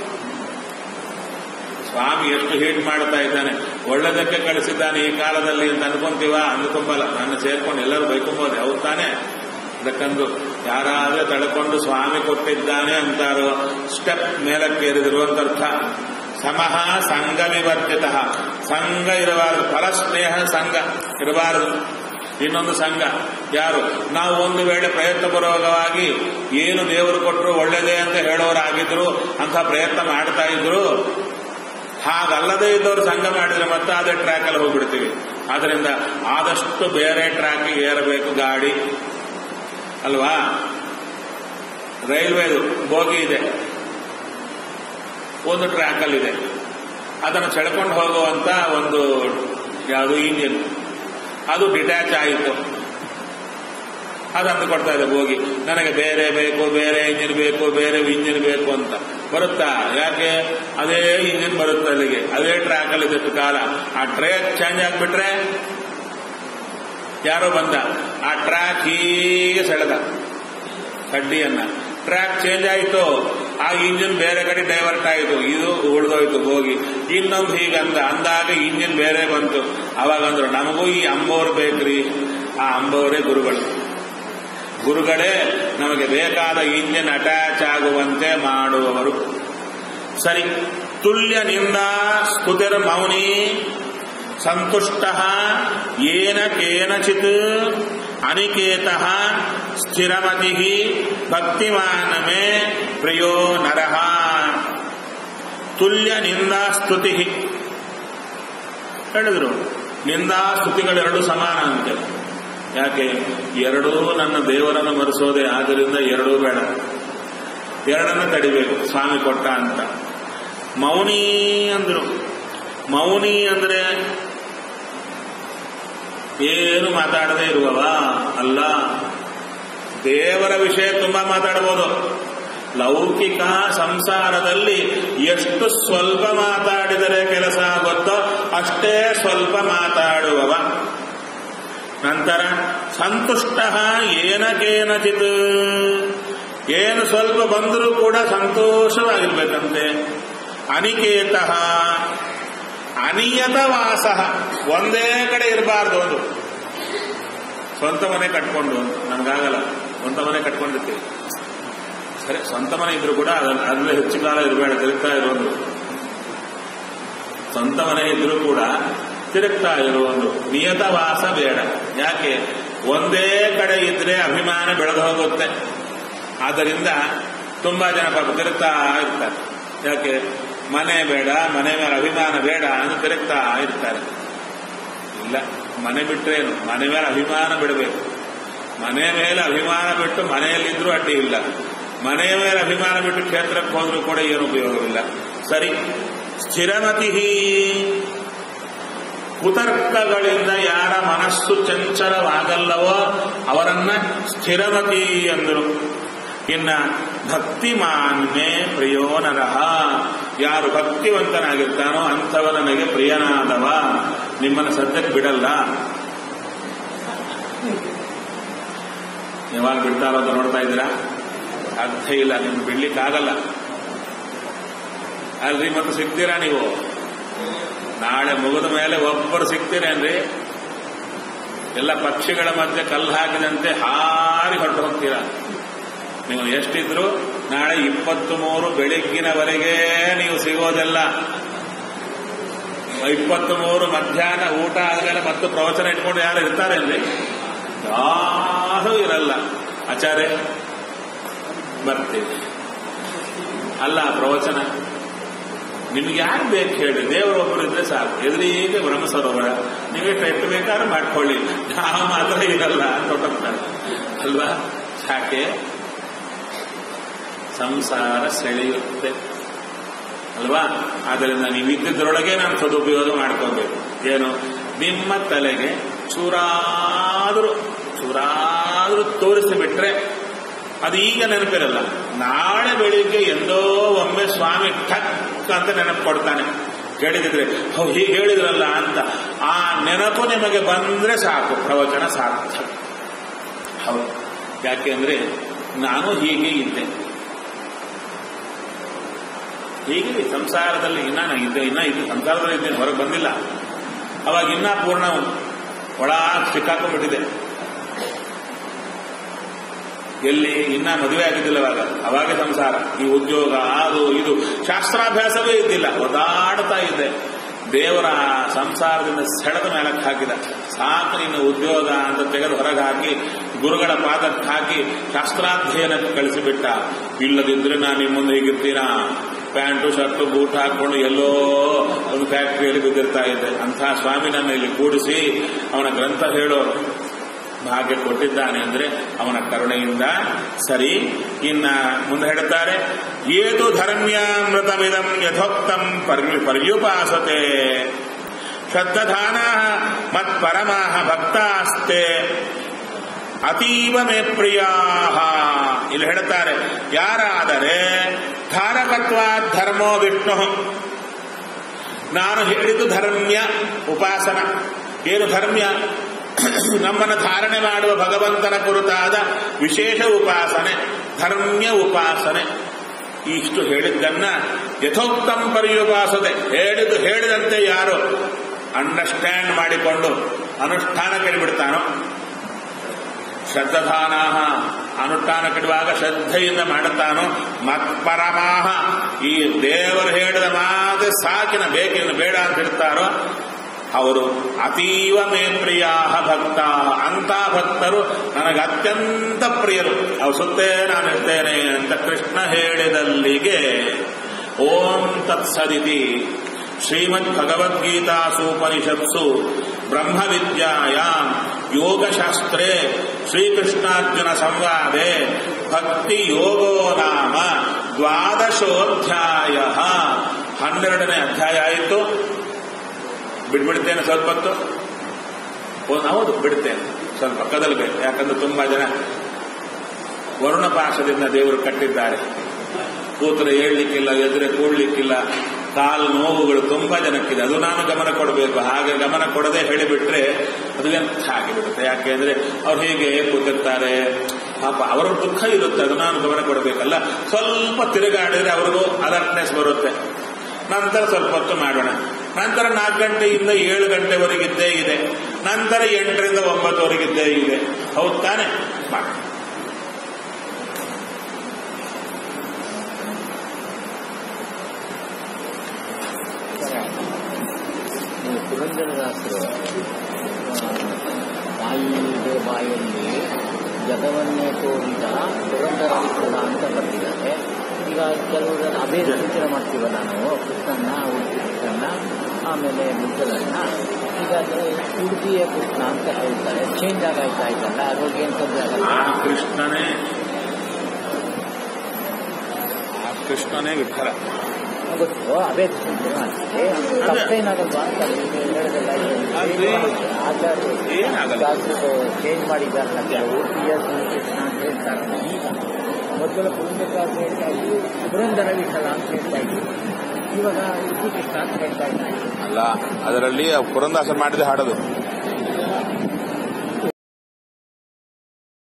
ಸ್ವಾಮಿ ಎಷ್ಟು ಹೀಟ್ ಮಾಡ್ತಾ ಇದ್ದಾನೆ ಒಳ್ಳೆದಕ್ಕೆ ಕಳಿಸಿದ್ದಾನೆ ಈ ಕಾಲದಲ್ಲಿ ಅಂತ ಅನ್ಕೊಂತೀವ ಅನ್ಕೊಂಬಲ್ಲ ನನ್ನ ಸೇರ್ಕೊಂಡು ಎಲ್ಲರೂ ಬೈಕೊಂಬೋದೆ ಅವ್ರು ತಾನೇ ಅದಕ್ಕಂದು ಯಾರಾದ್ರೆ ತಡ್ಕೊಂಡು ಸ್ವಾಮಿ ಕೊಟ್ಟಿದ್ದಾನೆ ಅಂತಾರೋ ಸ್ಟೆಪ್ ಮೇಲಕ್ಕೆ ಏರಿದ್ರು ಅಂತ ಅರ್ಥ ಸಮಃ ಸಂಘ ವಿವರ್ಜಿತ ಸಂಘ ಇರಬಾರದು ಪರಸ್ನೇಹ ಸಂಘ ಇರಬಾರದು ಇನ್ನೊಂದು ಸಂಘ ಯಾರು ನಾವು ಒಂದು ವೇಳೆ ಪ್ರಯತ್ನಪೂರ್ವಕವಾಗಿ ಏನು ದೇವರು ಕೊಟ್ಟರು ಒಳ್ಳೇದೇ ಅಂತ ಹೇಳೋರಾಗಿದ್ರು ಅಂತ ಪ್ರಯತ್ನ ಮಾಡ್ತಾ ಇದ್ರು ಹಾಗಲ್ಲದೆ ಇದ್ದವರು ಸಂಘ ಮಾಡಿದ್ರೆ ಮತ್ತೆ ಅದೇ ಟ್ರ್ಯಾಕ್ ಅಲ್ಲಿ ಹೋಗ್ಬಿಡ್ತೀವಿ ಆದ್ರಿಂದ ಆದಷ್ಟು ಬೇರೆ ಟ್ರ್ಯಾಕ್ ಏರಬೇಕು ಗಾಡಿ ಅಲ್ವಾ ರೈಲ್ವೇದು ಬೋಗಿ ಇದೆ ಒಂದು ಟ್ರ್ಯಾಕ್ ಅಲ್ಲಿ ಇದೆ ಅದನ್ನು ಸೆಳ್ಕೊಂಡು ಹೋಗುವಂತ ಒಂದು ಯಾವುದು ಇಂಜಿನ್ ಅದು ಡಿಟ್ಯಾಚ್ ಆಯಿತು ಅದು ಅಂದು ಕೊಡ್ತಾ ಇದೆ ಹೋಗಿ ನನಗೆ ಬೇರೆ ಬೇಕು ಬೇರೆ ಇಂಜಿನ್ ಬೇಕು ಬೇರೆ ಇಂಜಿನ್ ಬೇಕು ಅಂತ ಬರುತ್ತಾ ಯಾಕೆ ಅದೇ ಇಂಜಿನ್ ಬರುತ್ತೆ ಅಲ್ಲಿಗೆ ಅದೇ ಟ್ರ್ಯಾಕ್ ಅಲ್ಲಿ ಇದ್ದಷ್ಟು ಕಾಲ ಆ ಟ್ರ್ಯಾಕ್ ಚೇಂಜ್ ಆಗ್ಬಿಟ್ರೆ ಯಾರೋ ಬಂದ ಆ ಟ್ರ್ಯಾಕ್ ಹೀಗೆ ಸೆಳೆದ ಕಡ್ಡಿಯನ್ನ ಟ್ರ್ಯಾಕ್ ಚೇಂಜ್ ಆಯಿತು ಆ ಇಂಜಿನ್ ಬೇರೆ ಕಡೆ ಡೈವರ್ಟ್ ಆಯಿತು ಇದು ಉಳಿದೋಯ್ತು ಹೋಗಿ ಇನ್ನೊಂದು ಹೀಗಂದ ಅಂದಾಗ ಇಂಜಿನ್ ಬೇರೆ ಬಂತು ಅವಾಗಂದ್ರು ನಮಗೂ ಈ ಅಂಬೋರ್ ಬೇಕ್ರಿ ಆ ಅಂಬೋರೇ ಗುರುಗಳು ಗುರುಗಳೇ ನಮಗೆ ಬೇಕಾದ ಇಂಜಿನ್ ಅಟ್ಯಾಚ್ ಆಗುವಂತೆ ಮಾಡುವವರು ಸರಿ ತುಲ್ಯನಿಂದ ಸ್ತುತಿರ್ ಮೌನಿ ಸಂತುಷ್ಟ ಏನ ಕೇನಚಿತ್ ಅನಿಕೇತ ಸ್ಥಿರಮತಿ ಭಕ್ತಿಮಾನ ಮೇ ಪ್ರಿಯೋ ನರಃ ತುಲ್ಯ ನಿಂದಾ ಸ್ತುತಿ ಹೇಳಿದ್ರು ನಿಂದಾ ಸ್ತುತಿಗಳೆರಡು ಸಮಾನ ಅಂತೆ ಯಾಕೆ ಎರಡೂ ನನ್ನ ದೇವರನ್ನು ಮರೆಸೋದೆ ಆದ್ದರಿಂದ ಎರಡೂ ಬೇಡ ಎರಡನ್ನ ತಡಿಬೇಕು ಸ್ವಾಮಿ ಕೊಟ್ಟ ಅಂತ ಮೌನಿ ಅಂದ್ರು ಮೌನಿ ಅಂದ್ರೆ ಏನು ಮಾತಾಡದೇ ಇರುವವ ಅಲ್ಲ ದೇವರ ವಿಷಯ ತುಂಬಾ ಮಾತಾಡಬಹುದು ಲೌಕಿಕ ಸಂಸಾರದಲ್ಲಿ ಎಷ್ಟು ಸ್ವಲ್ಪ ಮಾತಾಡಿದರೆ ಕೆಲಸ ಆಗುತ್ತೋ ಅಷ್ಟೇ ಸ್ವಲ್ಪ ಮಾತಾಡುವವ ನಂತರ ಸಂತುಷ್ಟ ಏನಕೇನಚಿತ್ ಏನು ಸ್ವಲ್ಪ ಬಂದರೂ ಕೂಡ ಸಂತೋಷವಾಗಿರ್ಬೇಕಂತೆ ಅನಿಕೇತ ಅನಿಯತ ವಾಸ ಒಂದೇ ಕಡೆ ಇರಬಾರ್ದು ಒಂದು ಸ್ವಂತ ಮನೆ ಕಟ್ಕೊಂಡು ನಮ್ಗಾಗಲ್ಲ ಸ್ವಂತ ಮನೆ ಕಟ್ಕೊಂಡಿರ್ತೀವಿ ಸರಿ ಸ್ವಂತ ಮನೆ ಇದ್ರು ಕೂಡ ಅದನ್ನ ಅಲ್ಲೇ ಹೆಚ್ಚು ಕಾಲ ಇರಬೇಡ ತಿರುಗ್ತಾ ಇರೋದು ಸ್ವಂತ ಮನೆ ಇದ್ರೂ ಕೂಡ ತಿರುಗ್ತಾ ಇರುವುದು ನಿಯತ ವಾಸ ಬೇಡ ಯಾಕೆ ಒಂದೇ ಕಡೆ ಇದ್ರೆ ಅಭಿಮಾನ ಬೆಳೆದು ಹೋಗುತ್ತೆ ಆದ್ದರಿಂದ ತುಂಬಾ ಜನ ಪಾಪ ತಿರುಗ್ತಾ ಇರ್ತಾರೆ ಯಾಕೆ ಮನೆ ಬೇಡ ಮನೆ ಮೇಲೆ ಅಭಿಮಾನ ಬೇಡ ಅಂತ ತಿರುಗ್ತಾ ಇರ್ತಾರೆ ಇಲ್ಲ ಮನೆ ಬಿಟ್ರೇನು ಮನೆ ಮೇಲೆ ಅಭಿಮಾನ ಬಿಡಬೇಕು ಮನೆ ಮೇಲೆ ಅಭಿಮಾನ ಬಿಟ್ಟು ಮನೆಯಲ್ಲಿದ್ರೂ ಅಡ್ಡಿ ಇಲ್ಲ ಮನೆಯ ಮೇಲೆ ಅಭಿಮಾನ ಬಿಟ್ಟು ಕ್ಷೇತ್ರಕ್ಕೆ ಹೋದ್ರೂ ಕೂಡ ಏನು ಉಪಯೋಗವಿಲ್ಲ ಸರಿ ಸ್ಥಿರಮತಿ ಕುತರ್ಕಗಳಿಂದ ಯಾರ ಮನಸ್ಸು ಚಂಚಲವಾಗಲ್ಲವೋ ಅವರನ್ನ ಸ್ಥಿರಮತಿ ಅಂದರು ಇನ್ನ ಭಕ್ತಿಮಾನ್ಮೇ ಪ್ರಿಯೋ ನರಹ ಯಾರು ಭಕ್ತಿವಂತನಾಗಿರ್ತಾನೋ ಅಂಥವ ನನಗೆ ಪ್ರಿಯನಾದವ ನಿಮ್ಮನ್ನ ಸದ್ಯಕ್ಕೆ ಬಿಡಲ್ಲ ಯಾವಾಗ ಬಿಡ್ತಾರೋ ಅಂತ ನೋಡ್ತಾ ಇದ್ದೀರಾ ಅರ್ಥ ಇಲ್ಲ ನಿಮ್ಗೆ ಬಿಡ್ಲಿಕ್ಕಾಗಲ್ಲ ಅಲ್ರಿ ಮತ್ತೆ ಸಿಗ್ತೀರಾ ನೀವು ನಾಳೆ ಮುಗಿದ ಮೇಲೆ ಒಬ್ಬರು ಸಿಗ್ತೀರೇನ್ರಿ ಎಲ್ಲ ಪಕ್ಷಿಗಳ ಮಧ್ಯೆ ಕಲ್ಲು ಹಾಕಿದಂತೆ ಹಾರಿ ಹೊರಟು ಹೋಗ್ತೀರಾ ನೀವು ಎಷ್ಟಿದ್ರು ನಾಳೆ ಇಪ್ಪತ್ತ್ ಮೂರು ಬೆಳಗ್ಗಿನವರೆಗೆ ನೀವು ಸಿಗೋದೆಲ್ಲ ಇಪ್ಪತ್ತ್ ಮೂರು ಮಧ್ಯಾಹ್ನ ಊಟ ಆದ್ಮೇಲೆ ಮತ್ತು ಪ್ರವಚನ ಇಟ್ಕೊಂಡು ಯಾರು ಇರ್ತಾರೇನ್ರಿ ಯಾರು ಇರಲ್ಲ ಆಚಾರ್ಯ ಬರ್ತೀವಿ ಅಲ್ಲ ಪ್ರವಚನ ನಿಮ್ಗೆ ಯಾರು ಬೇಕು ಹೇಳಿ ದೇವರೊಬ್ಬರು ಇದ್ರೆ ಸಾಕು ಎದುರಿಗೆ ಬ್ರಹ್ಮ ಸರೋವರ ನೀವೇ ಎಷ್ಟು ಬೇಕಾದ್ರೂ ಮಾಡ್ಕೊಳ್ಳಿ ನಾವು ಮಾತ್ರ ಇರಲ್ಲ ಅಂತ ಹೊರಟಾರೆ ಅಲ್ವಾ ಯಾಕೆ ಸಂಸಾರ ಸೆಳೆಯುತ್ತೆ ಅಲ್ವಾ ಆದ್ದರಿಂದ ನೀವು ಇದ್ದಿದ್ದರೊಳಗೆ ನಾನು ಸದುಪಯೋಗ ಮಾಡ್ಕೋಬೇಕು ಏನು ನಿಮ್ಮ ತಲೆಗೆ ಚೂರಾದರೂ ಚೂರಾದರೂ ತೋರಿಸಿಬಿಟ್ರೆ ಅದು ಈಗ ನೆನಪಿರಲ್ಲ ನಾಳೆ ಬೆಳಿಗ್ಗೆ ಎಂದೋ ಒಮ್ಮೆ ಸ್ವಾಮಿ ಠಕ್ ಅಂತ ನೆನಪು ಕೊಡ್ತಾನೆ ಕೇಳಿದ್ರೆ ಹೌದು ಹೀಗೆ ಹೇಳಿದ್ರಲ್ಲ ಅಂತ ಆ ನೆನಪು ನಿಮಗೆ ಬಂದ್ರೆ ಸಾಕು ಪ್ರವಚನ ಸಾರ್ಥಕ ಹೌದು ಯಾಕೆಂದ್ರೆ ನಾನು ಹೀಗೆ ಇದ್ದೆ ಹೀಗೆ ಸಂಸಾರದಲ್ಲಿ ಇನ್ನ ನಾನು ಇದ್ದೆ ಇನ್ನ ಇದು ಸಂಸಾರದಲ್ಲಿ ಇದ್ದೇನೆ ಹೊರಗೆ ಬಂದಿಲ್ಲ ಅವಾಗ ಇನ್ನ ಪೂರ್ಣ ಒಳಗೆ ಸಿಕ್ಕಾಕೊಂಡ್ಬಿಟ್ಟಿದೆ ಎಲ್ಲಿ ಇನ್ನ ಮದುವೆ ಆಗಿದ್ದಿಲ್ಲ ಅವಾಗ ಅವಾಗ ಸಂಸಾರ ಈ ಉದ್ಯೋಗ ಅದು ಇದು ಶಾಸ್ತ್ರಾಭ್ಯಾಸವೇ ಇದ್ದಿಲ್ಲ ಒದಾಡ್ತಾ ಇದ್ದೆ ದೇವರ ಸಂಸಾರದಿಂದ ಸೆಳೆದ ಮೇಲಕ್ಕೆ ಹಾಕಿದ ಸಾಕು ನಿನ್ನ ಉದ್ಯೋಗ ಅಂತ ತೆಗೆದು ಹೊರಗೆ ಹಾಕಿ ಗುರುಗಳ ಪಾದಕ್ಕೆ ಹಾಕಿ ಶಾಸ್ತ್ರಾಧ್ಯಯನಕ್ಕೆ ಕಳಿಸಿಬಿಟ್ಟ ಇಲ್ಲದಿದ್ರೆ ನಾನು ನಿಮ್ಮ ಮುಂದೆ ಹೀಗಿರ್ತೀನ ಪ್ಯಾಂಟು ಶರ್ಟು ಬೂಟ್ ಹಾಕೊಂಡು ಎಲ್ಲೋ ಒಂದು ಫ್ಯಾಕ್ಟ್ರಿಯಲ್ಲಿ ಬಿದ್ದಿರ್ತಾ ಇದ್ದೆ ಅಂಥ ಸ್ವಾಮಿ ನನ್ನ ಇಲ್ಲಿ ಕೂಡಿಸಿ ಅವನ ಗ್ರಂಥ ಹೇಳೋ ಭಾಗ್ಯ ಕೊಟ್ಟಿದ್ದಾನೆ ಅಂದ್ರೆ ಅವನ ಕರುಣೆಯಿಂದ ಸರಿ ಇನ್ನ ಮುಂದೆ ಹೇಳುತ್ತಾರೆ ಏತು ಧರ್ಮ್ಯಾಮೃತಮಿದಂ ಯಥೋಕ್ತಂ ಪರ್ಯು ಪರ್ಯುಪಾಸತೆ ಶ್ರದ್ಧಾನ ಮತ್ಪರಮಾ ಭಕ್ತಾಸ್ತೆ ಅತೀವ ಮೇ ಪ್ರಿಯಾ ಇಲ್ಲಿ ಹೇಳುತ್ತಾರೆ ಯಾರಾದರೆ ಧಾರಕತ್ವ ಧರ್ಮೋ ವಿಷ್ಣು ನಾನು ಹೇಳಿದ್ದು ಧರ್ಮ್ಯ ಉಪಾಸನ ಏನು ಧರ್ಮ್ಯ ನಮ್ಮನ್ನು ಧಾರಣೆ ಮಾಡುವ ಭಗವಂತನ ಕುರಿತಾದ ವಿಶೇಷ ಉಪಾಸನೆ ಧರ್ಮ್ಯ ಉಪಾಸನೆ ಇಷ್ಟು ಹೇಳಿದ್ದನ್ನ ಯಥೋಕ್ತಂ ಪರ್ಯುಪಾಸದೆ ಹೇಳಿದ್ದು ಹೇಳಿದಂತೆ ಯಾರು ಅಂಡರ್ಸ್ಟ್ಯಾಂಡ್ ಮಾಡಿಕೊಂಡು ಅನುಷ್ಠಾನಕ್ಕೆ ಬಿಡ್ತಾನೋ ಶ್ರದ್ಧಾನ ಅನುಷ್ಠಾನ ಕೆಡುವಾಗ ಶ್ರದ್ಧೆಯಿಂದ ಮಾಡುತ್ತಾನೋ ಮತ್ಪರಮಾಹ ಈ ದೇವರು ಹೇಳಿದ ಮಾತೆ ಸಾಕಿನ ಬೇಕಿನ ಬೇಡ ಅಂತ ಹೇಳ್ತಾರೋ ಅವರು ಅತೀವ ಮೇ ಪ್ರಿಯಾ ಭಕ್ತ ಅಂತ ಭಕ್ತರು ನನಗೆ ಅತ್ಯಂತ ಪ್ರಿಯರು ಅವ್ರ ಸುತ್ತೇ ನಾನಿರ್ತೇನೆ ಅಂತ ಕೃಷ್ಣ ಹೇಳಿದಲ್ಲಿಗೆ ಓಂ ತತ್ಸದಿತಿ ಶ್ರೀಮದ್ ಭಗವದ್ಗೀತಾಸೂಪನಿಷತ್ಸು ಬ್ರಹ್ಮವಿದ್ಯಾಯಾಂ ಯೋಗಶಾಸ್ತ್ರೇ ಶ್ರೀಕೃಷ್ಣಾರ್ಜುನ ಸಂವಾದೆ ಭಕ್ತಿ ಯೋಗೋ ನಾಮ ದ್ವಾದಶೋಧ್ಯಾಯ ಹನ್ನೆರಡನೇ ಅಧ್ಯಾಯ ಆಯಿತು ಬಿಡ್ಬಿಡ್ತೇನೆ ಸ್ವಲ್ಪ ಹೊತ್ತು ಒಂದು ಹೌದು ಬಿಡ್ತೇನೆ ಸ್ವಲ್ಪ ಪಕ್ಕದಲ್ಲಿ ಬೇಕು ಯಾಕಂದ್ರೆ ತುಂಬಾ ಜನ ವರುಣ ಪಾಶದಿಂದ ದೇವರು ಕಟ್ಟಿದ್ದಾರೆ ಕೂತರೆ ಏಳ್ಲಿಕ್ಕಿಲ್ಲ ಎದುರೆ ಕೂಡ್ಲಿಕ್ಕಿಲ್ಲ ಕಾಲು ನೋವುಗಳು ತುಂಬಾ ಜನಕ್ಕಿದೆ ಅದು ನಾನು ಗಮನ ಕೊಡಬೇಕು ಹಾಗೆ ಗಮನ ಕೊಡದೆ ಹೇಳಿಬಿಟ್ರೆ ಅದು ವ್ಯರ್ಥ ಆಗಿಬಿಡುತ್ತೆ ಯಾಕೆಂದ್ರೆ ಅವ್ರು ಹೇಗೆ ಕೂತಿರ್ತಾರೆ ಪಾಪ ಅವರ ದುಃಖ ಇರುತ್ತೆ ಅದು ನಾನು ಗಮನ ಕೊಡಬೇಕಲ್ಲ ಸ್ವಲ್ಪ ತಿರುಗಾಡಿದ್ರೆ ಅವ್ರಿಗೂ ಅಲರ್ಟ್ನೆಸ್ ಬರುತ್ತೆ ನಂತರ ಸ್ವಲ್ಪ ಹೊತ್ತು ಮಾಡೋಣ ನಂತರ ನಾಲ್ಕು ಗಂಟೆಯಿಂದ ಏಳು ಗಂಟೆವರೆಗಿದ್ದೇ ಇದೆ ನಂತರ ಎಂಟರಿಂದ ಒಂಬತ್ತುವರೆಗಿದ್ದೇ ಇದೆ ಹೌದು ತಾನೆ ಮಾಡಿ ನೀವು ಪುರಂದರದಾಸರು ಬಾಯಿಗೆ ಬಾಯಲ್ಲಿ ಜಗವನ್ನೇ ತೋರಿದ ಪುರಂದರ ವಿಠಲ ಅಂತ ಬರ್ತಿದ್ದಾರೆ ಈಗ ಕೆಲವರು ಅಭೇದ ಸೂಚನೆ ಮಾಡ್ತೀವಲ್ಲ ನಾವು ಕೃಷ್ಣನ್ನ ಉಡುಪಿ ಕೃಷ್ಣನ್ನ ಆಮೇಲೆ ಮುದ್ದಲನ್ನ ಈಗ ಉಡುಪಿಯ ಕೃಷ್ಣ ಅಂತ ಹೇಳ್ತಾರೆ ಚೇಂಜ್ ಆಗಾಯ್ತಾ ಇದ್ದಲ್ಲ ಅದ್ರಿಗೆ ಏನು ತೊಂದರೆ ಆಗಲ್ಲ ಆ ಕೃಷ್ಣನೇ ಆ ಕೃಷ್ಣನೇ ವಿಠಲ ಗೊತ್ತು ಅಭೇದ ಸೂಚನೆ ಮಾಡ್ತೀವಿ ತಪ್ಪೇನಾಗಲ್ವಾ ಅಂತ ನೀವು ಹೇಳಿದಲ್ಲ ಅದೇ. ಆಚಾರ್ಯ ಏನಾಗಲ್ಲ ಚೇಂಜ್ ಮಾಡಿದ್ದಾರಲ್ಲ ಕೆಲವು ಪಿ ಎಸ್ ಕೃಷ್ಣ ಅಂತ ಹೇಳ್ತಾರೆ ಈಗ ಮೊದಲ ಪುರಂದರ ಹೇಳ್ತಾ ಇದ್ರು ಪುರಂದರ ವಿಠಲ ಅಂತ ಹೇಳ್ತಾ ಇದ್ರು ಇವಾಗ ಉಡುಪಿ ಕೃಷ್ಣ ಅಂತ ಹೇಳ್ತಾ ಇದ್ದಾರೆ ಅಲ್ಲ ಅದರಲ್ಲಿ ಪುರಂದಾಸನ್ ಮಾಡಿದ ಹಾಡೋದು